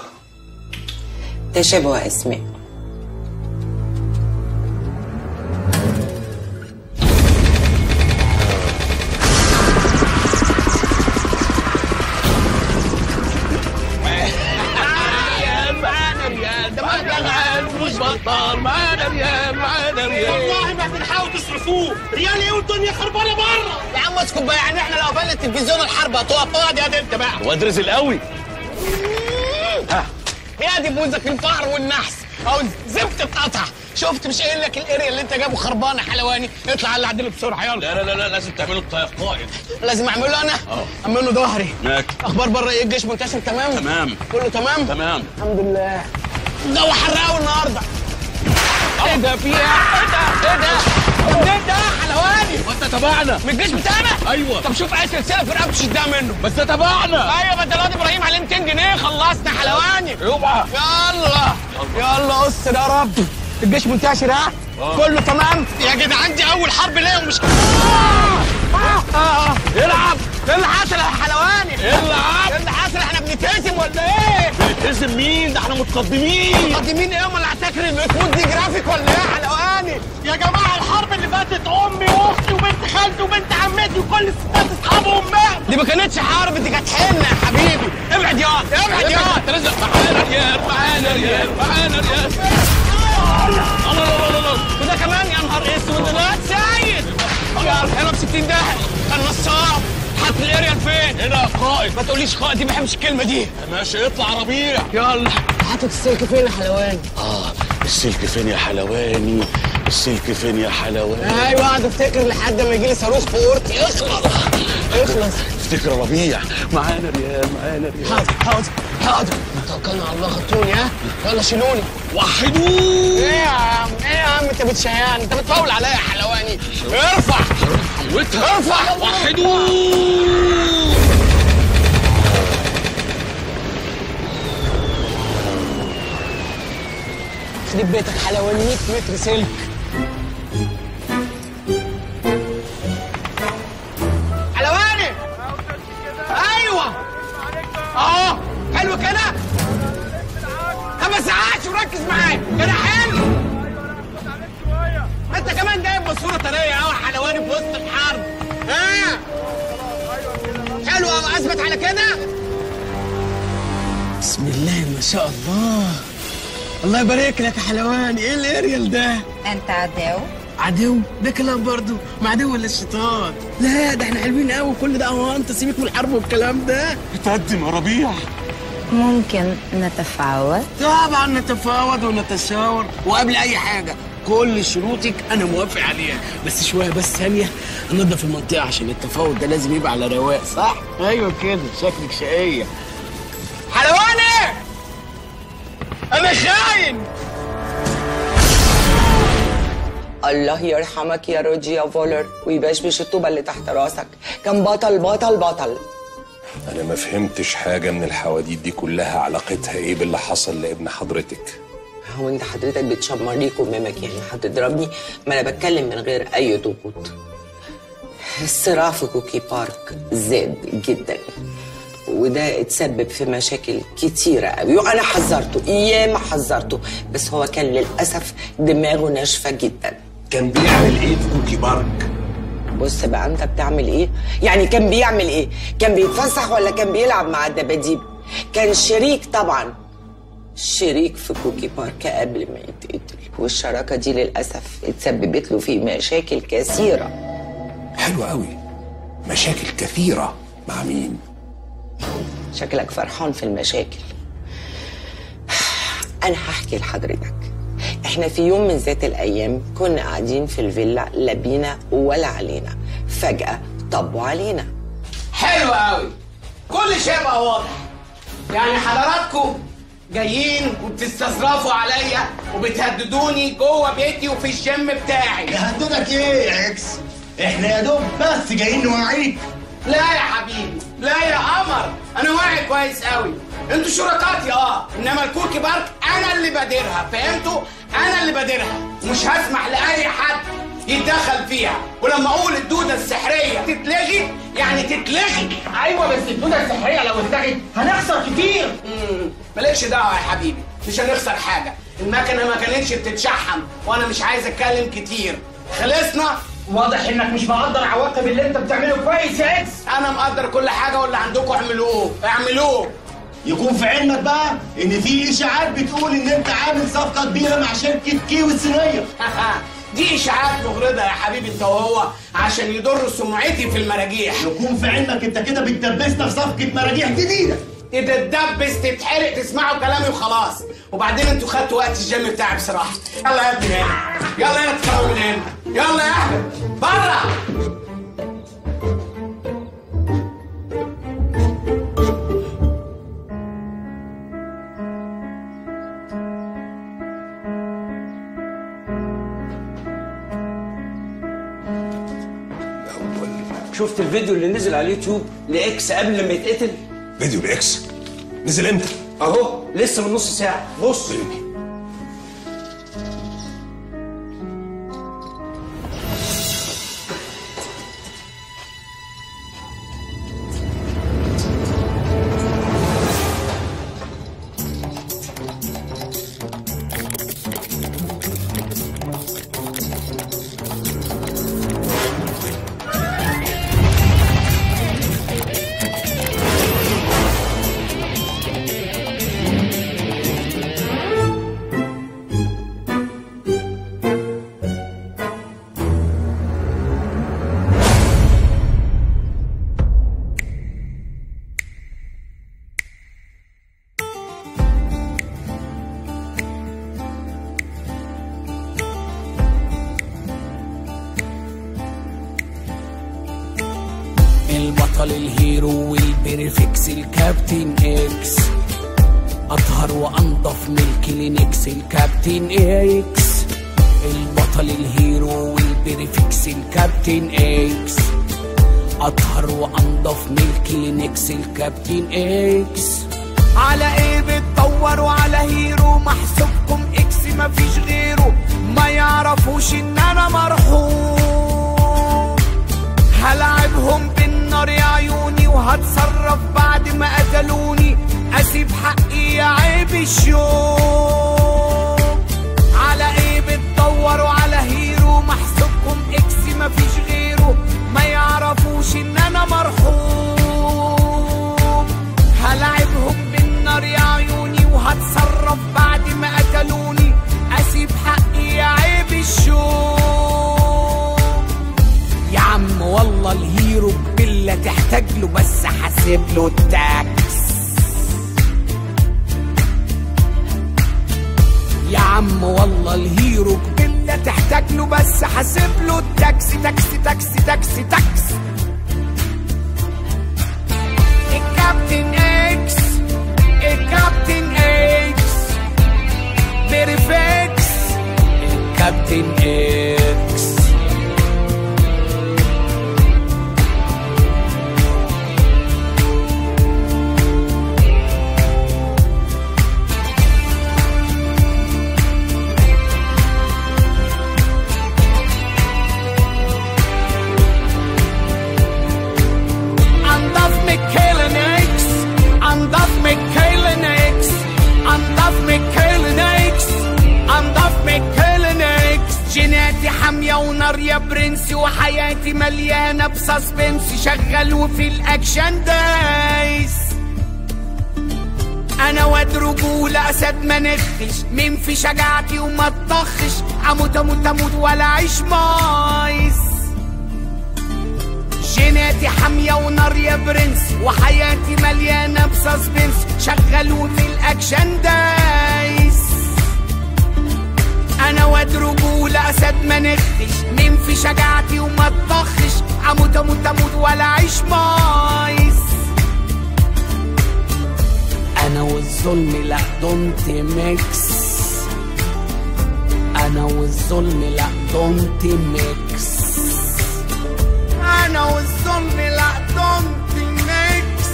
تشابه أسماء والله ما بنحاول تصرفوه ريال ايه والدنيا خربانه بره يا عم اسكت بقى يعني احنا لو قفلنا التلفزيون الحرب هتقف اقعد يا دي انت بقى واد رزل قوي ها يا دي بوزك الفقر والنحس او زفت اتقطع شفت مش قايل لك الاريا اللي انت جابه خربانه حلواني اطلع على عدل بسرعه يلا لا لا لا, لا لازم تعمله قائد لازم اعمله انا اه اعمل له ظهري ماك اخبار بره ايه الجيش منتشر تمام تمام كله تمام تمام الحمد لله الجو حر قوي النهارده ايه ده في ايه ايه ده ايه ده منين ده يا حلواني وانت تبعنا من الجيش بتاعنا ايوه طب شوف اي سلسله في رقبته شدها منه بس ده تبعنا ايوه ما انت الواد ابراهيم عليه 200 جنيه خلصنا حلواني يبقى يلا يلا قص يا رب الجيش منتشر ها كله تمام يا جدعان دي اول حرب ليا ومش آه، آه. العب ايه اللي حصل يا حلواني العب. ايه اللي حصل احنا بنتهزم ولا ايه بنتهزم مين ده احنا متقدمين مقدمين ايه امال العساكر اللي بتموت دي جرافيك ولا ايه يا حلواني يا جماعه الحرب اللي فاتت امي واختي وبنت خالتي وبنت عمتي وكل الستات اصحابهم ماتوا دي ما كانتش حرب دي كانت حنه يا حبيبي ابعد يا ابعد يا انت لازم معانا ريال معانا ريال معانا ريال الله الله الله الله وده كمان يا نهار اسود ده الواد سيد يا حلوه ب 60 داهيه كان نصاب حط الاريال فين؟ هنا يا قائد ما تقوليش قائد دي ما بحبش الكلمه دي ماشي اطلع ربيع يلا حاطط السلك فين يا حلواني؟ اه السلك فين يا حلواني السلك فين يا حلواني ايوه اقعد افتكر لحد ما يجي لي صاروخ في اورتي اخلص اخلص افتكر يا ربيع معانا ريال معانا ريال حاضر حاضر حاضر توكلنا على الله خدتوني ها يلا شيلوني وحدوه ايه يا عم ايه يا عم انت بتشيان انت بتفاول عليا يا حلواني ارفع حلوتها ارفع وحدوه يخرب بيتك حلواني 100 متر سلك حلواني ايوه اه حلو كده خمس ساعات وركز معايا كده حلو ما انت كمان جايب بصوره طريه قوي حلواني في وسط الحرب ها حلو أوي، اثبت على كده بسم الله ما شاء الله الله يبارك لك يا حلواني ايه الاريال ده انت عداو عدو ده كلام برضه مع عدو ولا الشيطان لا ده احنا حلوين قوي كل ده اهو انت سيبك من الحرب والكلام ده اتقدم يا ربيع ممكن نتفاوض طبعا نتفاوض ونتشاور وقبل اي حاجه كل شروطك انا موافق عليها بس شويه بس ثانيه ننضف المنطقه عشان التفاوض ده لازم يبقى على رواق صح ايوه كده شكلك شقيه حلواني انا خاين الله يرحمك يا روجي يا فولر ويبشبش الطوبة اللي تحت راسك كان بطل بطل بطل انا ما فهمتش حاجه من الحواديت دي كلها علاقتها ايه باللي حصل لابن حضرتك هو انت حضرتك بتشمرني كمامك يعني هتضربني ما انا بتكلم من غير اي ضغوط الصراع في كوكي بارك زاد جدا وده اتسبب في مشاكل كتيرة قوي وأنا حذرته ياما حذرته بس هو كان للأسف دماغه ناشفة جدا كان بيعمل ايه في كوكي بارك بص بقى انت بتعمل ايه يعني كان بيعمل ايه كان بيتفسح ولا كان بيلعب مع الدباديب كان شريك طبعا شريك في كوكي بارك قبل ما يتقتل والشراكة دي للأسف اتسببت له في مشاكل كثيرة حلو قوي مشاكل كثيره مع مين شكلك فرحان في المشاكل أنا هحكي لحضرتك احنا في يوم من ذات الأيام كنا قاعدين في الفيلا لا بينا ولا علينا فجأة طبوا علينا حلو قوي كل شيء بقى واضح يعني حضراتكم جايين وبتستظرفوا عليا وبتهددوني جوه بيتي وفي الجيم بتاعي يهددك ايه يا اكس؟ احنا يا دوب بس جايين نوعيك لا يا حبيبي لا يا قمر انا واعي كويس قوي انتوا شركاتي اه انما الكوكي بارك انا اللي بادرها فهمتوا انا اللي بادرها ومش هسمح لاي حد يتدخل فيها ولما اقول الدوده السحريه تتلغي يعني تتلغي ايوه بس الدوده السحريه لو اتلغت هنخسر كتير مم، مالكش دعوه يا حبيبي مش هنخسر حاجه المكنه ما كانتش بتتشحن وانا مش عايز اتكلم كتير خلصنا واضح انك مش مقدر عواقب اللي انت بتعمله كويس يا اكس انا مقدر كل حاجه واللي عندكم اعملوه اعملوه يكون في علمك بقى ان في اشاعات بتقول ان انت عامل صفقه كبيره مع شركه كيو الصينيه دي اشاعات مغرضه يا حبيبي انت وهو عشان يضروا سمعتي في المراجيح يكون في علمك انت كده بتدبسنا في صفقه مراجيح جديده تتدبس تتحرق تسمعوا كلامي وخلاص وبعدين انتوا خدتوا وقت الجيم بتاعي بصراحه يلا يا ابني هنا يلا يلا تطلعوا من هنا يلا يا احمد بره شفت الفيديو اللي نزل على اليوتيوب لاكس قبل لما يتقتل فيديو لاكس نزل امتى اهو لسه من نص ساعه بص البطل الهيرو والبريفكس الكابتن اكس اطهر وانضف من الكلينكس الكابتن اكس البطل الهيرو والبريفكس الكابتن اكس اطهر وانضف من الكلينكس الكابتن اكس على ايه بتدوروا على هيرو محسوبكم اكس مفيش غيره ما يعرفوش ان انا مرحوم هلعبهم بالنار يا عيوني وهتصرف بعد ما قتلوني اسيب حقي يا عيب الشوق على ايه بتدوروا على هيرو محسوبكم اكس مفيش غيره ما يعرفوش ان انا مرحوم هلعبهم بالنار يا عيوني وهتصرف بعد ما قتلوني اسيب حقي يا عيب الشوق يا عم والله الهيرو بيلا تحتاج له بس حاسب له التاكس يا عم والله الهيرو بيلا تحتاج له بس حاسب له التاكسي تاكسي تاكسي تاكسي تاكسي الكابتن اكس الكابتن اكس بيرفكس الكابتن اكس انضف ميكيلن اكس انضف ميكيلن اكس انضف ميكيلن اكس انضف ميكيلن اكس جيناتي حامية ونار يا برنسي وحياتي مليانة بسسبنس شغال وفي الاكشن دايس انا واد رجولة اسد ما نخش مين في شجاعتي وما تطخش اموت اموت اموت ولا اعيش مايس جيناتي حامية ونار يا برنس وحياتي مليانة بسسبنس شغال وفي الأكشن دايس أنا واد رجولة أسد ما نخش مين في شجاعتي وما تطخش أموت أموت أموت ولا أعيش مايس انا والظلم لا دونت ميكس انا والظلم لا دونت ميكس أنا والظلم لا دونت ميكس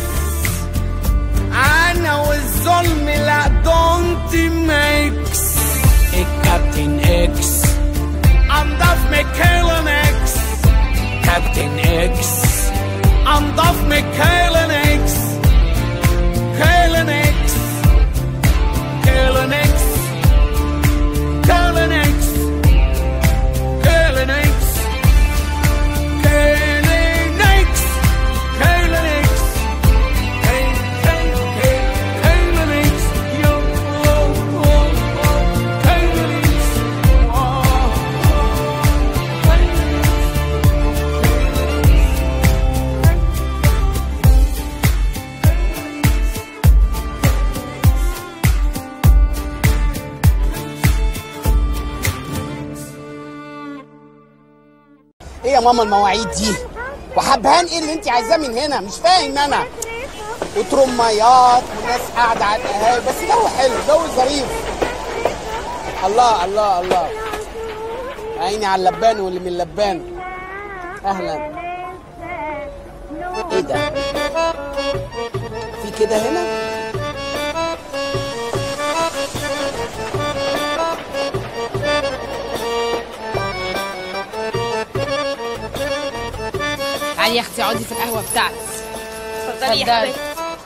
أنا والظلم لا دونت ميكس الكابتن اكس أنضف ميكيلن اكس كابتن اكس أنضف ميكيلن اكس كيلن اكس كيلن اكس كيلن اكس كيلن اكس كيلن اكس كيلن اكس كيلن اكس يو كيلن اكس ايه يا ماما المواعيد دي وحبهان ايه اللي انت عايزاه من هنا مش فاهم انا وترميات وناس قاعده على القهاوي بس جو حلو جو ظريف الله الله الله عيني على اللبان واللي من اللبان اهلا ايه ده في كده هنا تعالي يا اختي اقعدي في القهوه بتاعتي اتفضلي يا حبيبتي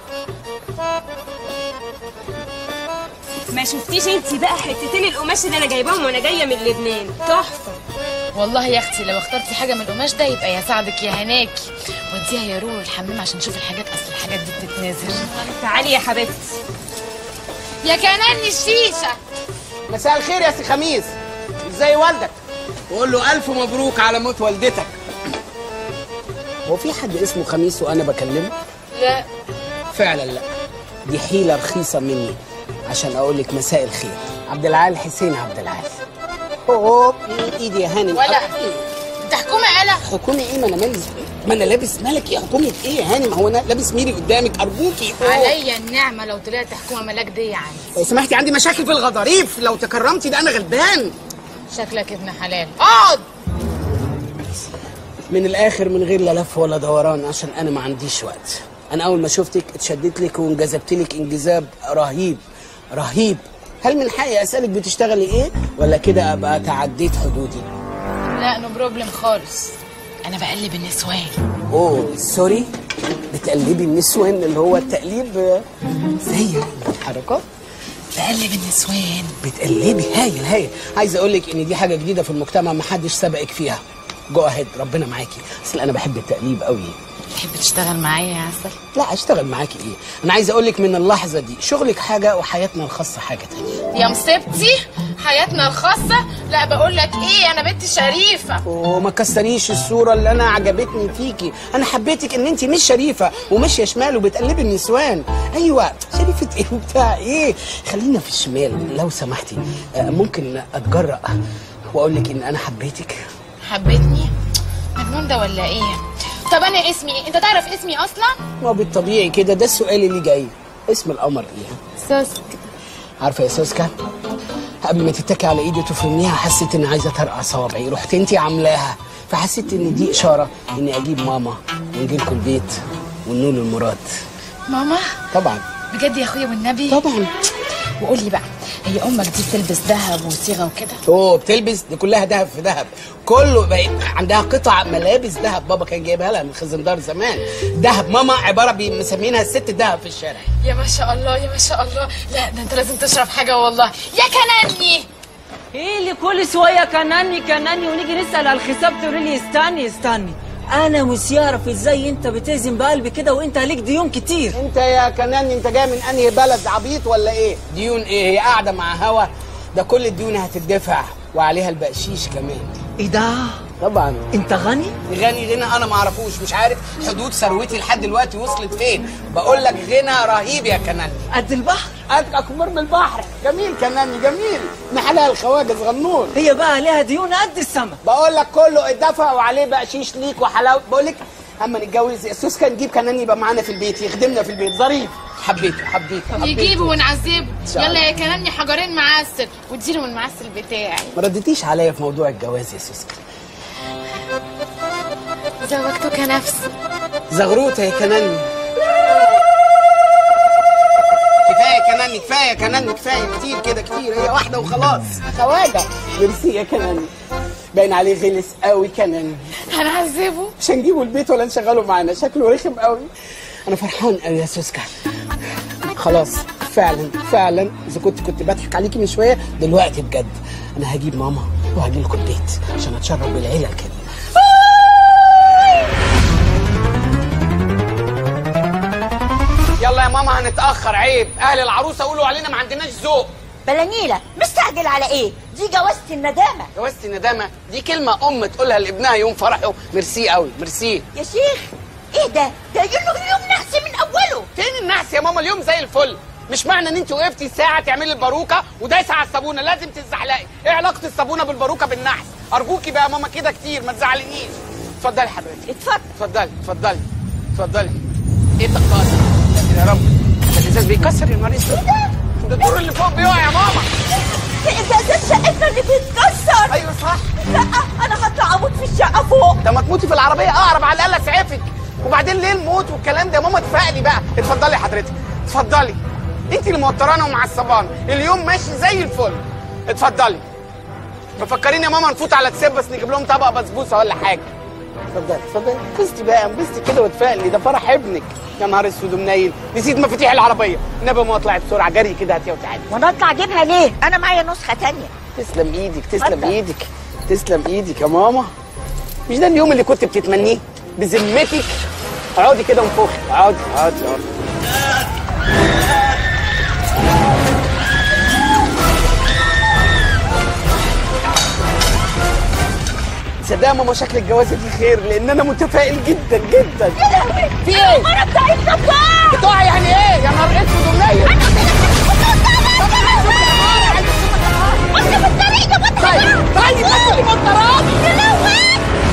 ما شفتيش انت بقى حتتين القماش اللي انا جايباهم وانا جايه من لبنان تحفه والله يا اختي لو اخترتي حاجه من القماش ده يبقى يا سعدك يا هناكي وديها يا رورو الحمام عشان نشوف الحاجات اصل الحاجات دي بتتنازل تعالي يا حبيبتي يا كناني الشيشه مساء الخير يا سي خميس ازاي والدك وقول له الف مبروك على موت والدتك هو في حد اسمه خميس وانا بكلمه لا فعلا لا دي حيله رخيصه مني عشان اقول لك مساء الخير عبد العال حسين عبد العال اوه ايدي يا هانم ولا انت حكومه يالا حكومي ايه ما انا مالي ما انا لابس ملكي حكومه ايه يا هانم هو انا لابس ميري قدامك ارجوكي أوه. عليا النعمه لو طلعت حكومه ملاك دي يعني لو سمحتي عندي مشاكل في الغضاريف لو تكرمتي ده انا غلبان شكلك ابن حلال اقعد من الاخر من غير لا لف ولا دوران عشان انا ما عنديش وقت انا اول ما شفتك اتشدت لك وانجذبت لك انجذاب رهيب رهيب هل من حقي اسالك بتشتغلي ايه ولا كده ابقى تعديت حدودي لا نو بروبلم خالص انا بقلب النسوان اوه سوري بتقلبي النسوان اللي هو التقليب آه، زي الحركات بقلب النسوان بتقلبي هايل هايل عايز اقول لك ان دي حاجه جديده في المجتمع ما حدش سبقك فيها جو اهيد ربنا معاكي اصل انا بحب التقليب قوي تحب تشتغل معايا يا عسل لا اشتغل معاكي ايه انا عايز اقول لك من اللحظه دي شغلك حاجه وحياتنا الخاصه حاجه تانية يا مصيبتي حياتنا الخاصه لا بقول لك ايه انا بنت شريفه وما كسريش الصوره اللي انا عجبتني فيكي انا حبيتك ان انت مش شريفه وماشيه شمال وبتقلبي النسوان ايوه شريفه ايه وبتاع ايه خلينا في الشمال لو سمحتي آه، ممكن اتجرأ واقول لك ان انا حبيتك حبيتني مجنون ده ولا ايه طب انا اسمي ايه انت تعرف اسمي اصلا ما بالطبيعي كده ده السؤال اللي جاي اسم القمر ايه سوسك عارفه يا سوسكا قبل ما تتكي على ايدي وتفرميها حسيت اني عايزه ترقع صوابعي رحت انت عاملاها فحسيت ان دي اشاره اني اجيب ماما ونجي لكم البيت ونقول المراد ماما طبعا بجد يا اخويا والنبي طبعا وقول لي بقى هي امك دي بتلبس ذهب وصيغه وكده اوه بتلبس دي كلها ذهب في ذهب كله بقت عندها قطع ملابس ذهب بابا كان جايبها لها من خزندار زمان ذهب ماما عباره بي- مسمينها الست ذهب في الشارع يا ما شاء الله يا ما شاء الله لا ده انت لازم تشرب حاجه والله يا كناني ايه اللي كل شويه كناني كناني ونيجي نسال على الحساب تقولي لي استني استني انا مش يعرف ازاي انت بتهزم بقلبي كده وانت عليك ديون كتير انت يا كناني انت جاي من انهي بلد عبيط ولا ايه ديون ايه هي قاعده مع هوا ده كل الديون هتدفع وعليها البقشيش كمان ايه ده طبعا انت غني غني غنى انا ما اعرفوش مش عارف حدود ثروتي لحد دلوقتي وصلت فين بقول لك غنى رهيب يا كناني قد البحر قد اكبر من البحر جميل كناني جميل من حلال الخواجز غنون هي بقى عليها ديون قد السما بقول لك كله اتدفع وعليه بقشيش ليك وحلاوه بقول لك اما نتجوز سوسكا نجيب كناني يبقى معانا في البيت يخدمنا في البيت ظريف حبيته حبيته حبيته يجيبه ونعذبه شاء يلا الله. يا كناني حجرين معسل واديله من المعسل بتاعي ما ردتيش عليا في موضوع الجواز يا سوسكا زوجتك نفسي زغروطه يا كناني كفايه كناني كفايه كناني كفايه كتير كده كتير هي واحده وخلاص خواجه ميرسي يا كناني باين عليه غلس قوي كناني هنعذبه مش هنجيبه البيت ولا نشغله معانا شكله رخم قوي انا فرحان قوي يا سوسكا خلاص فعلا فعلا اذا كنت كنت بضحك عليكي من شويه دلوقتي بجد انا هجيب ماما وهجي لكم البيت عشان اتشرف بالعيله كده يلا يا ماما هنتاخر عيب اهل العروسه قولوا علينا ما عندناش ذوق بلانيلة مستعجل على ايه؟ دي جوازة الندامة جوازة الندامه دي كلمه ام تقولها لابنها يوم فرحه ميرسي قوي ميرسي يا شيخ ايه ده؟ ده يقول يوم نحس من اوله فين النحس يا ماما اليوم زي الفل مش معنى ان انت وقفتي ساعه تعملي الباروكه ودايسه على الصابونه لازم تتزحلقي ايه علاقه الصابونه بالباروكه بالنحس ارجوكي بقى يا ماما كده كتير ما تزعلنيش اتفضلي حضرتك اتفضل اتفضلي اتفضلي اتفضلي ايه تقاطع يا رب ده الازاز بيكسر يا نهار اسود ده الدور اللي فوق بيقع يا ماما في ازازات شقتنا اللي بتتكسر ايوه صح لا انا هطلع اموت في الشقة فوق ده ما تموتي في العربيه اقرب على الاقل اسعفك وبعدين ليه الموت والكلام ده يا ماما اتفقلي بقى اتفضلي حضرتك اتفضلي انت اللي موترانه ومعصبانه اليوم ماشي زي الفل اتفضلي مفكرين يا ماما نفوت على تسيب بس نجيب لهم طبق بسبوسه ولا حاجه اتفضلي اتفضلي انبسطي بقى انبسطي كده واتفائلي ده فرح ابنك يا نهار اسود ومنيل نسيت مفاتيح العربيه النبي ما اطلعي بسرعه جري كده هاتيها وتعالي وانا اطلع اجيبها ليه انا معايا نسخه تانية تسلم ايدك تسلم اتفضل. ايدك تسلم ايدك يا ماما مش ده اليوم اللي كنت بتتمنيه بذمتك اقعدي كده وانفخي اقعدي اقعدي اقعدي تصدق يا ماما شكل الجوازه دي خير لان انا متفائل جدا جدا يا لهوي في ايه؟ المره بتاعتنا بتقع بتقع يعني ايه؟ يا نهار اسود ومنيل بص في الطريق ده بطل طيب طيب بس اللي مطراني يا لهوي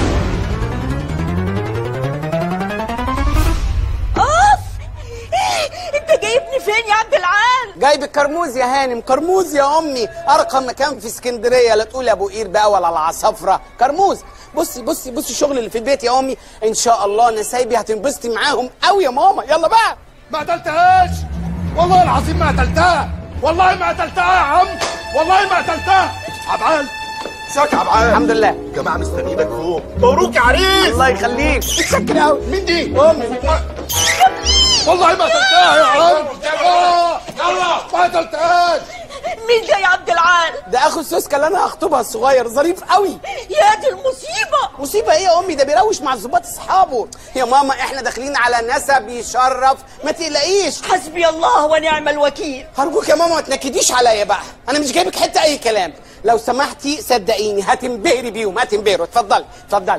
اوف انت جايبني فين يا عبد العال جايب الكرموز يا هانم كرموز يا امي ارقى مكان في اسكندريه لا تقول يا ابو قير بقى ولا العصافره كرموز بصي بصي بصي الشغل اللي في البيت يا امي ان شاء الله نسايبي هتنبسطي معاهم قوي يا ماما يلا بقى ما قتلتهاش والله العظيم ما قتلتها والله ما قتلتها يا عم والله ما قتلتها عبعال ازيك يا عبعال الحمد لله جماعه مستنيينك فوق مبروك يا عريس الله يخليك متشكر قوي مين دي؟ امي والله ما قتلتها يا عم آه، يلا ما قتلتهاش مين ده يا عبد العال ده اخو السوسكه اللي انا هخطبها الصغير ظريف قوي يا دي المصيبه مصيبه ايه يا امي ده بيروش مع الظباط اصحابه يا ماما احنا داخلين على نسب يشرف ما تقلقيش حسبي الله ونعم الوكيل هرجوك يا ماما ما تنكديش عليا بقى انا مش جايبك حته اي كلام لو سمحتي صدقيني هتنبهري بيهم هتنبهروا اتفضلي اتفضلي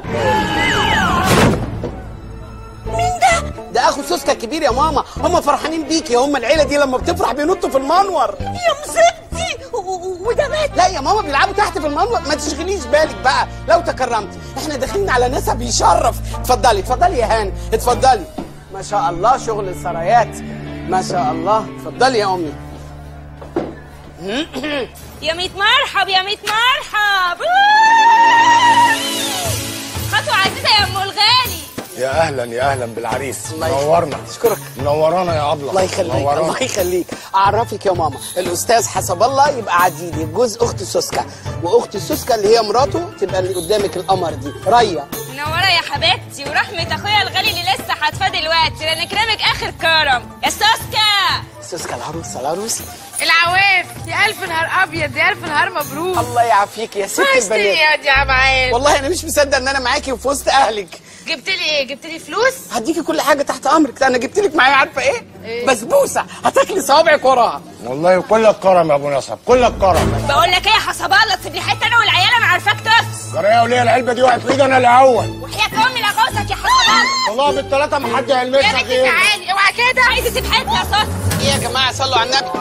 مين ده ده اخو سوسكا الكبير يا ماما هم فرحانين بيكي هم العيله دي لما بتفرح بينطوا في المنور يا مصيبتي و- و- وده مات لا يا ماما بيلعبوا تحت في المنور ما تشغليش بالك بقى لو تكرمتي احنا داخلين على نسب يشرف اتفضلي اتفضلي يا هاني اتفضلي ما شاء الله شغل السرايات ما شاء الله اتفضلي يا امي يا ميت مرحب يا ميت مرحب خطوة عزيزة يا ام الغالي يا اهلا يا اهلا بالعريس منورنا اشكرك منورانا يا ابله الله يخليك منورانا. الله يخليك اعرفك يا ماما الاستاذ حسب الله يبقى عديلي جوز اخت سوسكا واخت سوسكا اللي هي مراته تبقى اللي قدامك القمر دي ريا منورة يا حبيبتي ورحمة اخويا الغالي اللي لسه حاتفاه دلوقتي لان كرامك اخر كرم يا سوسكا سوسكا العروسه العروسه العواف يا الف نهار ابيض يا الف نهار مبروك الله يعافيك يا ست وحشتني البنات يا دي يا عبعال والله انا مش مصدق ان انا معاكي وفي وسط اهلك جبت لي ايه جبت لي فلوس هديكي كل حاجه تحت امرك انا جبت لك معايا عارفه ايه إيه؟ بسبوسه هتاكلي صوابعك وراها والله كلك كرم يا ابو نصب كلك كرم بقول لك ايه يا حسب الله تسيب لي حته انا والعيال انا عارفاك تفس جرايه وليه العلبه دي وقعت في ايدي انا الاول وحياة امي لغوصك يا حسب الله والله بالثلاثه ما حد يا يلمسها بنتي غيري تعالي اوعى كده عايزه تسيب حته يا صوص ايه يا جماعه صلوا على النبي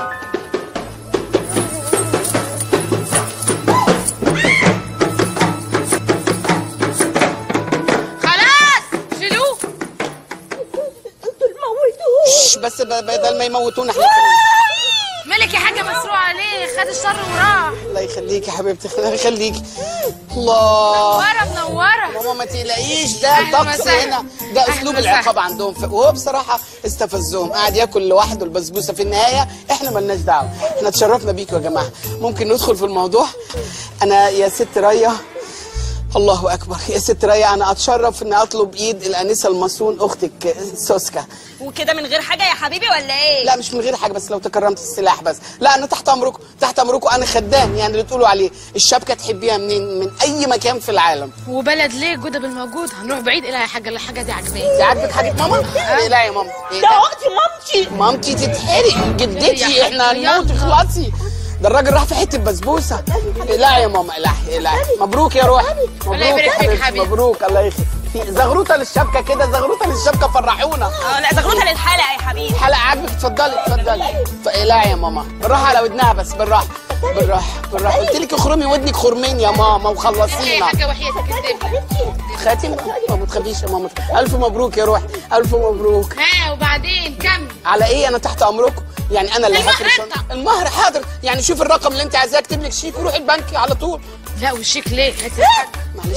خلاص شيلوه شش، بس ب- بدل ما يموتونا احنا مالك يا حاجه مسروق عليه خد الشر وراح الله يخليكي يا حبيبتي الله يخليكي الله منوره منوره ماما ما تقلقيش ده أهلاً الطقس وسهلاً. هنا ده أهلاً اسلوب وسهلاً. العقاب عندهم ف... وهو بصراحه استفزهم قاعد ياكل لوحده البسبوسه في النهايه احنا ملناش دعوه احنا اتشرفنا بيكم يا جماعه ممكن ندخل في الموضوع انا يا ست ريا الله اكبر يا ست ريا انا اتشرف ان اطلب ايد الانسه المصون اختك سوسكا وكده من غير حاجه يا حبيبي ولا ايه لا مش من غير حاجه بس لو تكرمت السلاح بس لا انا تحت امركم تحت امركم انا خدام يعني اللي تقولوا عليه الشبكه تحبيها منين من اي مكان في العالم وبلد ليه جوده بالموجود هنروح بعيد الى حاجه الحاجه دي عجباني دي عاجبك حاجه ماما لا يا ماما إيه ده ده؟ اختي مامتي مامتي تتحرق جدتي يا احنا حبيبتي، هنموت يلا. اخلصي ده الراجل راح في حته بسبوسه لا يا ماما لا لا مبروك يا روحي مبروك الله يبارك فيك حبيبتي، حبيبي. مبروك الله يخليك في زغروطه للشبكه كده زغروطه للشبكه فرحونا اه لا زغروطه للحلقه يا حبيبي الحلقه عاجبك اتفضلي اتفضلي ف- لا يا ماما بالراحه على ودنها بس بالراحه بالراحه بالراحه قلت لك اخرمي ودنك خرمين يا ماما ايه وخلصينا حاجه وحياتك الدنيا خاتم ما تخافيش يا ماما الف مبروك يا روحي الف مبروك ها وبعدين كمل على ايه انا تحت امركم يعني انا اللي المهر هفرش انت. المهر حاضر يعني شوف الرقم اللي انت عايزاه اكتب لك شيك وروحي البنك على طول لا والشيك ليه هات الحاجة. معلش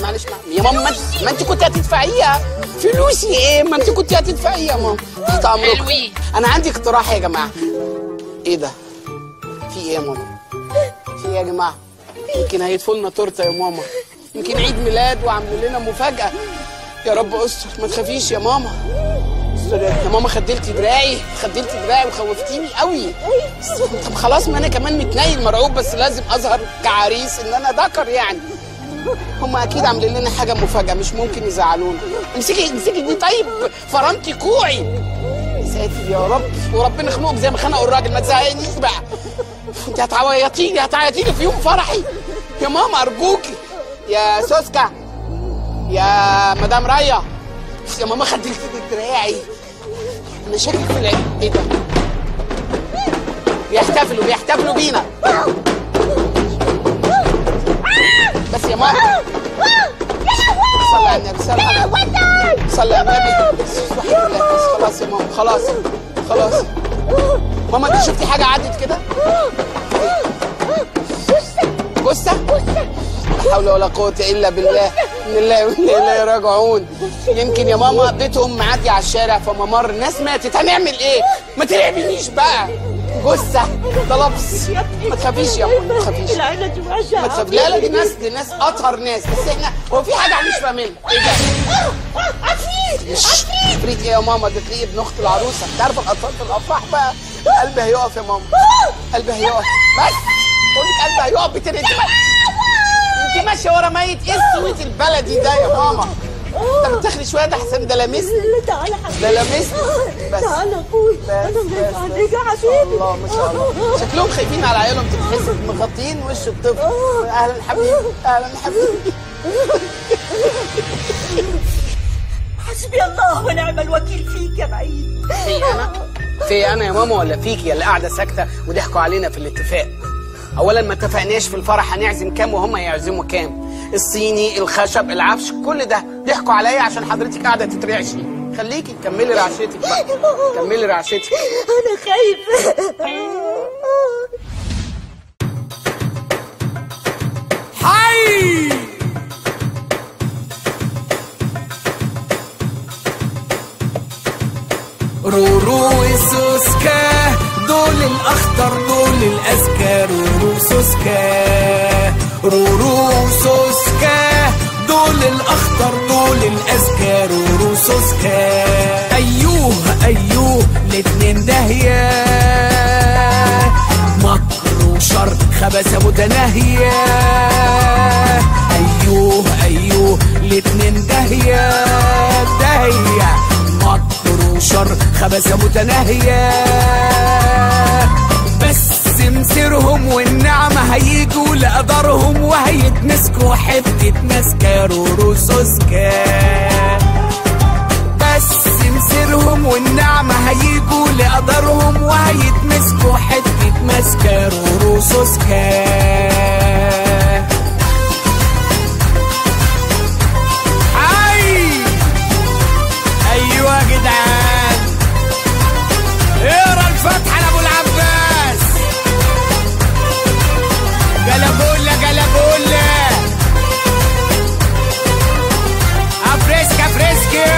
معلش مع- يا ماما ما انت- ما انت كنت هتدفعيها فلوسي ايه ما انت كنت هتدفعيها يا ماما تحت امرك حلوين. انا عندي اقتراح يا جماعه ايه ده في ايه يا ماما في ايه يا جماعه يمكن هيدفوا لنا تورته يا ماما يمكن عيد ميلاد وعملوا لنا مفاجاه يا رب استر ما تخافيش يا ماما استر يا ماما خدلتي دراعي خدلتي دراعي وخوفتيني قوي طب خلاص ما انا كمان متنيل مرعوب بس لازم اظهر كعريس ان انا ذكر يعني هم اكيد عاملين لنا حاجه مفاجاه مش ممكن يزعلونا امسكي امسكي دي طيب فرمتي كوعي يا ساتر يا رب وربنا يخنقك زي ما خنقوا الراجل ما تزهقنيش بقى انت هتعيطيني هتعيطيني في يوم فرحي يا ماما ارجوكي يا سوسكا يا مدام ريا يا ماما خدلت دراعي انا شاكك في العيد ايه ده بيحتفلوا بيحتفلوا بينا بس يا ماما صلي على النبي صلي على النبي صلي على النبي سبحان الله بس خلاص يا ماما خلاص خلاص ماما انت شفتي حاجه عدت كده جثه لا حول ولا قوه الا بالله من الله وانا اليه راجعون يمكن يا ماما بيتهم معدي على الشارع فممر الناس ماتت هنعمل ايه ما ترعبنيش بقى جثه ده لبس ما تخافيش يا ماما ما تخافيش العيلة دي وحشة ما تخاف لا لا دي ناس دي ناس اطهر ناس بس احنا هو في حاجه مش فاهمينها ايه ده عفريت مش عفريت ايه يا ماما ده تلاقيه ابن اخت العروسه انت عارفه الاطفال في الافراح بقى قلبي هيقف يا ماما قلبي هيقف بس بقول لك قلبي هيقف بتنقل انت ماشيه ورا ميت ايه السويت البلدي ده يا ماما انت بتاخدي شويه ده احسن ده لامسني تعالى حبيبي ده لامسني بس تعالى اخوي انا خايفة عليك يا حبيبي الله ما شاء الله شكلهم خايفين على عيالهم تتحس مغطيين وش الطفل اهلا حبيبي اهلا حبيبي حسبي الله ونعم الوكيل فيك يا بعيد في انا في انا يا ماما ولا فيك يا اللي قاعده ساكته وضحكوا علينا في الاتفاق اولا ما اتفقناش في الفرح هنعزم كام وهم يعزموا كام الصيني الخشب العفش كل ده ضحكوا عليا عشان حضرتك قاعده تترعشي خليكي كملي رعشتك بقى كملي رعشتك انا خايفة حي رورو وسوسكا دول الاخضر دول الاذكى رورو سوسكا رورو سوسكا دول الاخضر دول الاذكى رورو سوسكا ايوه ايوه الاتنين داهيه مكر وشر خبثة متناهية أيوه أيوه الاتنين داهية داهية مكر وشر خبثة متناهية بس مسيرهم والنعمة هيجوا لقدرهم وهيتمسكوا حتة ماسكة رورو سوسكا بس مسيرهم والنعمة هيجوا لقدرهم وهيتمسكوا حتة ماسكة رورو سوسكا حي ايوه يا جدعان اقرا الفاتحة لابو العباس جلابولا جلابولا افريسكا فريسكا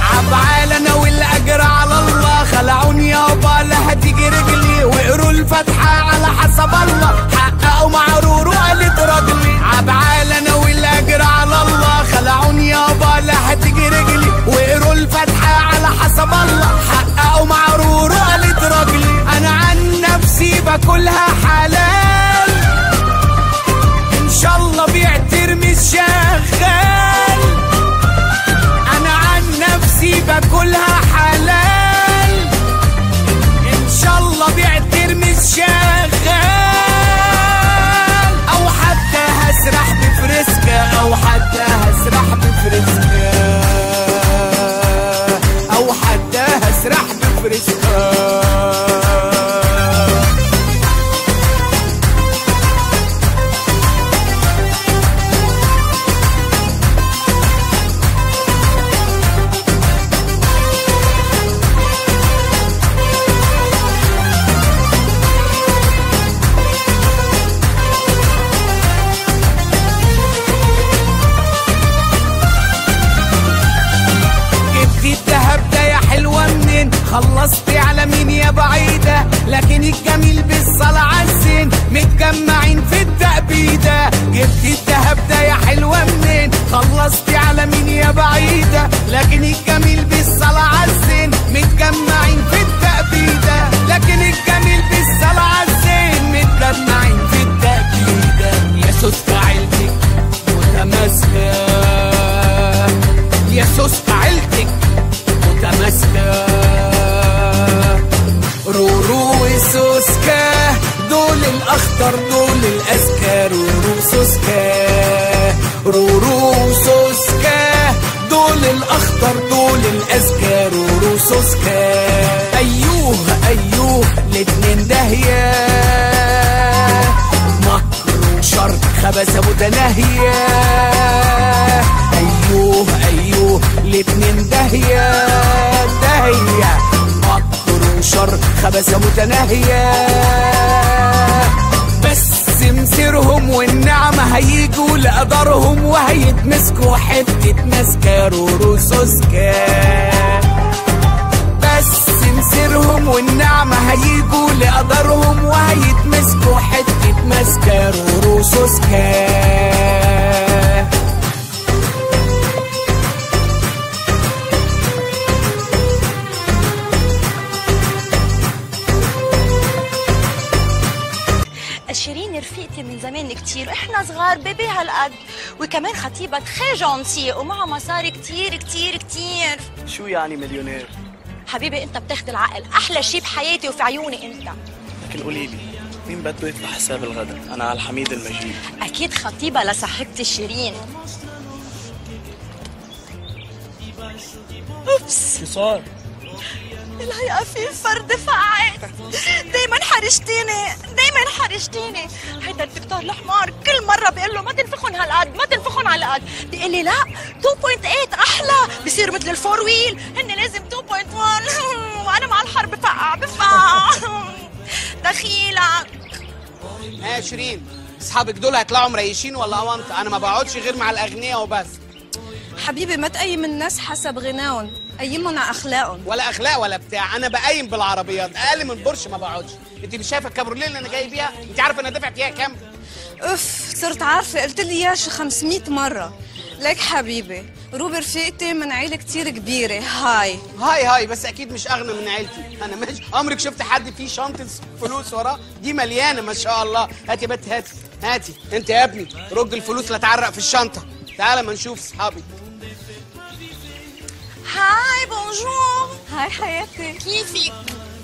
عبعال انا والاجر على الله خلعوني يابا لا هتيجي رجلي وقروا الفتحة روسوسكا دول الاخطر دول الاذكى روسوسكا ايوه ايوه الاتنين داهيه مكر وشر خبثه متناهيه ايوه ايوه الاتنين داهيه داهيه مكر وشر خبثه متناهيه بس مسيرهم والنعمة هيجوا لقدرهم وهيتمسكوا حتة ماسكة روسوسكا بس مسيرهم والنعمة هيجوا لقدرهم وهيتمسكوا حتة ماسكة روسوسكا شيرين رفيقتي من زمان كتير واحنا صغار بيبي هالقد وكمان خطيبة تخي جونتي ومعها مصاري كتير كتير كتير شو يعني مليونير؟ حبيبي انت بتاخد العقل احلى شي بحياتي وفي عيوني انت لكن قولي لي مين بده يدفع حساب الغداء؟ أنا على الحميد المجيد اكيد خطيبة لصاحبتي شيرين اوبس شو صار؟ الهيئة في فرد فقعت دايما حرجتيني دايما حرجتيني هيدا الدكتور الحمار كل مرة بيقول له ما تنفخن هالقد ما تنفخن هالقد بيقول لي لا 2.8 أحلى بصير مثل الفور ويل هن لازم 2.1 وأنا مع الحر بفقع بفقع دخيلك ها شيرين اصحابك دول هيطلعوا مريشين ولا اونطه انا ما بقعدش غير مع الاغنياء وبس حبيبي ما تقيم الناس حسب غناهم قيمهم على اخلاقهم ولا اخلاق ولا بتاع انا بقيم بالعربيات اقل من بورش ما بقعدش انت مش شايفه الكابروليه اللي انا جاي بيها انت عارفه انا دافع فيها كام اف صرت عارفه قلت لي اياها شي 500 مره ليك حبيبي روبي رفيقتي من عيله كتير كبيره هاي هاي هاي بس اكيد مش اغنى من عيلتي انا ماشي عمرك شفت حد فيه شنطه فلوس وراه دي مليانه ما شاء الله هاتي يا بنت هاتي هاتي انت يا ابني رج الفلوس لا تعرق في الشنطه تعالى ما نشوف صحابي هاي بونجور هاي حياتي كيفك؟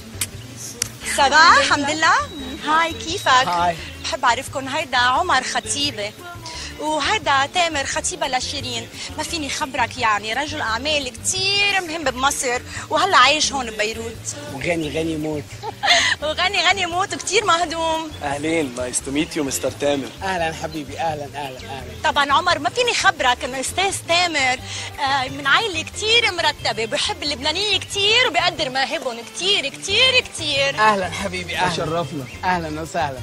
سافا الحمد لله هاي كيفك؟ هاي. بحب اعرفكم هيدا عمر خطيبي وهيدا تامر خطيبة لشيرين ما فيني خبرك يعني رجل اعمال كتير مهم بمصر وهلا عايش هون ببيروت وغني غني موت وغني غني موت وكتير مهضوم أهلين نايس تو ميت يو مستر تامر اهلا حبيبي اهلا اهلا اهلا طبعا عمر ما فيني خبرك انه استاذ تامر آه، من عائله كتير مرتبه بحب اللبنانيه كتير وبقدر مواهبهم كتير كتير كتير اهلا حبيبي اهلا شرفنا. اهلا وسهلا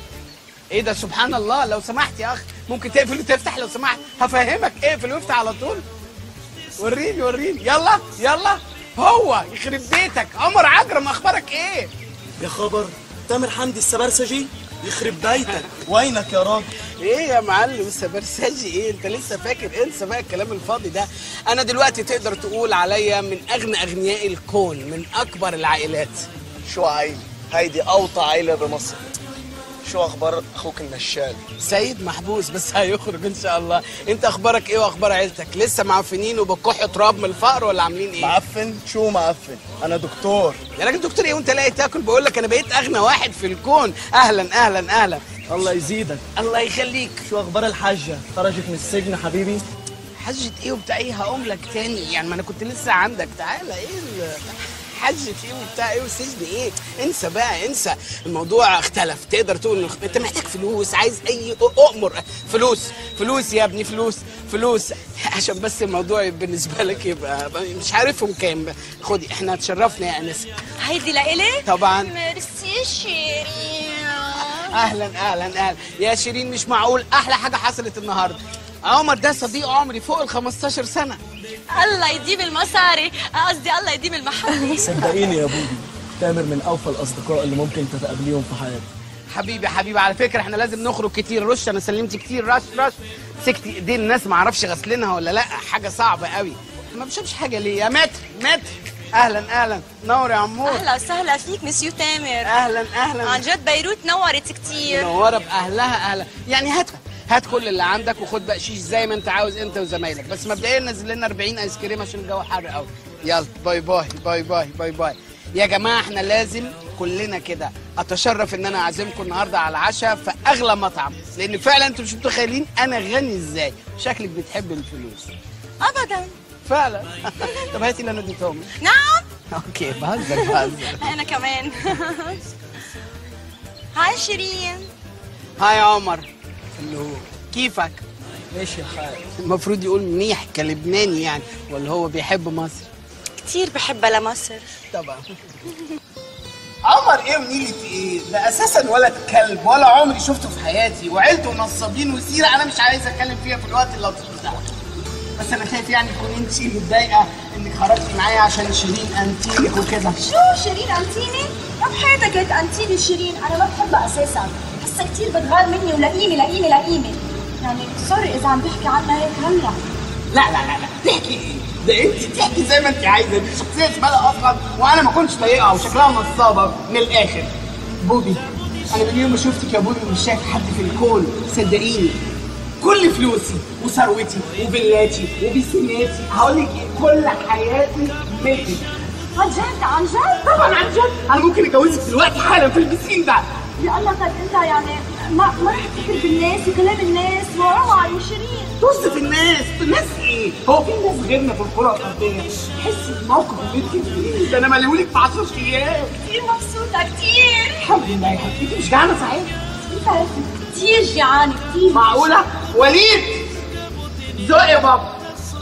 ايه ده سبحان الله لو سمحت يا اخ ممكن تقفل وتفتح لو سمحت هفهمك اقفل وافتح على طول وريني وريني يلا يلا هو يخرب بيتك عمر عجرم اخبارك ايه يا خبر تامر حمدي السبرسجي يخرب بيتك وينك يا راجل ايه يا معلم السبرسجي ايه انت لسه فاكر انسى بقى الكلام الفاضي ده انا دلوقتي تقدر تقول عليا من اغنى اغنياء الكون من اكبر العائلات شو عيلة هيدي أوطى عيلة بمصر شو أخبار أخوك النشال سيد محبوس بس هيخرج ان شاء الله انت اخبارك ايه واخبار عيلتك لسه معفنين وبتكحوا تراب من الفقر ولا عاملين ايه معفن شو معفن أنا دكتور يا راجل دكتور ايه وانت لاقي تاكل بقول لك انا بقيت اغنى واحد في الكون اهلا اهلا اهلا الله يزيدك الله يخليك شو أخبار الحاجة خرجت من السجن حبيبي حجة ايه وبتاع ايه هقوم لك تاني يعني ما انا كنت لسه عندك تعالى ايه ال- حجة ايه وبتاع ايه والسجن ايه انسى بقى انسى الموضوع اختلف تقدر تقول إنه- انت محتاج فلوس عايز اي اؤمر فلوس فلوس يا ابني فلوس فلوس عشان بس الموضوع بالنسبة لك يبقى مش عارفهم كام خدي احنا اتشرفنا يا انسه هيدي لإلي؟ طبعا ميرسي شيرين اهلا اهلا اهلا يا شيرين مش معقول احلى حاجه حصلت النهارده عمر ده صديق عمري فوق ال 15 سنه الله يديم المصاري قصدي الله يديم المحبة صدقيني يا بودي تامر من أوفى الأصدقاء اللي ممكن تتقابليهم في حياتك حبيبي حبيبي على فكره احنا لازم نخرج كتير رش انا سلمت كتير رش رش مسكت ايدين الناس ما اعرفش غسلينها ولا لا حاجه صعبه قوي ما بشوفش حاجه ليه يا متر متر اهلا اهلا نور يا عمور اهلا وسهلا فيك مسيو تامر اهلا اهلا عن جد بيروت نورت كتير منوره باهلها اهلا يعني هات هات كل اللي عندك وخد بقشيش زي ما انت عاوز انت وزمايلك بس مبدئيا نزل لنا 40 ايس كريم عشان الجو حر قوي يلا باي باي باي باي باي باي يا جماعه احنا لازم كلنا كده اتشرف ان انا اعزمكم النهارده على العشاء في اغلى مطعم لان فعلا انتوا مش متخيلين انا غني ازاي شكلك بتحب الفلوس ابدا فعلا طب هاتي اللي انا اديتهم نعم اوكي بهزر بهزر انا كمان هاي شيرين هاي عمر اللي كيفك ماشي الحال المفروض يقول منيح كلبناني يعني ولا هو بيحب مصر كتير بحبها لمصر طبعا عمر ايه ونيلة ايه؟ ده اساسا ولد كلب ولا عمري شفته في حياتي وعيلته نصابين وسيره انا مش عايز اتكلم فيها في الوقت اللطيف ده بس انا خايف يعني تكون انت متضايقه انك خرجتي معايا عشان شيرين انتيك وكده شو شيرين انتيني؟ يا بحياتك قلت انتيني شيرين انا ما بحبها اساسا حاسه كتير بتغار مني ولئيمه لئيمه لئيمه يعني سوري اذا عم بحكي عنها هيك هلا لا لا لا لا تحكي ايه؟ ده انت تحكي زي ما انت عايزه دي شخصيه زباله اصلا وانا ما كنتش طايقها وشكلها نصابه من الاخر بوبي انا من يوم ما شفتك يا بوبي مش شايف حد في الكون صدقيني كل فلوسي وثروتي وفيلاتي وبيسيناتي هقول لك ايه كل حياتي ملكي عن جد عن جد؟ طبعا عن جد انا ممكن اتجوزك دلوقتي حالا في البسين ده بيقول لك انت يعني ما ما رح تفكر بالناس وكلام الناس واوعى يا شيرين طز في الناس الناس ايه هو في ناس غيرنا في الكره الارضيه تحسي بموقف اللي انت فيه ده انا ملهولك في 10 ايام كتير مبسوطه كتير الحمد لله يا حبيبتي مش جعانه صحيح كيف كتير جيعانه كتير معقوله وليد زق يا بابا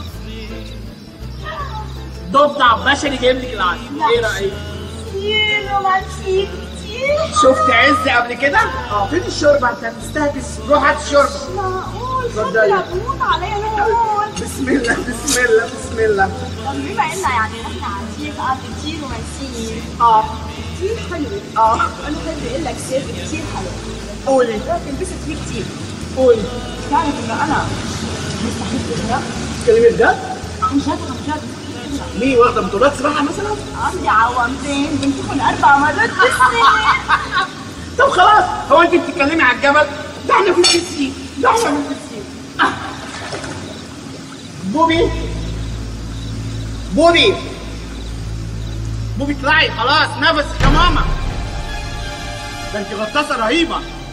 ضفدع بشري جايب لك العشاء ايه رايك كتير رومانسيك كتير شفت عز قبل كده اه فين الشوربه انت هتستهبس روح هات الشوربه معقول اتفضلي. فضلك بموت عليا نقول بسم الله بسم الله بسم الله طب بما ان يعني نحن عندي قعدة كتير رومانسية اه كتير حلوة اه انا بحب اقول لك سر كتير حلو قولي تنبسط فيه كتير قولي تعرف ان انا مستحيل اغرق تكلمي بجد؟ عن جد عن جد ليه واخده بطولات سباحه مثلا؟ عندي عوامتين بنتكم اربع مرات بالسنة طب خلاص هو انت بتتكلمي على الجبل؟ ده احنا في البسين ده احنا في البسين آه. بوبي بوبي بوبي اطلعي خلاص نفسك يا ماما ده انت غطاسه رهيبه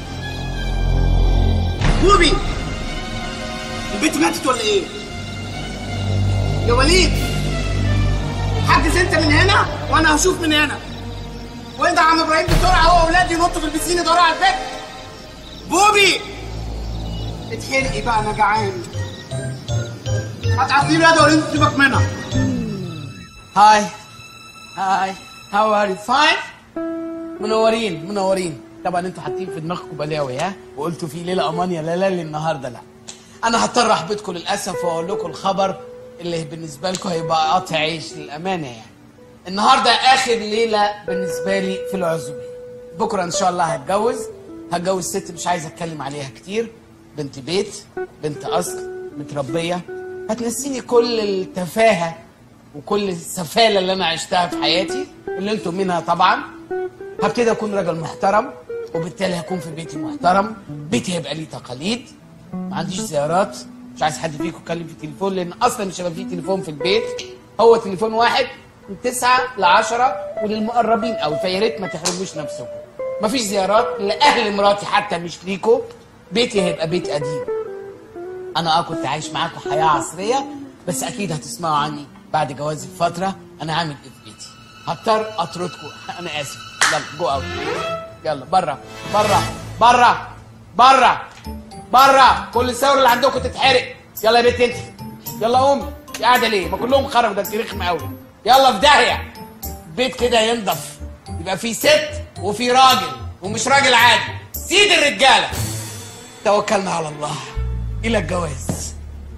بوبي البنت ماتت ولا ايه؟ يا وليد حجز انت من هنا وانا هشوف من هنا وانت يا عم ابراهيم بسرعه هو واولادي ينطوا في البسين يدوروا على البيت بوبي اتحرقي بقى انا جعان هات عصير يا ولا انت سيبك منها هاي هاي هاو ار يو فاين منورين منورين طبعا انتوا حاطين في دماغكم بلاوي ها وقلتوا في ليله امانيا لا لا النهارده لا انا هضطر احبطكم للاسف واقول لكم الخبر اللي بالنسبه لكم هيبقى قطع عيش للامانه يعني النهارده اخر ليله بالنسبه لي في العزومه بكره ان شاء الله هتجوز هتجوز ست مش عايز اتكلم عليها كتير بنت بيت بنت اصل متربيه هتنسيني كل التفاهه وكل السفاله اللي انا عشتها في حياتي اللي انتم منها طبعا هبتدي اكون راجل محترم وبالتالي هكون في بيتي محترم بيتي هيبقى ليه تقاليد ما عنديش زيارات مش عايز حد فيكم يتكلم في التليفون لان اصلا مش هيبقى فيه تليفون في البيت هو تليفون واحد من تسعة لعشرة وللمقربين قوي فيا ريت ما تحرموش نفسكم مفيش زيارات لاهل مراتي حتى مش ليكوا بيتي هيبقى بيت قديم انا اه كنت عايش معاكم حياه عصريه بس اكيد هتسمعوا عني بعد جوازي بفتره انا عامل ايه في بيتي هضطر اطردكم انا اسف يلا جو اوت يلا بره بره بره بره بره كل الثوره اللي عندكم تتحرق يلا يا بنت انت يلا قومي قاعده ليه ما كلهم خرجوا ده انت رخم قوي يلا في داهيه بيت كده ينضف يبقى فيه ست وفي راجل ومش راجل عادي سيد الرجاله توكلنا على الله الى الجواز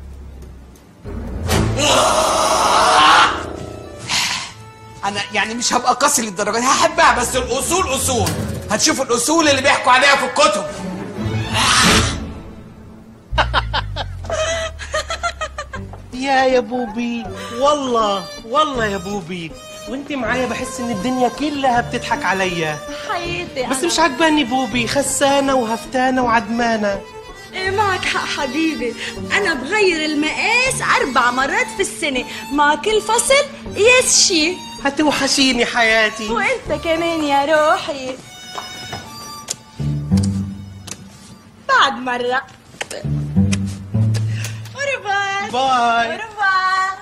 انا يعني مش هبقى قاسي للدرجه دي هحبها بس الاصول اصول هتشوفوا الاصول اللي بيحكوا عليها في الكتب يا يا بوبي والله والله يا بوبي وانت معايا بحس ان الدنيا كلها بتضحك عليا حياتي بس أنا. مش عجباني بوبي خسانه وهفتانه وعدمانه ايه معك حق حبيبي انا بغير المقاس اربع مرات في السنه مع كل فصل قياس شي هتوحشيني حياتي وانت كمان يا روحي بعد مرة أوريفوار باي. أوريفوار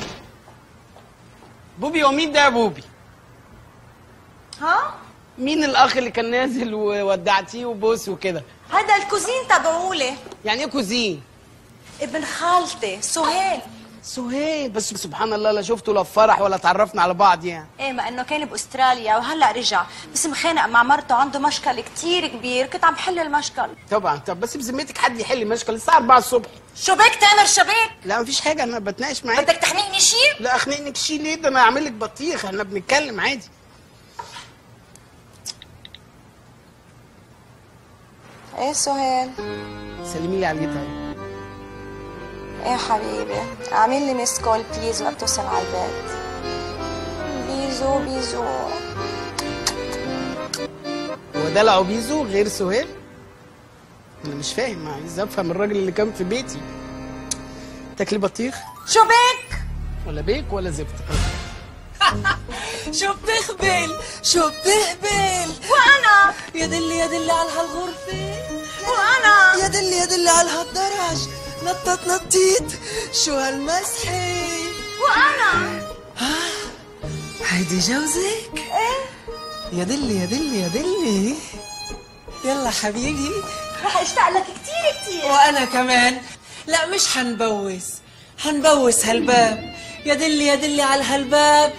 بوبي ومين ده يا بوبي ها مين الاخ اللي كان نازل وودعتيه وبوس وكده هذا الكوزين تبعولي يعني ايه كوزين ابن خالتي سهيل سهيل بس سبحان الله لا شفته لا في فرح ولا تعرفنا على بعض يعني ايه ما انه كان باستراليا وهلا رجع بس مخانق مع مرته عنده مشكل كتير كبير كنت عم حل المشكل طبعا طب بس بذمتك حد يحل مشكل الساعه 4 الصبح شو بك تامر شو بك لا مفيش حاجه انا بتناقش معاك بدك تخنقني شيء لا اخنقني بشيء ليه ده انا اعمل لك بطيخ احنا بنتكلم عادي ايه سهيل سلمي لي على الجيتار ايه حبيبي اعمل لي ميس كول بليز وقت توصل على البيت بيزو بيزو هو ده العبيزو غير سهيل انا مش فاهم عايز افهم الراجل اللي كان في بيتي تاكلي بطيخ شو بك ولا بيك ولا زفت شو بتخبل شو بتهبل وانا يا دلي يا دلي على هالغرفة وانا يا دلي يا دلي على هالدرج نطت نطيت شو هالمسحة وانا هيدي جوزك ايه يا دلي يا دلي يا دلي يلا حبيبي رح اشتاق لك كتير كتير وانا كمان لا مش حنبوس حنبوس هالباب يا دلي يا دلي على هالباب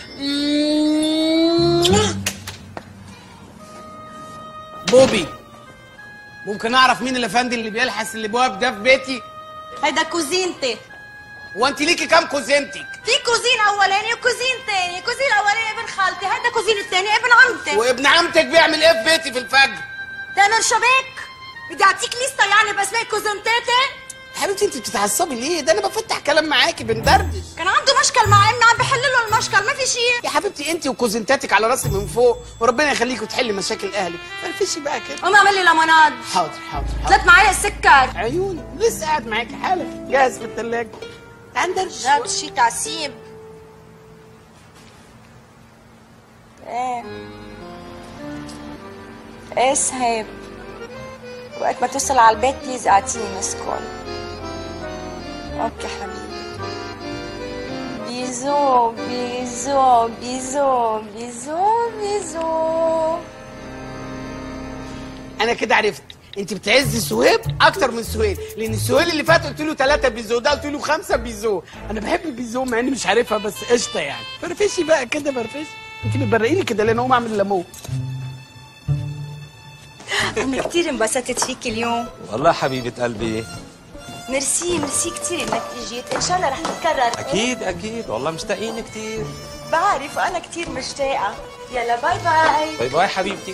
بوبي ممكن اعرف مين الافندي اللي بيلحس الابواب ده في بيتي هيدا كوزينتي هو انت ليكي كام كوزينتك في كوزين اولاني وكوزين تاني كوزين الاولاني ابن خالتي هيدا كوزين التاني ابن عمتي وابن عمتك بيعمل ايه في بيتي في الفجر تامر شو بك بدي اعطيك لسته يعني باسماء كوزنتاتي حبيبتي انت بتتعصبي ليه ده انا بفتح كلام معاكي بندردش كان عنده مشكل مع ابني عم بحل له المشكل ما في شيء يا حبيبتي انت وكوزنتاتك على راسي من فوق وربنا يخليكي وتحلي مشاكل اهلي فرفشي بقى كده قوم اعمل لي ليموناد حاضر حاضر ثلاث معالق سكر عيوني لسه قاعد معاكي حالا جاهز في الثلاجه عندك جاب شي تعسيب ايه ايه سهيب وقت ما توصل على البيت بليز اعطيني مس كول اوكي حبيبي بيزو بيزو بيزو بيزو بيزو انا كده عرفت انت بتعزي سهيب اكتر من سهيل لان السهيل اللي فات قلت له ثلاثة بيزو ده قلت له خمسة بيزو انا بحب البيزو مع اني مش عارفها بس قشطه يعني فرفشي بقى كده فرفشي انت بتبرقيني كده لان اقوم اعمل ليمون انا كثير انبسطت فيك اليوم والله حبيبة قلبي ميرسي ميرسي كثير انك اجيت ان شاء الله رح نتكرر أكيد أكيد والله مشتاقين كتير بعرف وانا كثير مشتاقه يلا باي باي باي باي حبيبتي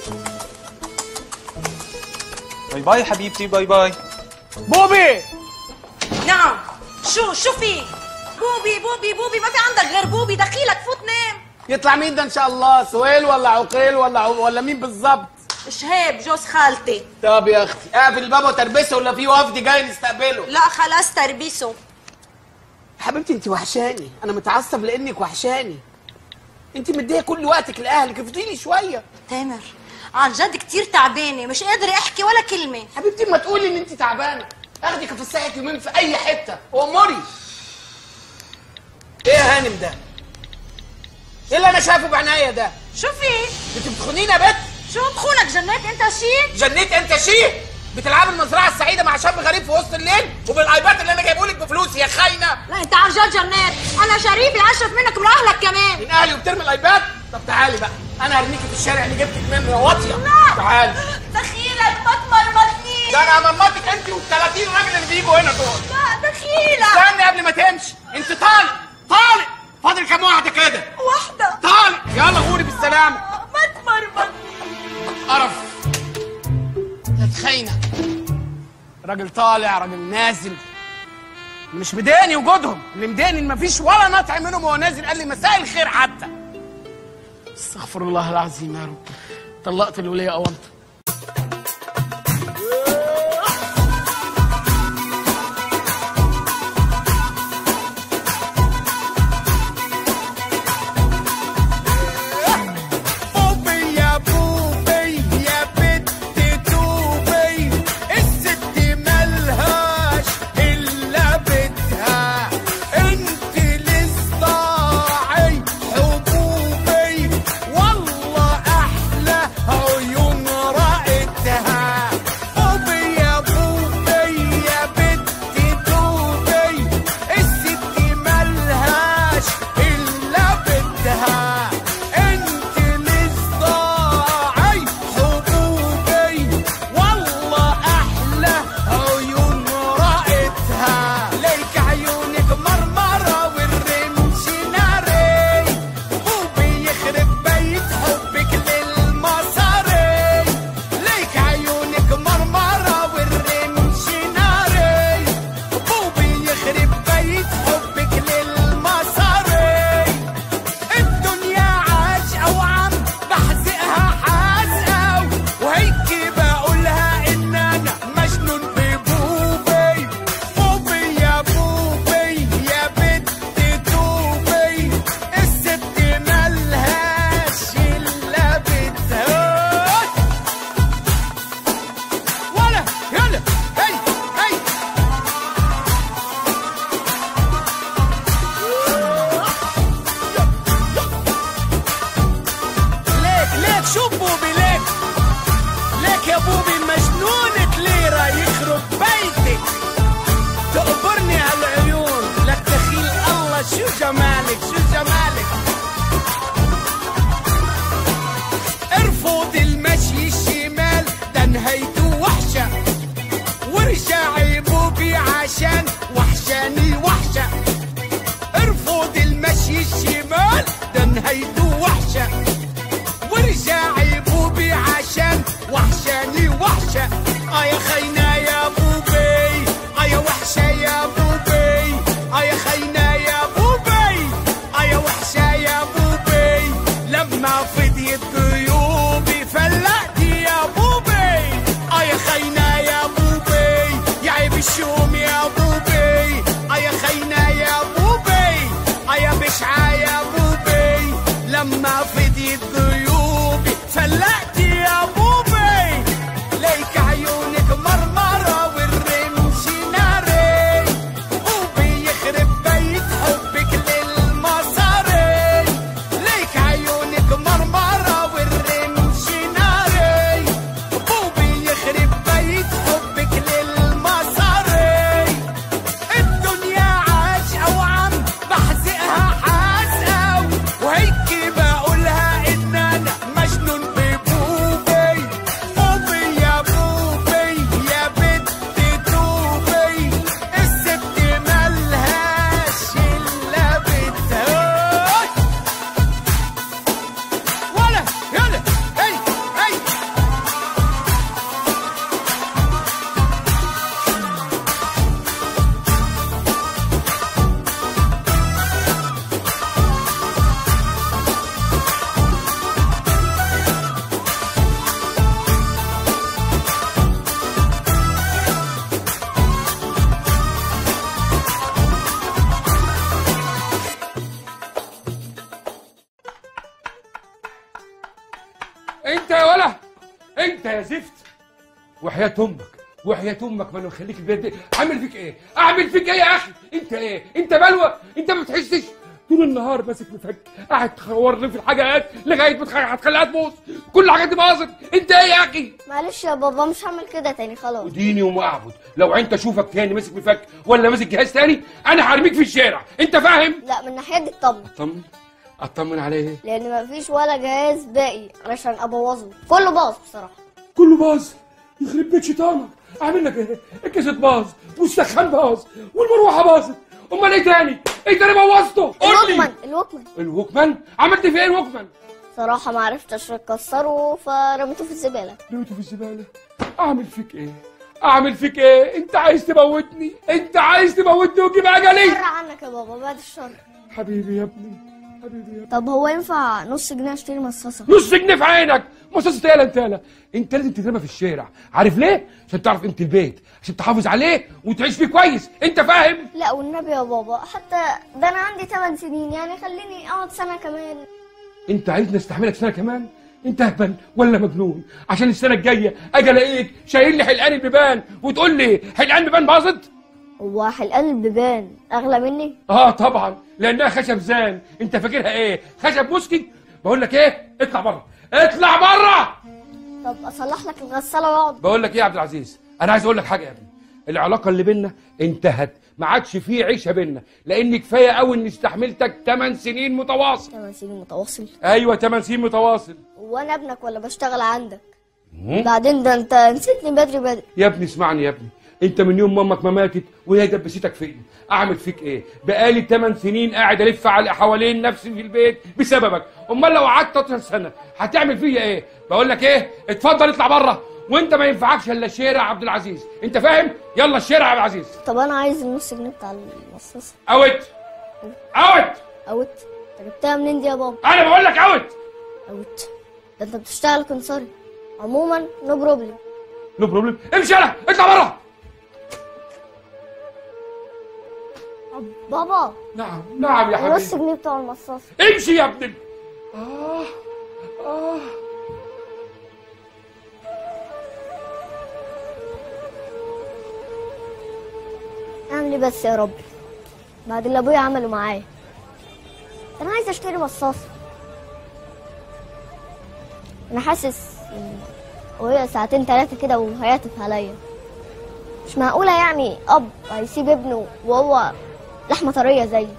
باي باي حبيبتي باي باي بوبي نعم شو شو في بوبي بوبي بوبي ما في عندك غير بوبي دخيلك فوت نام يطلع مين ده ان شاء الله سهيل ولا عقيل ولا عو... ولا مين بالظبط شهاب جوز خالتي طب يا اختي اقفل الباب وتربسه ولا في وفد جاي نستقبله لا خلاص تربيسه حبيبتي انت وحشاني انا متعصب لانك وحشاني انت مديه كل وقتك لاهلك افضلي شويه تامر عن جد كتير تعبانه مش قادره احكي ولا كلمه حبيبتي ما تقولي ان انت تعبانه اخدك افسحك يومين في اي حته وامري ايه يا هانم ده ايه اللي انا شايفه بعينيا ده شو في انت بتخونيني يا بت شو بخونك جنات انت شيء جنيت انت شيء بتلعب المزرعه السعيده مع شاب غريب في وسط الليل وبالايباد اللي انا جايبه لك بفلوسي يا خاينه لا انت عن جد جنات انا شريفي اشرف منك من اهلك كمان من اهلي وبترمي الايباد طب تعالي بقى انا هرميكي في الشارع اللي جبتك منه يا واطيه لا. تعالي دخيلك ما تمرمطنيش ده انا هممطك انت وال30 راجل اللي بيجوا هنا دول لا دخيلك استني قبل ما تمشي انت طالق طالق فاضل كام واحده كده واحده طالق يلا غوري بالسلامه ما تمرمطنيش قرف يا تخينه راجل طالع راجل نازل مش مضايقني وجودهم اللي مضايقني ان مفيش ولا نطع منهم وهو نازل قال لي مساء الخير حتى استغفر الله العظيم يا رب طلقت الوليه اونطه ما فديت جيوبي فلقت يا بوبي ليك عيونك مرمرة والرمش ناري بوبي يخرب بيت حبك للمصاري ليك عيونك مرمرة والرمش ناري بوبي يخرب بيت حبك للمصاري الدنيا عاشقة وعم بحزقها حاسقة وهيك بقولها إن أنا مجنون ببوبي بوبي يا بوبي يا بنت توبي الست ملهاش إلا بتها ولا يلا هي هي انت يا ولا انت يا زفت وحياة امك وحياة امك ما انا مخليك البيت دي اعمل فيك ايه؟ اعمل فيك ايه يا اخي؟ انت ايه؟ انت بلوى؟ انت ما بتحسش؟ طول النهار ماسك مفك قاعد تخورني في الحاجات لغايه ما تخ- هتخليها تبوظ كل الحاجات دي باظت انت ايه يا اخي؟ معلش يا بابا مش هعمل كده تاني خلاص ديني وما اعبد لو انت اشوفك تاني ماسك مفك ولا ماسك جهاز تاني انا هرميك في الشارع انت فاهم؟ لا من ناحية دي اطمن اطمن اطمن عليه لان مفيش ولا جهاز باقي علشان ابوظه كله باظ بصراحة كله باظ يخرب بيت شيطانك اعمل لك ايه؟ الكاسيت باظ والسخان باظ والمروحه باظت امال ايه تاني؟ ايه تاني بوظته؟ قول لي الوكمان الوكمان الوكمان عملت فيه ايه الوكمان؟ صراحة ما عرفتش اكسره فرميته في الزبالة رميته في الزبالة اعمل فيك ايه؟ اعمل فيك ايه؟ انت عايز تموتني؟ انت عايز تموتني وتجيب اجلي؟ شر عنك يا بابا بعد الشر حبيبي يا ابني حبيبي يا ابني طب هو ينفع نص جنيه اشتري مصاصة نص جنيه في عينك مصاصة تالا انتالا انت لازم تترمى في الشارع عارف ليه عشان تعرف قيمه البيت عشان تحافظ عليه وتعيش فيه كويس انت فاهم لا والنبي يا بابا حتى ده انا عندي 8 سنين يعني خليني اقعد سنة كمان انت عايزني استحملك سنه كمان انت هبل ولا مجنون عشان السنه الجايه اجي الاقيك شايل لي حلقان البيبان وتقول لي حلقان بيبان باظت هو حلقان البيبان اغلى مني اه طبعا لانها خشب زان انت فاكرها ايه خشب مسكي بقول لك ايه اطلع بره اطلع بره طب اصلح لك الغسالة واقعد بقول لك ايه يا عبد العزيز انا عايز اقول لك حاجه يا ابني العلاقه اللي بينا انتهت ما عادش فيه عيشه بينا لان كفايه قوي اني استحملتك 8 سنين متواصل 8 سنين متواصل ايوه 8 سنين متواصل وانا ابنك ولا بشتغل عندك مم. بعدين ده انت نسيتني بدري بدري يا ابني اسمعني يا ابني انت من يوم مامك ما ماتت وهي دبستك فيا اعمل فيك ايه بقالي 8 سنين قاعد الف على حوالين نفسي في البيت بسببك امال لو قعدت 12 سنه هتعمل فيا ايه بقول لك ايه اتفضل اطلع بره وانت ما ينفعكش الا الشارع يا عبد العزيز انت فاهم يلا الشارع يا عبد العزيز طب انا عايز النص جنيه بتاع المصاصة اوت اوت اوت انت جبتها منين دي يا بابا انا بقول لك اوت اوت ده انت بتشتغل كنصري عموما نو بروبلم نو بروبلم امشي يلا اطلع بره بابا نعم نعم يا النص حبيبي جنيه بتوع المصاصة امشي يا ابني آه آه اعمل ايه بس يا ربي بعد اللي ابويا عمله معايا انا عايز اشتري مصاصة انا حاسس ان وهي ساعتين ثلاثة كده وهيعطف عليا مش معقولة يعني اب هيسيب ابنه وهو لحمة طرية زيي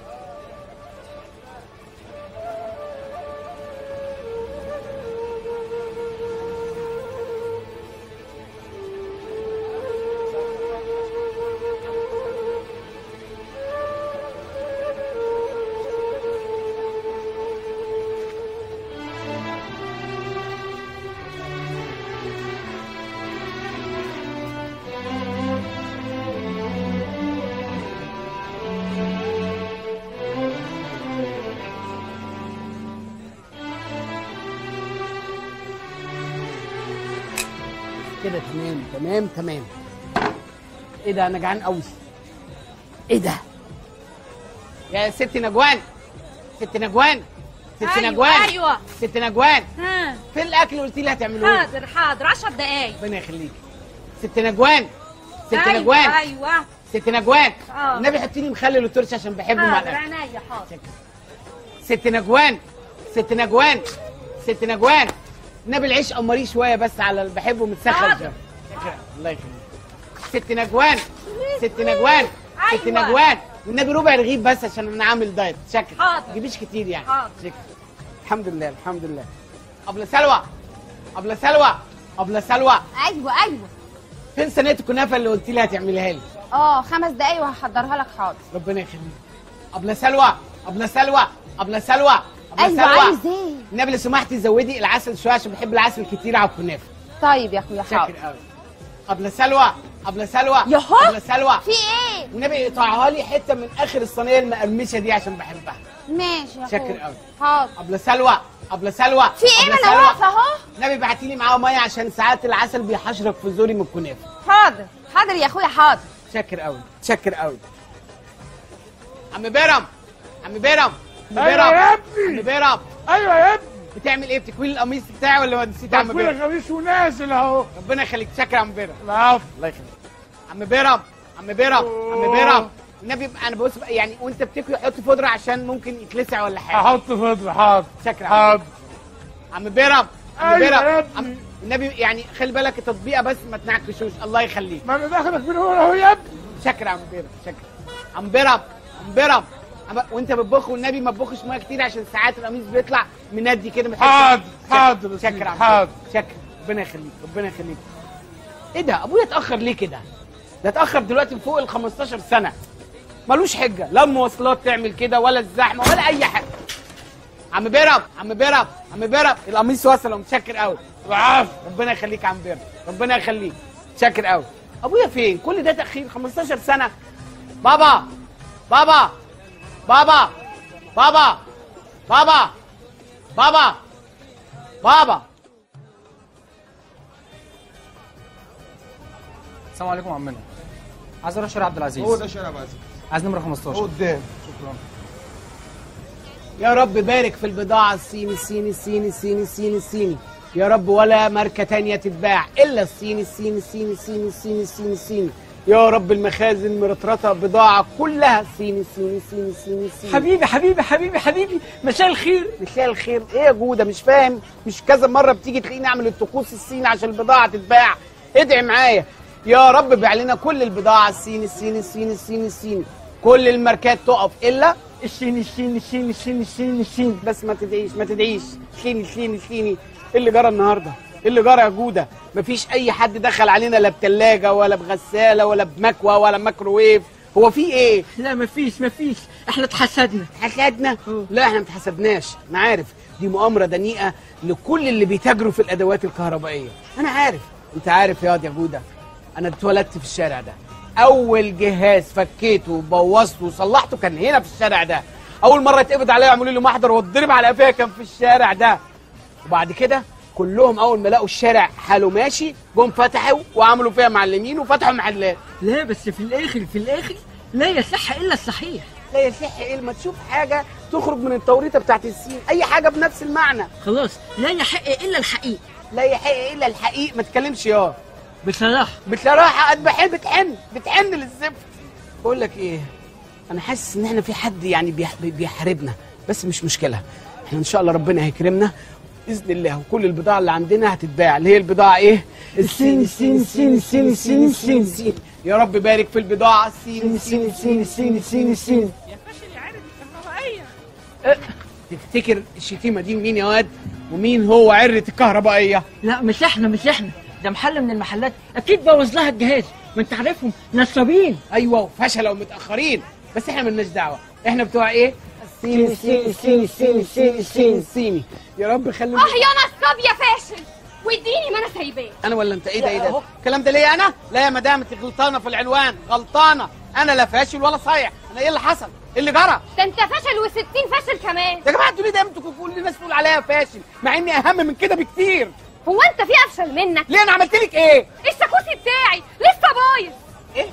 كده تمام تمام تمام ايه ده انا جعان قوي ايه ده يا ست نجوان ست نجوان ست أيوة، نجوان أيوة. ست نجوان ها فين الاكل اللي قلت لي هتعملوه لي؟ حاضر حاضر 10 دقايق ربنا يخليك ست نجوان ست أيوة، نجوان ايوه ست نجوان آه. النبي حطي لي مخلل وترش عشان بحبه مع حاضر الاكل عينيا حاضر ست نجوان ست نجوان ست نجوان النبي العيش قمريه شويه بس على اللي بحبه متسخن حاضر. شوية. شكرا الله يخليك ست نجوان ست نجوان ست أيوة. نجوان والنبي ربع رغيف بس عشان انا عامل دايت شكرا حاضر. ما تجيبيش كتير يعني حاضر. شكرا الحمد لله الحمد لله ابله سلوى ابله سلوى ابله سلوى ايوه ايوه فين صينيه الكنافه اللي قلت لي هتعمليها لي اه خمس دقايق وهحضرها لك حاضر ربنا يخليك ابله سلوى ابله سلوى ابله سلوى ابله أيوة، سلوى عايز إيه؟ النبي لو سمحتي زودي العسل شويه عشان بحب العسل كتير على الكنافه طيب يا اخويا حاضر شكر قوي ابله سلوى ابله سلوى يهو. ابله سلوى في ايه النبي اقطعها لي حته من اخر الصينيه المقرمشه دي عشان بحبها ماشي يا شكر اخويا قوي حاضر ابله سلوى ابله سلوى في ايه أبلة ما انا سلوى. واقفه اهو النبي بعتي لي معاه ميه عشان ساعات العسل بيحشرك في زوري من الكنافه حاضر حاضر يا اخويا حاضر شكر قوي شكر قوي عم بيرم عم بيرم عم أيوة بيرم يا ابني. عم بيرم ايوه يا ابني بتعمل ايه بتكوي القميص بتاعي ولا نسيت يا عم تكوين بيرم القميص ونازل اهو ربنا يخليك شكرا يا عم بيرم العفو الله يخليك عم بيرم عم بيرم عم بيرم النبي بقى انا بص بقى يعني وانت بتكوي حط بودره عشان ممكن يتلسع ولا حاجه هحط فضل حاضر شكرا يا عم حاضر عم بيرم عم أيوة بيرم يا عم- النبي يعني خلي بالك التطبيقه بس ما تنعكشوش الله يخليك ما انا داخلك من هنا اهو يا ابني شكرا يا عم بيرم شكرا عم بيرم عم بيرم عم- وانت بتبخ والنبي ما تبخش ميه كتير عشان ساعات القميص بيطلع مندي كده محتاج- حاضر، شكرا. حاضر يا شكرا سيدي، يا عم حاضر. بيرم. شكرا ربنا يخليك ربنا يخليك ايه ده ابويا اتاخر ليه كده ده اتاخر دلوقتي فوق ال 15 سنه ملوش حجه لا المواصلات تعمل كده ولا الزحمه ولا اي حاجه عم بيرم عم بيرم عم بيرم القميص وصل ومتشكر قوي العفو ربنا يخليك يا عم بيرم ربنا يخليك شاكر قوي ابويا فين كل ده تاخير 15 سنه بابا بابا بابا بابا بابا بابا بابا السلام عليكم عمنا عايز اروح شارع عبد العزيز هو ده شارع عبد العزيز عايز نمره 15 قدام شكرا يا رب بارك في البضاعة الصيني الصيني الصيني الصيني الصيني الصيني يا رب ولا ماركة تانية تتباع إلا الصيني الصيني الصيني الصيني الصيني الصيني الصيني يا رب المخازن مرطرطة بضاعة كلها صيني صيني صيني صيني صيني حبيبي حبيبي حبيبي حبيبي مساء الخير مساء الخير ايه يا جودة مش فاهم مش كذا مرة بتيجي تلاقيني اعمل الطقوس الصيني عشان البضاعة تتباع ادعي معايا يا رب بيع لنا كل البضاعة الصيني الصيني الصيني الصيني الصيني كل الماركات تقف الا الصيني الصيني الصيني الصيني الصيني الصيني بس ما تدعيش ما تدعيش صيني صيني صيني ايه اللي جرى النهارده؟ ايه اللي جرى يا جوده؟ مفيش اي حد دخل علينا لا بتلاجه ولا بغساله ولا بمكوى ولا ميكروويف هو في ايه؟ لا مفيش مفيش احنا اتحسدنا اتحسدنا؟ لا احنا ما اتحسدناش انا عارف دي مؤامره دنيئه لكل اللي بيتاجروا في الادوات الكهربائيه انا عارف انت عارف يا واد يا جوده انا اتولدت في الشارع ده اول جهاز فكيته وبوظته وصلحته كان هنا في الشارع ده اول مره يتقبض عليا يعملوا لي محضر واتضرب على قفايا كان في الشارع ده وبعد كده كلهم اول ما لقوا الشارع حاله ماشي جم فتحوا وعملوا فيها معلمين وفتحوا محلات لا بس في الاخر في الاخر لا يصح الا الصحيح لا يصح ايه ما تشوف حاجه تخرج من التوريطه بتاعت السين اي حاجه بنفس المعنى خلاص لا يحق الا الحقيق لا يحق الا الحقيق ما تكلمش يا بصراحه بصراحه قد بحب بتحن بتحن للزفت بقول لك ايه انا حاسس ان احنا في حد يعني بيح- بيحاربنا بس مش مشكله احنا ان شاء الله ربنا هيكرمنا باذن الله وكل البضاعه اللي عندنا هتتباع اللي هي البضاعه ايه الصيني الصيني الصيني الصيني الصيني الصيني الصيني يا رب بارك في البضاعه الصيني الصيني الصيني الصيني الصيني الصيني تفتكر الشتيمه دي مين يا واد ومين هو عره الكهربائيه لا مش احنا مش احنا ده محل من المحلات اكيد بوظ لها الجهاز ما انت عارفهم نصابين ايوه وفشلوا ومتاخرين بس احنا ملناش دعوه احنا بتوع ايه الصيني الصيني الصيني الصيني الصيني الصيني الصيني يا رب خلي اه يا نصاب يا فاشل واديني ما انا سايباه انا ولا انت ايه ده ايه ده الكلام ده ليا انا لا يا مدام انت غلطانه في العنوان غلطانه انا لا فاشل ولا صايع انا ايه اللي حصل ايه اللي جرى ده انت فاشل و60 فاشل كمان يا جماعه انتوا ليه دايما كل الناس تقول عليا فاشل مع اني اهم من كده بكتير هو انت في افشل منك ليه انا عملت لك ايه الشاكوسي بتاعي لسه بايظ ايه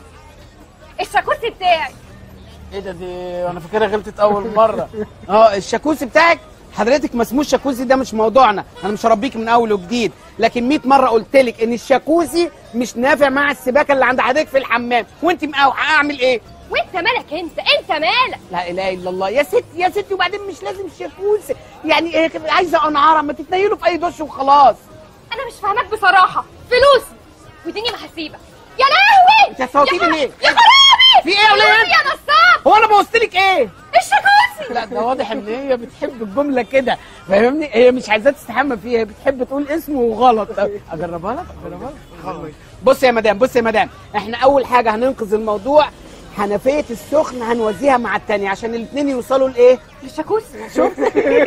الشاكوسي بتاعي ايه ده دي انا فاكرها غلطت اول مره اه الشاكوسي بتاعك حضرتك ما اسموش شاكوزي ده مش موضوعنا انا مش هربيك من اول وجديد لكن 100 مره قلت لك ان الشاكوزي مش نافع مع السباكه اللي عند حضرتك في الحمام وانت مقاوحه اعمل ايه وانت مالك انت انت مالك لا اله الا الله يا ستي يا ستي وبعدين مش لازم شاكوزي يعني ايه كده عايزه انعاره ما تتنيلوا في اي دش وخلاص انا مش فاهمك بصراحه فلوسي واديني محاسيبك يا لهوي انت صوتي يا ليه؟ يا خرابي في ايه يا ولاد؟ فلوسي يا نصاب هو انا بوصت لك ايه الشاكوزي لا ده واضح ان هي بتحب الجمله كده فاهمني هي مش عايزاه تستحمى فيها هي بتحب تقول اسمه وغلط اجربها لك اجربها لك بص يا مدام بص يا مدام احنا اول حاجه هننقذ الموضوع حنفيه السخن هنوزيها مع التانية عشان الاثنين يوصلوا لايه للشاكوزي شفت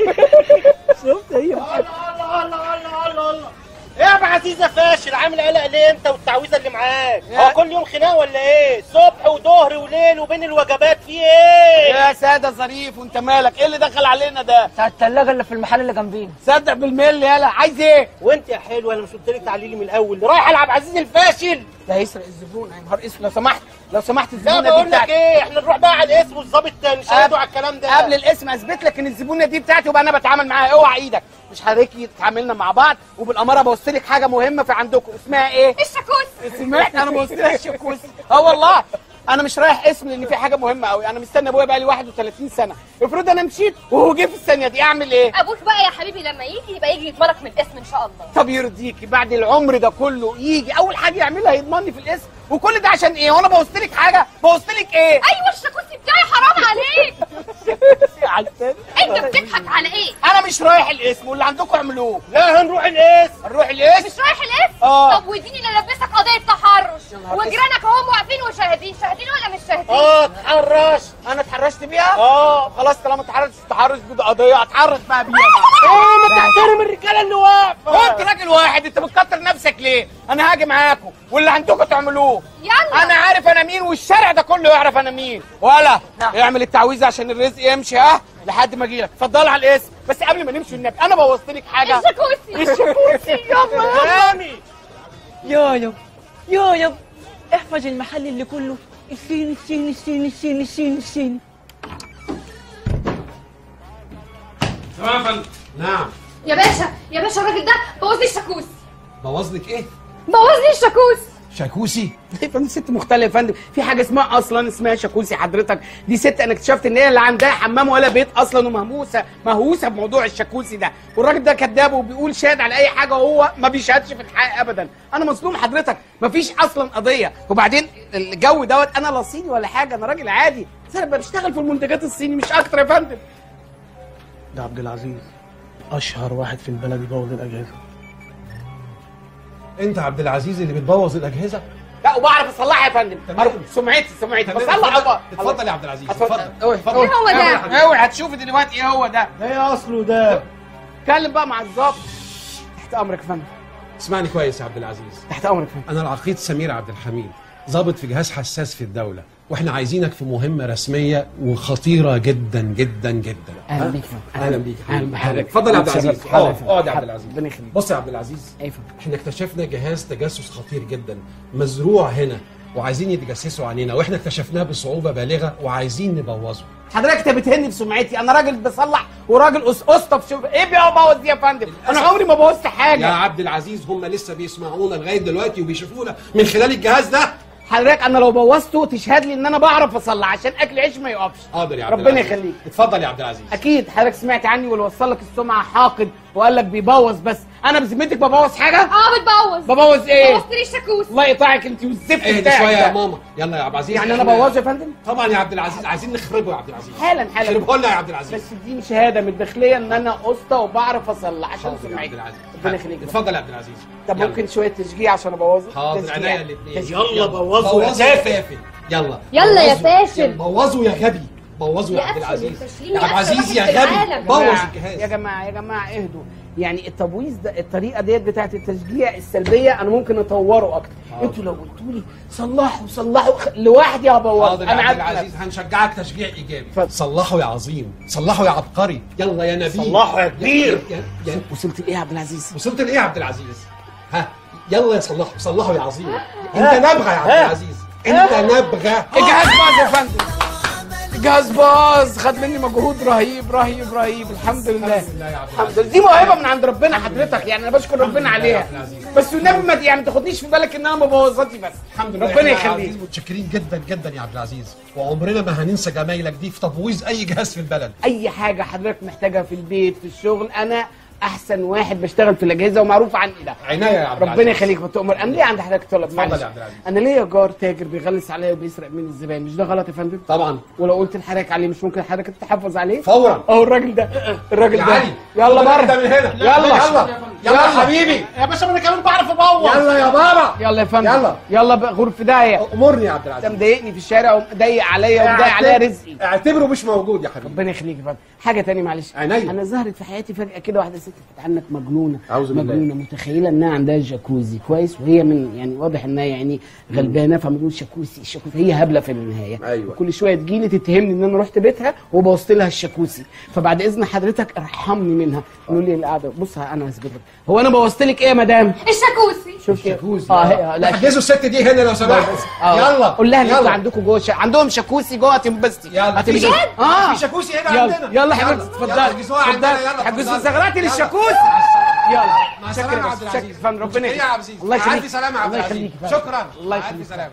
شفت هي بتحب الله الله الله الله الله ايه يا ابو عزيزه فاشل عامل قلق ليه انت والتعويذه اللي معاك يا- هو كل يوم خناقه ولا ايه صبح وظهر وليل وبين الوجبات في ايه يا ساده ظريف وانت مالك ايه اللي دخل علينا ده بتاع التلاجة اللي في المحل اللي جنبينا صدق بالملي يلا عايز ايه وانت يا حلوه انا مش قلت لك تعالي لي من الاول رايح العب عزيز الفاشل ده هيسرق الزبون يا نهار اسود لو سمحت لو سمحت لا الزبونه دي بقول لك بتاعتي ايه احنا نروح بقى على الاسم والظابط نشاهدوا على الكلام ده قبل الاسم اثبت لك ان الزبونه دي بتاعتي وبقى انا بتعامل معاها اوعى ايدك مش حضرتك تعاملنا مع بعض وبالاماره بوصل لك حاجه مهمه في عندكم اسمها ايه الشاكوزي سمعت انا بوصل لك الشاكوزي اه والله انا مش رايح اسم لان في حاجه مهمه قوي انا مستني ابويا بقى لي 31 سنه افرض انا مشيت وهو جه في الثانيه دي اعمل ايه ابوك بقى يا حبيبي لما يجي يبقى يجي يتمرك من الاسم ان شاء الله طب يرضيكي بعد العمر ده كله يجي اول حاجه يعملها يضمني في الاسم وكل ده عشان ايه وانا بوصت لك حاجه بوصت لك ايه ايوه الشاكوزي بتاعي حرام عليك عشان انت بتضحك على ايه انا مش رايح الاسم واللي عندكم اعملوه لا هنروح الاسم هنروح الاسم مش رايح الاسم اه. طب واديني اللي لبسك قضيه تحرش وجيرانك اهم واقفين وشاهدين شاهدين ولا مش شاهدين اه اتحرش انا اتحرشت بيها اه خلاص طالما اتحرشت التحرش دي قضيه اتحرش بقى بيها بقى ايه ما تحترم الرجاله اللي واقفه انت راجل واحد انت بتكتر نفسك ليه انا هاجي معاكم واللي عندكم تعملوه يلا انا عارف انا مين والشارع ده كله يعرف انا مين ولا اعمل التعويذه عشان الرزق يمشي ها لحد ما اجي لك اتفضل على الاسم بس قبل ما نمشي النبي انا بوظت لك حاجه الشاكوزي الشاكوزي يلا يلا رامي يايب يايب احفظ المحل اللي كله الصين الصين الصين الصين الصين الصين تمام يا فندم نعم يا باشا يا باشا الراجل ده بوظ لي الشاكوزي بوظ لك ايه؟ بوظ لي الشاكوزي شاكوسي يا فندم ست مختلفة يا فندم في حاجة اسمها أصلا اسمها شاكوسي حضرتك دي ست أنا اكتشفت إن هي اللي عندها حمام ولا بيت أصلا ومهموسة مهووسة بموضوع الشاكوسي ده والراجل ده كذاب وبيقول شاهد على أي حاجة وهو ما بيشهدش في الحقيقة أبدا أنا مظلوم حضرتك مفيش أصلا قضية وبعدين الجو دوت أنا لا صيني ولا حاجة أنا راجل عادي بس أنا بشتغل في المنتجات الصيني مش أكتر يا فندم ده عبد العزيز اشهر واحد في البلد يبوظ الاجهزه انت عبد العزيز اللي بتبوظ الاجهزه لا وبعرف أصلحها يا فندم أعرف- سمعتي سمعتي تمام، بصلح اتفضل- أبقى. اتفضل يا عبد العزيز اتفضل اتفضل اوعي اتفضل. إيه هو ده؟ اعمل يا حبيبي. اوعي هتشوفي دلوقتي ايه هو ده ايه اصله ده اتكلم بقى مع الظابط تحت امرك يا فندم اسمعني كويس يا عبد العزيز تحت امرك يا فندم انا العقيد سمير عبد الحميد ضابط في جهاز حساس في الدوله واحنا عايزينك في مهمه رسميه وخطيره جدا جدا جدا اهلا ها؟ بيك يا فندم. اهلا بيك اهلا بحضرتك اتفضل يا عبد العزيز اتشرفت. حاضر يا اقعد فندم. اقعد يا عبد حاضر. العزيز ربنا يخليك بص يا عبد العزيز ايه يا فندم احنا اكتشفنا جهاز تجسس خطير جدا مزروع هنا وعايزين يتجسسوا علينا واحنا اكتشفناه بصعوبه بالغه وعايزين نبوظه حضرتك انت بتهني في سمعتي انا راجل بصلح وراجل قص- قسطه في شغل ايه بيبوظ دي يا فندم انا عمري ما بوظت يا حاجه عبد العزيز هم لسه بيسمعونا لغايه دلوقتي وبيشوفونا من خلال الجهاز ده حضرتك انا لو بوظته تشهد لي ان انا بعرف اصلح عشان اكل عيش ما يقفش حاضر يا عبد ربنا العزيز. يخليك اتفضل يا عبد العزيز اكيد حضرتك سمعت عني واللي وصل لك السمعه حاقد وقال لك بيبوظ بس انا بذمتك ببوظ حاجه اه بتبوظ ببوظ ايه بوظت لي الشاكوزي الله يقطعك انت والزفت اهدى بتاعك شويه ده. يا ماما يلا يا عبد العزيز يعني انا احنا- بوظه يا فندم طبعا يا عبد العزيز عايزين نخربه يا عبد العزيز حالا حالا خربه لنا يا عبد العزيز بس اديني شهاده من الداخليه ان انا قسطه وبعرف اصلح عشان حاضر يا سمعتي عبد العزيز ربنا يخليك اتفضل يا عبد العزيز طب يلا. ممكن شويه تشجيع عشان ابوظه حاضر تشجيع. عينيا الاثنين تشجيع. بوظوا يا بوظوا سافل. سافل يلا يلا يا بوظوا. فاشل. بوظوا يا غبي بوظوا يا يا عبد أفشل العزيز الفاشلين، يا يا عبد أفشل العزيز يا واحد في غبي العالم. بوظ يا الجهاز جماعه يا جماعه اهدوا يعني التبويظ ده الطريقه ديت بتاعت التشجيع السلبيه انا ممكن اطوره اكتر انتوا لو قلتوا لي صلحوا صلحوا خ- لوحدي هبوظ حاضر يا انا عبد عارف العزيز هنشجعك تشجيع ايجابي اتفضل. صلحوا يا عظيم صلحوا يا عبقري يلا يا نبيل صلحوا يا كبير. يا- يا- وصلت لايه يا عبد العزيز وصلت لايه يا عبد العزيز ها يلا يا صلحوا صلحوا يا عظيم انت نبغى يا عبد العزيز انت نبغى الجهاز باظ يا فندم الجهاز باظ خد مني مجهود رهيب رهيب رهيب الحمد لله الحمد لله دي موهبه من عند ربنا حضرتك يعني انا بشكر ربنا عليها بس والنبي ما يعني ما تاخدنيش في بالك ان انا مبوظاتي بس الحمد لله ربنا يا يخليك عزيز متشكرين جدا جدا يا عبد العزيز وعمرنا ما هننسى جمايلك دي في تبويظ اي جهاز في البلد اي حاجه حضرتك محتاجها في البيت في الشغل انا احسن واحد بشتغل في الاجهزه ومعروف عني ده عناية يا عبد ربنا العزيز. يخليك ما تؤمر انا ليه عند حضرتك طلب اتفضل معلش يا عبد العزيز. انا ليا جار تاجر بيغلس عليا وبيسرق مني الزباين مش ده غلط يا فندم طبعا ولو قلت لحضرتك عليه مش ممكن حضرتك تحافظ عليه فورا اهو الراجل ده الراجل يا ده علي يلا خد بره ده من هنا يلا يلا يلا يا حبيبي يا باشا ما انا كمان بعرف ابوظ يلا يا بابا يلا يا فندم يلا. يلا بقى غرف داهيه امرني يا عبد العزيز انت مضايقني في الشارع ومضايق عليا ومضايق عليا رزقي اعتبره مش موجود يا حبيبي ربنا يخليك يا فندم حاجه تانية معلش عينيا. انا ظهرت في حياتي فجاه كده واحده ست كانت عنك مجنونه أعوذ بالله. مجنونه متخيله انها عندها جاكوزي كويس وهي من يعني واضح انها يعني غلبانه فبنقول شاكوسي الشاكوسي هي هبله في النهايه أيوة. كل شويه تجيلي تتهمني ان انا رحت بيتها وبوظت لها الشاكوسي فبعد اذن حضرتك ارحمني منها يقول لي القعده بص انا هثبت لك هو انا بوظت لك ايه يا مدام الشاكوسي شوف كده جاكوزي اه هي لا احجزوا الست دي هنا لو سمحت آه. يلا قول لها ان انتوا يلا. عندكم جوه شا... عندهم شاكوسي جوه تنبسطي يلا هتبقي- في اه في شاكوسي هنا يلا عندنا يلا يلا. حبيبتي يلا، اتفضلي احجزوها عندنا، اتفضلي. يلا، حجزوا اتفضلي. زغراتي يلا. للشاكوسي يلا مع شكرا السلامة يا بس، عبد العزيز. شكرا فندم ربنا متشكرين يا عبد العزيز. الله مع يخليك ألف سلامة يا عبد الله العزيز. يخليك فندم. شكرا الله مع يخليك ألف سلامة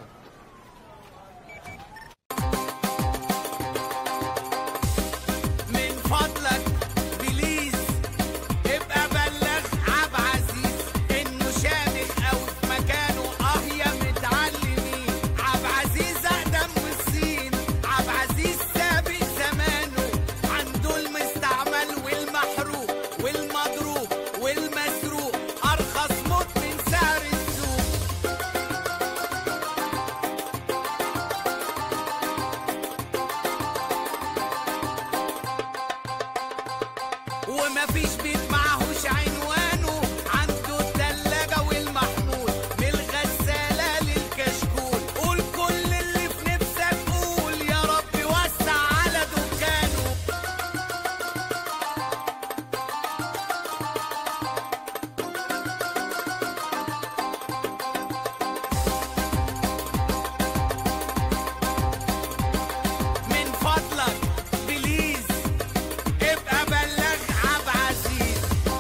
من فضلك بليز ابقى بلغ عب عزيز انه شامخ او في مكانه اه يا متعلمين عب عزيز اقدم من الصين عب عزيز سابق زمانه عنده المستعمل والمحروق والمضروب والمسروق ارخص موت من سعر السوق ومفيش بيت معهوش عنوانه عنده التلاجة والمحمول من الغسالة للكشكول قول كل اللي في نفسك قول يا رب وسع على دكانه من فضلك بليز ابقى بلغ عب عزيز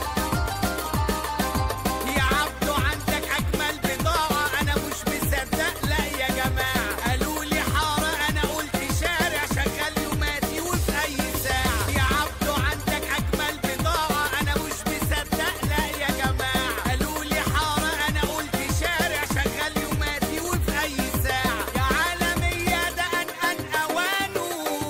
يا عبدو عندك اجمل بضاعة انا مش مصدق لا يا جماعة قالوا لي حارة انا قلت شارع شغال يوماتي وفي اي ساعة يا عبدو عندك اجمل بضاعة انا مش مصدق لا يا جماعة قالوا لي حارة انا قلت شارع شغال يوماتي وفي اي ساعة يا عالمية ده ان ان اوانه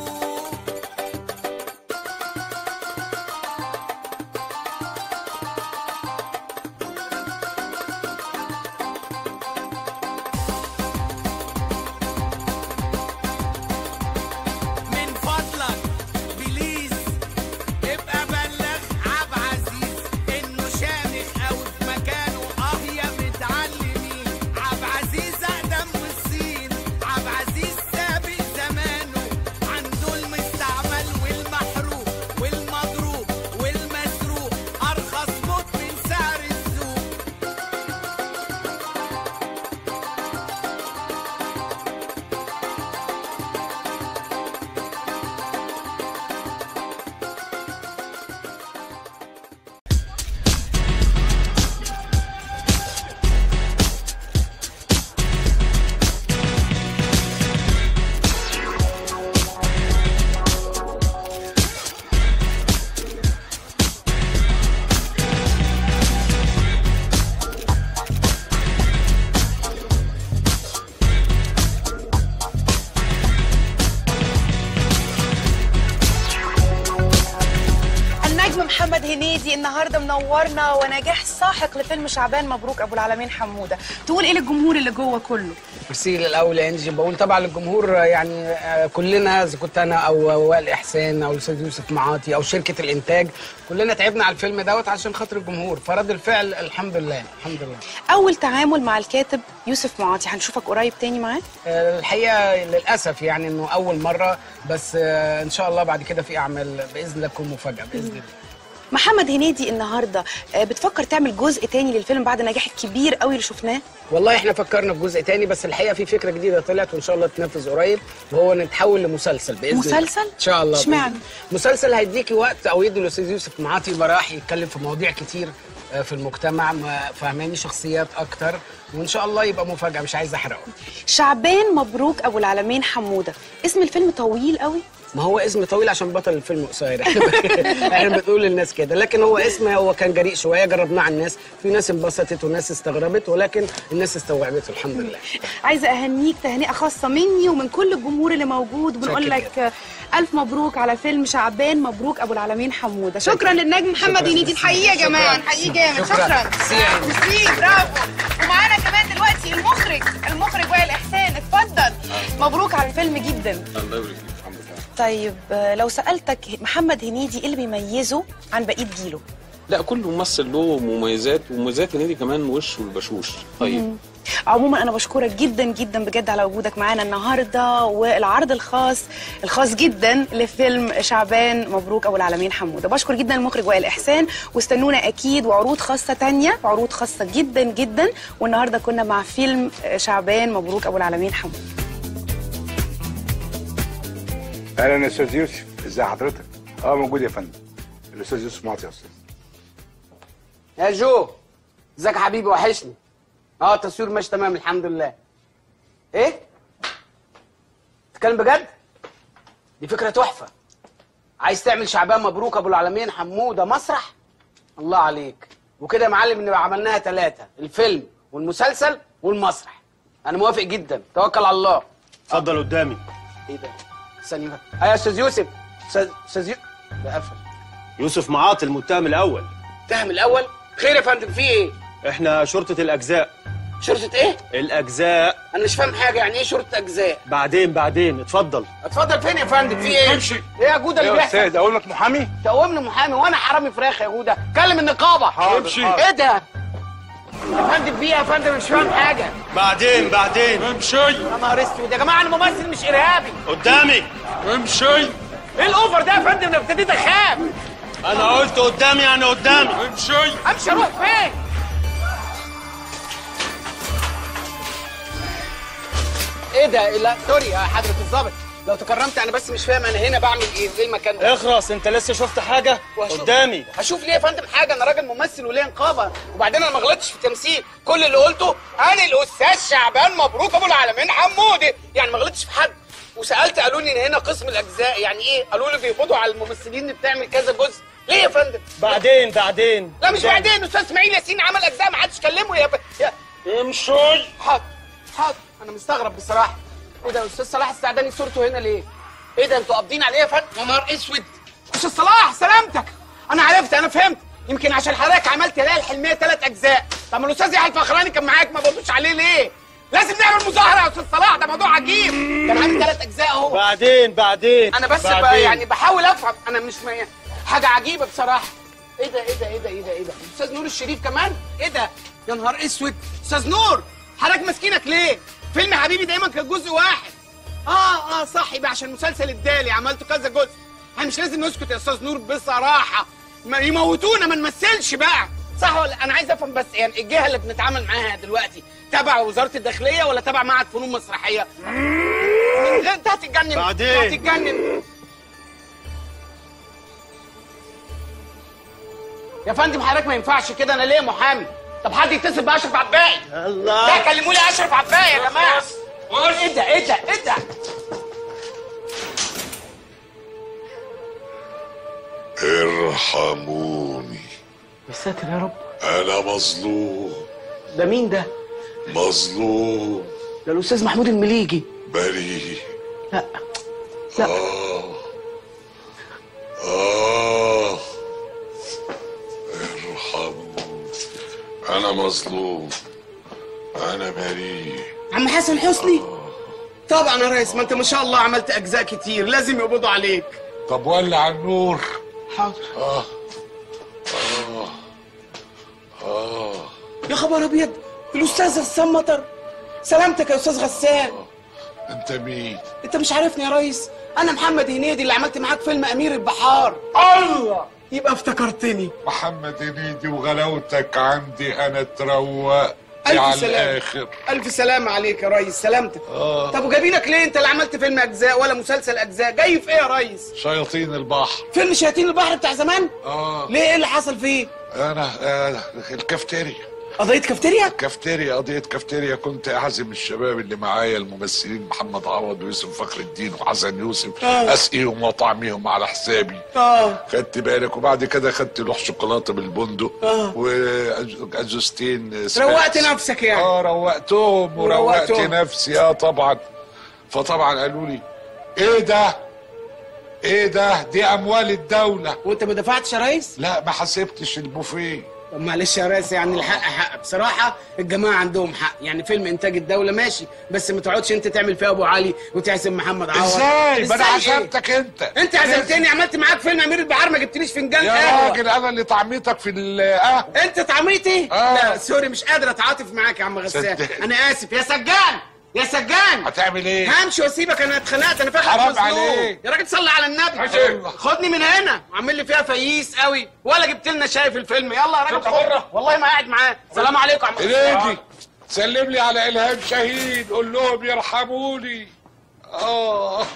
من فضلك بليز ابقى بلغ عب عزيز انه شامخ او في مكانه اه يا متعلمين عب عزيز اقدم من الصين عب عزيز سابق زمانه عنده المستعمل والمحروق والمضروب والمسروق ارخص موت من سعر السوق النجم محمد هنيدي النهارده منورنا ونجاح ساحق لفيلم شعبان مبروك ابو العالمين حموده تقول ايه للجمهور اللي جوه كله ميرسي الاول يا انجي بقول طبعا للجمهور يعني آه، كلنا اذا كنت انا او وائل احسان او الاستاذ يوسف معاطي او شركه الانتاج كلنا تعبنا على الفيلم دوت عشان خاطر الجمهور فرد الفعل الحمد لله الحمد لله اول تعامل مع الكاتب يوسف معاطي هنشوفك قريب تاني معاه آه، الحقيقه للاسف يعني انه اول مره بس آه، ان شاء الله بعد كده في اعمال باذن الله تكون مفاجاه باذن الله محمد هنيدي النهارده آه، بتفكر تعمل جزء تاني للفيلم بعد النجاح الكبير قوي اللي شفناه والله احنا فكرنا في جزء تاني بس الحقيقه في فكره جديده طلعت وان شاء الله تنفذ قريب وهو نتحول لمسلسل باذن الله مسلسل؟ ان شاء الله اشمعنى؟ بإذن الله. مسلسل هيديكي وقت او يدي الاستاذ يوسف معاطي يبقى راح يتكلم في مواضيع كتير آه، في المجتمع ما- فاهماني شخصيات اكتر وان شاء الله يبقى مفاجاه مش عايز احرقه شعبان مبروك ابو العالمين حموده اسم الفيلم طويل قوي ما هو اسم طويل عشان بطل الفيلم قصير احنا احنا بنقول للناس كده لكن هو اسم هو كان جريء شويه جربناه على الناس في ناس انبسطت وناس استغربت ولكن الناس استوعبته الحمد لله عايزه اهنيك تهنئه خاصه مني ومن كل الجمهور اللي موجود وبنقول شكرا لك آه، الف مبروك على فيلم شعبان مبروك ابو العالمين حموده شكرا للنجم محمد شكراً. هنيدي نحييه يا جماعه شكراً. نحييه جامد شكراً. شكرا ميرسي يا هند. ميرسي برافو ومعانا كمان دلوقتي المخرج المخرج وائل احسان اتفضل مبروك على الفيلم جدا الله يبارك فيك الحمد لله طيب آه، لو سالتك محمد هنيدي ايه اللي بيميزه عن بقيه جيله لا كل ممثل له مميزات ومميزات هنيدي كمان وشه البشوش طيب مم. عموما انا بشكرك جدا جدا بجد على وجودك معانا النهارده والعرض الخاص الخاص جدا لفيلم شعبان مبروك ابو العالمين حموده بشكر جدا المخرج وائل احسان واستنونا اكيد وعروض خاصه تانية عروض خاصه جدا جدا والنهارده كنا مع فيلم شعبان مبروك ابو العالمين حموده اهلا يا استاذ يوسف ازي حضرتك اه موجود يا فندم الاستاذ يوسف معطي يا استاذ يا جو ازيك يا حبيبي وحشني اه التصوير ماشي تمام الحمد لله ايه تتكلم بجد دي فكره تحفه عايز تعمل شعبان مبروك ابو العالمين حموده مسرح الله عليك وكده يا معلم نبقى عملناها ثلاثه الفيلم والمسلسل والمسرح انا موافق جدا توكل على الله اتفضل قدامي ايه ده ثانيه بقى ايوه يا استاذ يوسف استاذ استاذ يوسف ده قفل يوسف معاطي المتهم الاول التهم الاول خير يا فندم في ايه احنا شرطه الاجزاء شرطه ايه الاجزاء انا مش فاهم حاجه يعني ايه شرطه اجزاء بعدين بعدين اتفضل اتفضل فين يا فندم في ايه امشي. ايه يا جوده اللي يا بيحصل استاذ اقول لك محامي تقومني محامي وانا حرامي فراخ يا جوده كلم النقابه حاضر، امشي حاضر. ايه ده يا فندم في ايه يا فندم مش فاهم حاجه بعدين بعدين امشي يا نهار اسود يا جماعه انا ممثل مش ارهابي قدامي امشي ايه الاوفر ده يا فندم انا ابتديت اخاف انا قلت قدامي يعني قدامي امشي امشي اروح فين ايه ده لا سوري يا حضره الظابط لو تكرمت انا بس مش فاهم انا هنا بعمل ايه ايه المكان ده اخرس انت لسه شفت حاجه وهشوف- قدامي هشوف ليه يا فندم حاجه انا راجل ممثل وليه نقابه وبعدين انا ما غلطتش في التمثيل كل اللي قلته انا الاستاذ شعبان مبروك ابو العالمين حمودي يعني ما غلطتش في حد وسالت قالوا لي ان هنا قسم الاجزاء يعني ايه قالوا لي بيقبضوا على الممثلين اللي بتعمل كذا جزء ليه يا فندم بعدين بعدين لا مش بعدين استاذ اسماعيل ياسين عمل اجزاء ما حدش كلمه يا, ب... يا... امشي حاضر حاضر انا مستغرب بصراحه ايه ده استاذ صلاح السعداني صورته هنا ليه ايه ده انتوا قابضين عليه يا فندم يا نهار اسود استاذ صلاح سلامتك انا عرفت انا فهمت يمكن عشان حضرتك عملت ليالي الحلميه ثلاث اجزاء طب ما الاستاذ يحيى الفخراني كان معاك ما بردوش عليه ليه لازم نعمل مظاهره يا استاذ صلاح ده موضوع عجيب كان عامل ثلاث اجزاء اهو بعدين بعدين انا بس بعدين. بقى يعني بحاول افهم انا مش م... حاجه عجيبه بصراحه ايه ده ايه ده ايه ده ايه ده ايه ده استاذ نور الشريف كمان ايه ده يا نهار اسود استاذ نور حضرتك ماسكينك ليه فيلم حبيبي دايما كان جزء واحد اه اه صح يبقى عشان مسلسل الدالي عملته كذا جزء احنا مش لازم نسكت يا استاذ نور بصراحه ما يموتونا ما نمثلش بقى صح ولا انا عايز افهم بس يعني الجهه اللي بنتعامل معاها دلوقتي تبع وزاره الداخليه ولا تبع معهد فنون مسرحيه انت هتتجنن بعدين. هتتجنن يا فندم حضرتك ما ينفعش كده انا ليه محامي طب حد يتصل باشرف عباقي الله لا كلموا لي اشرف عباقي يا جماعه ايه ده ايه ده ايه ده ارحموني يا ساتر يا رب انا مظلوم ده مين ده مظلوم ده الاستاذ محمود المليجي بريء لا لا آه آه ارحموني أنا مظلوم أنا بريء عم حسن حسني طبعا يا ريس ما انت ما شاء الله عملت اجزاء كتير لازم يقبضوا عليك طب ولع النور حاضر آه آه آه يا خبر ابيض الاستاذ غسان مطر سلامتك يا استاذ غسان أنت مين؟ انت مش عارفني يا ريس انا محمد هنيدي اللي عملت معاك فيلم امير البحار الله يبقى افتكرتني محمد هنيدي وغلاوتك عندي انا اتروقت ألف على سلامة. الاخر الف سلامة عليك يا ريس سلامتك آه. طب وجايبينك ليه انت اللي عملت فيلم اجزاء ولا مسلسل اجزاء جاي في ايه يا ريس شياطين البحر فيلم شياطين البحر بتاع زمان اه ليه ايه اللي حصل فيه انا آه الكافتيريا قضية كافتيريا كافتيريا قضية كافتيريا كنت أعزم الشباب اللي معايا الممثلين محمد عوض ويوسف فخر الدين وحسن يوسف آه. أسقيهم وأطعميهم على حسابي اه خدت بالك وبعد كده خدت لوح شوكولاتة بالبندق آه. وأجوستين روقت نفسك يعني اه روقتهم وروقت وروقتهم. نفسي اه طبعا فطبعا قالوا لي ايه ده ايه ده دي اموال الدولة وانت ما دفعتش يا ريس لا ما حسبتش البوفيه طب معلش يا ريس يعني الحق حق بصراحة الجماعة عندهم حق يعني فيلم إنتاج الدولة ماشي بس ما تقعدش أنت تعمل فيها أبو علي وتعزم محمد عوض ازاي ما انا إزاي إيه؟ عزمتك انت أنت عزمتني عملت معاك فيلم أمير البحار ما جبتليش فنجان يا قهوة راجل انا اللي طعميتك في القهوه أنت طعميتي؟ آه. لا سوري مش قادر أتعاطف معاك يا عم غسان صدقني. أنا آسف يا سجان يا سجان هتعمل ايه؟ همشي واسيبك انا اتخنقت انا فاكر حرام مظلوم. عليك. يا راجل صلي على النبي عشان. خدني من هنا عامل لي فيها فييس قوي ولا جبت لنا شاي في الفيلم يلا يا راجل شفت بره؟ والله ما قاعد معاه سلام عليكم يا عم هنيدي سلم لي على الهام شهيد قول لهم يرحموني اه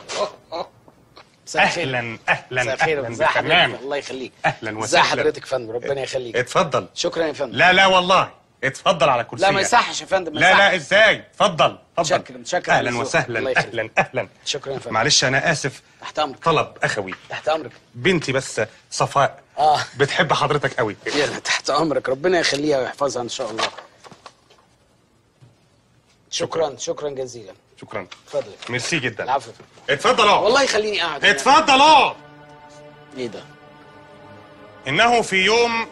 اهلا اهلا مساء الخير اهلا ازي حضرتك بالفنان الله يخليك اهلا ازي وسهلا حضرتك يا فندم ربنا يخليك اتفضل شكرا يا فندم لا لا والله اتفضل على كرسي لا ما يصحش يا فندم ما لا لا يصحش. ازاي اتفضل اتفضل متشكر متشكر على اهلا الذوق. وسهلا الله يخليك. اهلا اهلا شكرا يا فندم معلش انا اسف تحت امرك طلب اخوي تحت امرك بنتي بس صفاء اه بتحب حضرتك قوي يلا تحت امرك ربنا يخليها ويحفظها ان شاء الله شكرا شكرا جزيلا شكرا اتفضل ميرسي جدا العفو اتفضل اقعد والله يخليني قاعد اتفضل اقعد ايه ده انه في يوم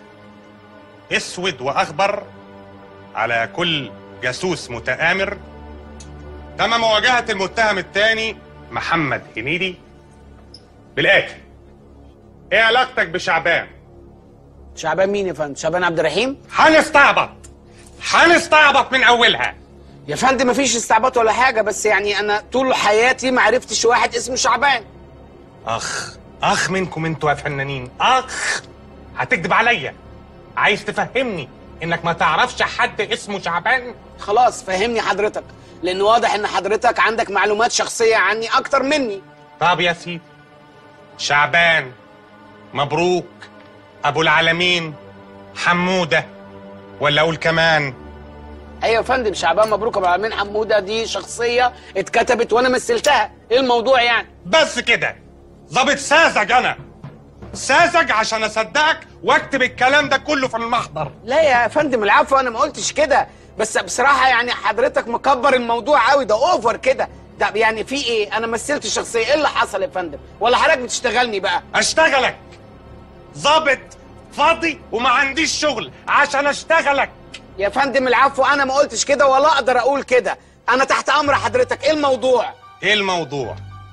اسود واخضر على كل جاسوس متآمر تم مواجهة المتهم الثاني محمد هنيدي بالآتي ايه علاقتك بشعبان؟ شعبان مين يا فندم شعبان عبد الرحيم هنستعبط هنستعبط من اولها يا فندم مفيش استعباط ولا حاجه بس يعني انا طول حياتي ما عرفتش واحد اسمه شعبان اخ اخ منكم انتوا يا فنانين اخ هتكذب عليا عايز تفهمني انك ما تعرفش حد اسمه شعبان خلاص فهمني حضرتك لان واضح ان حضرتك عندك معلومات شخصيه عني اكتر مني طب يا سيدي شعبان مبروك ابو العالمين حموده ولا اقول كمان ايوه يا فندم شعبان مبروك ابو العالمين حموده دي شخصيه اتكتبت وانا مثلتها ايه الموضوع يعني بس كده ظابط ساذج انا ساذج عشان اصدقك واكتب الكلام ده كله في المحضر لا يا فندم العفو انا ما قلتش كده بس بصراحه يعني حضرتك مكبر الموضوع قوي ده اوفر كده ده يعني في ايه انا مثلت الشخصيه ايه اللي حصل يا فندم ولا حضرتك بتشتغلني بقى اشتغلك ظابط فاضي وما عنديش شغل عشان اشتغلك يا فندم العفو انا ما قلتش كده ولا اقدر اقول كده انا تحت امر حضرتك ايه الموضوع ايه الموضوع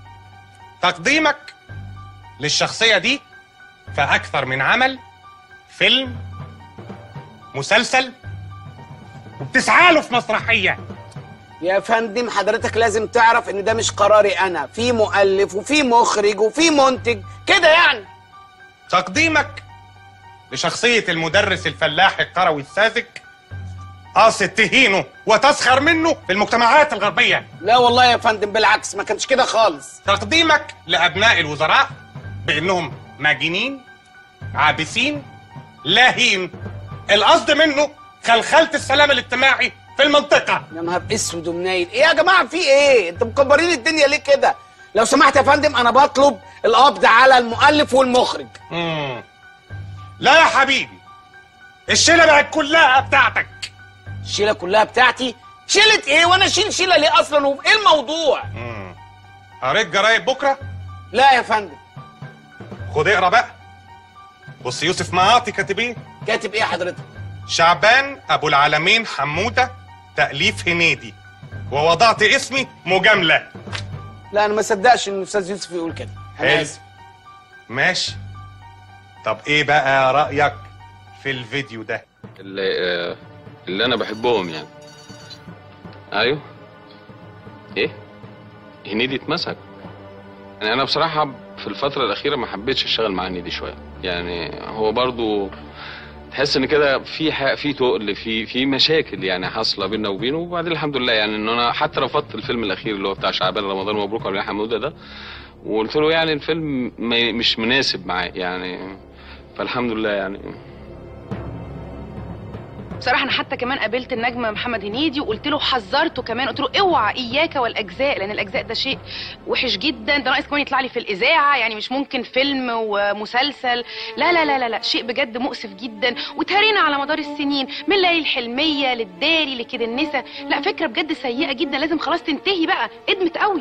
تقديمك للشخصية دي في أكثر من عمل فيلم مسلسل وبتسعى له في مسرحية يا فندم حضرتك لازم تعرف ان ده مش قراري انا في مؤلف وفي مخرج وفي منتج كده يعني تقديمك لشخصية المدرس الفلاح القروي الساذج قاصد تهينه وتسخر منه في المجتمعات الغربية لا والله يا فندم بالعكس ما كانش كده خالص تقديمك لأبناء الوزراء بأنهم ماجنين عابسين لاهين القصد منه خلخلة السلام الاجتماعي في المنطقة يا نهار اسود ومنيل ايه يا جماعه في ايه انتوا مكبرين الدنيا ليه كده لو سمحت يا فندم انا بطلب القبض على المؤلف والمخرج مم. لا يا حبيبي الشيلة بقت كلها بتاعتك الشيله كلها بتاعتي شيله ايه وانا اشيل شيله ليه اصلا وايه الموضوع مم. قريت جرايد بكرة لا يا فندم خد اقرا بقى بص يوسف معاطي كاتب ايه كاتب ايه حضرتك شعبان ابو العالمين حموده تاليف هنيدي ووضعت اسمي مجامله لا انا ما صدقش ان الاستاذ يوسف يقول كده انا حلو. اسف ماشي طب ايه بقى رايك في الفيديو ده اللي, آه، اللي انا بحبهم يعني ايوه ايه هنيدي اتمسك يعني انا بصراحه في الفتره الاخيره ما حبيتش اشتغل مع هنيدي شويه يعني هو برضو تحس ان كده في ح- في تقل في في مشاكل يعني حاصله بيننا وبينه وبعدين الحمد لله يعني ان انا حتى رفضت الفيلم الاخير اللي هو بتاع شعبان رمضان مبروك على حموده ده وقلت له يعني الفيلم ما- مش مناسب معاه يعني فالحمد لله يعني بصراحه انا حتى كمان قابلت النجم محمد هنيدي وقلت له حذرته كمان قلت له اوعى اياك والاجزاء لان الاجزاء ده شيء وحش جدا ده ناقص كمان يطلع لي في الاذاعه يعني مش ممكن فيلم ومسلسل لا لا لا لا, لا. شيء بجد مؤسف جدا وتهرينا على مدار السنين من ليالي الحلميه للداري لكده النسا لا فكره بجد سيئه جدا لازم خلاص تنتهي بقى ادمت قوي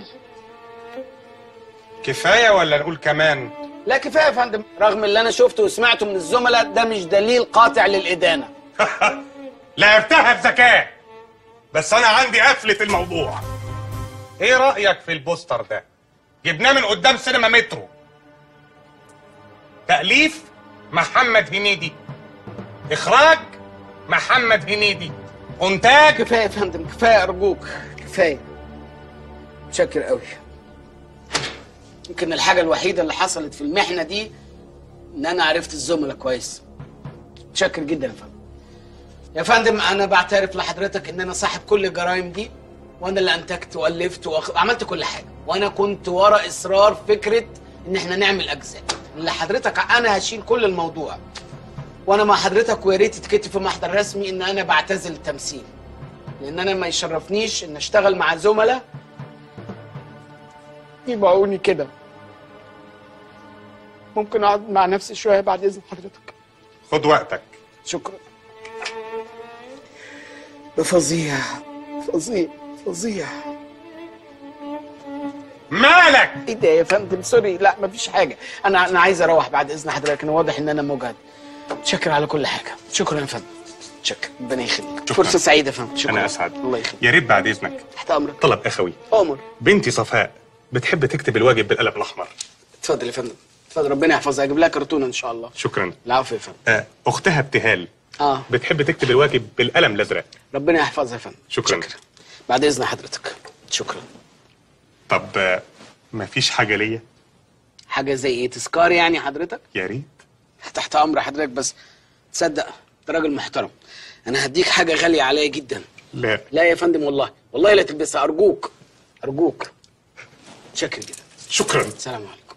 كفايه ولا نقول كمان لا كفايه يا فندم رغم اللي انا شفته وسمعته من الزملاء ده مش دليل قاطع للادانه لعبتها بذكاء بس انا عندي قفله الموضوع ايه رايك في البوستر ده جبناه من قدام سينما مترو تاليف محمد هنيدي اخراج محمد هنيدي انتاج كفايه يا فندم كفايه ارجوك كفايه متشكر قوي يمكن الحاجه الوحيده اللي حصلت في المحنه دي ان انا عرفت الزملاء كويس متشكر جدا يا فندم يا فندم انا بعترف لحضرتك ان انا صاحب كل الجرائم دي وانا اللي انتجت والفت وعملت كل حاجه وانا كنت ورا اصرار فكره ان احنا نعمل اجزاء اللي حضرتك انا هشيل كل الموضوع وانا مع حضرتك ويا ريت تتكتب في محضر رسمي ان انا بعتزل التمثيل لان انا ما يشرفنيش ان اشتغل مع زملاء يبيعوني كده ممكن اقعد مع نفسي شويه بعد اذن حضرتك خد وقتك شكرا ده فظيع فظيع فظيع مالك ايه ده يا فندم سوري لا مفيش حاجه انا انا عايز اروح بعد اذن حضرتك انا واضح ان انا مجهد شكرا على كل حاجه شكرا يا فندم شكرا ربنا يخليك شكراً. فرصه سعيده يا فندم شكرا انا اسعد الله يخليك يا ريت بعد اذنك تحت امرك طلب اخوي امر بنتي صفاء بتحب تكتب الواجب بالقلم الاحمر اتفضل يا فندم اتفضل ربنا يحفظها اجيب لها كرتونه ان شاء الله شكرا العفو يا فندم آه، اختها ابتهال اه بتحب تكتب الواجب بالقلم الازرق ربنا يحفظها يا فندم شكرا, بعد اذن حضرتك شكرا طب آه، مفيش حاجه ليا حاجه زي ايه تذكار يعني حضرتك يا ريت تحت امر حضرتك بس تصدق انت راجل محترم انا هديك حاجه غاليه عليا جدا لا لا يا فندم والله والله لا تلبسها ارجوك ارجوك شكرا جدا شكرا السلام عليكم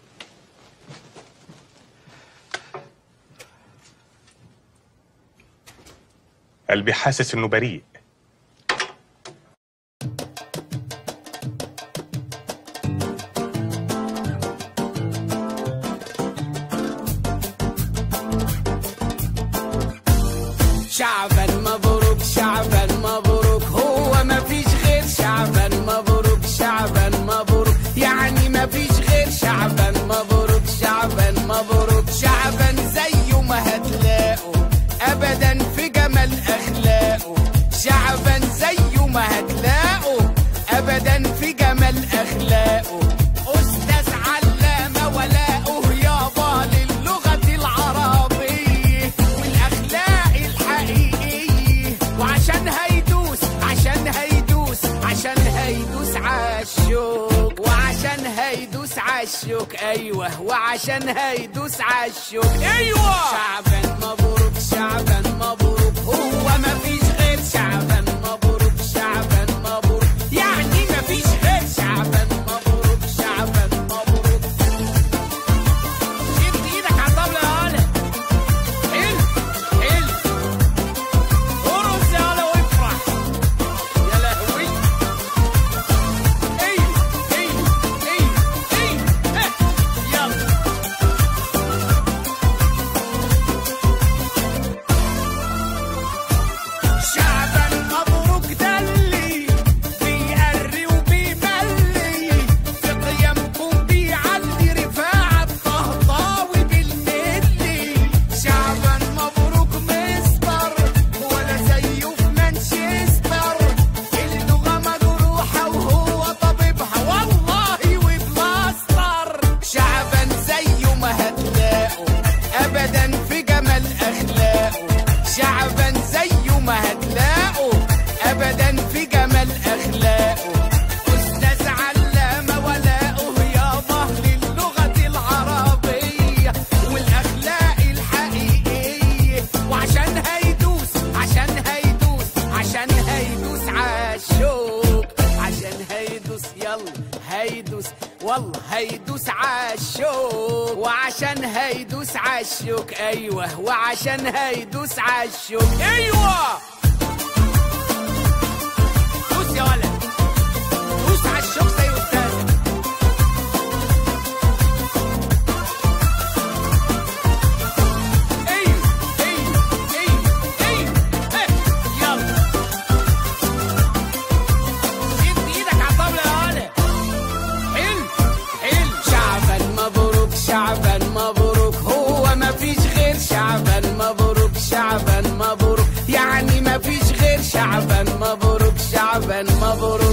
قلبي حاسس انه بريء شعبا مبروك شعبا مبروك هو ما فيش غير شعبا مبروك شعبا مبروك يعني ما فيش غير شعبا مبروك شعبا مبروك شعبا زيه ما هتلاقوا ابدا في جمال اخلاقه شعبا زيه ما هتلاقوا ابدا في جمال اخلاقه استاذ علامه ولاؤه يابا للغه العربيه والاخلاق الحقيقيه وعشان هيدوس عشان هيدوس عشان هيدوس عالشوك وعشان هيدوس عالشوك ايوه وعشان هيدوس عالشوك ايوه شعبا مبروك شعبا مبروك هو ما فيش غير شعبا مبروك شعبا مبروك يعني ما فيش غير شعبا مبروك شعبا مبروك شد ايدك على الطبلة يا هلا حلو حلو ارقص يا هلا وافرح يا لهوي ايوه ايوه ايوه ايوه ها، يلا شعبا هيدوس عالشوك ايوه وعشان هيدوس عالشوك ايوه دوس يا ولد دوس عالشوك زي استاذ ايوه ايوه ايوه ايوه إيه، يلا شد ايدك على الطبلة يا ولد حلو حلو شعبا مبروك شعبا مبروك هو ما فيش غير شعبا مبروك شعبا مبروك يعني ما فيش غير شعبا مبروك شعبا مبروك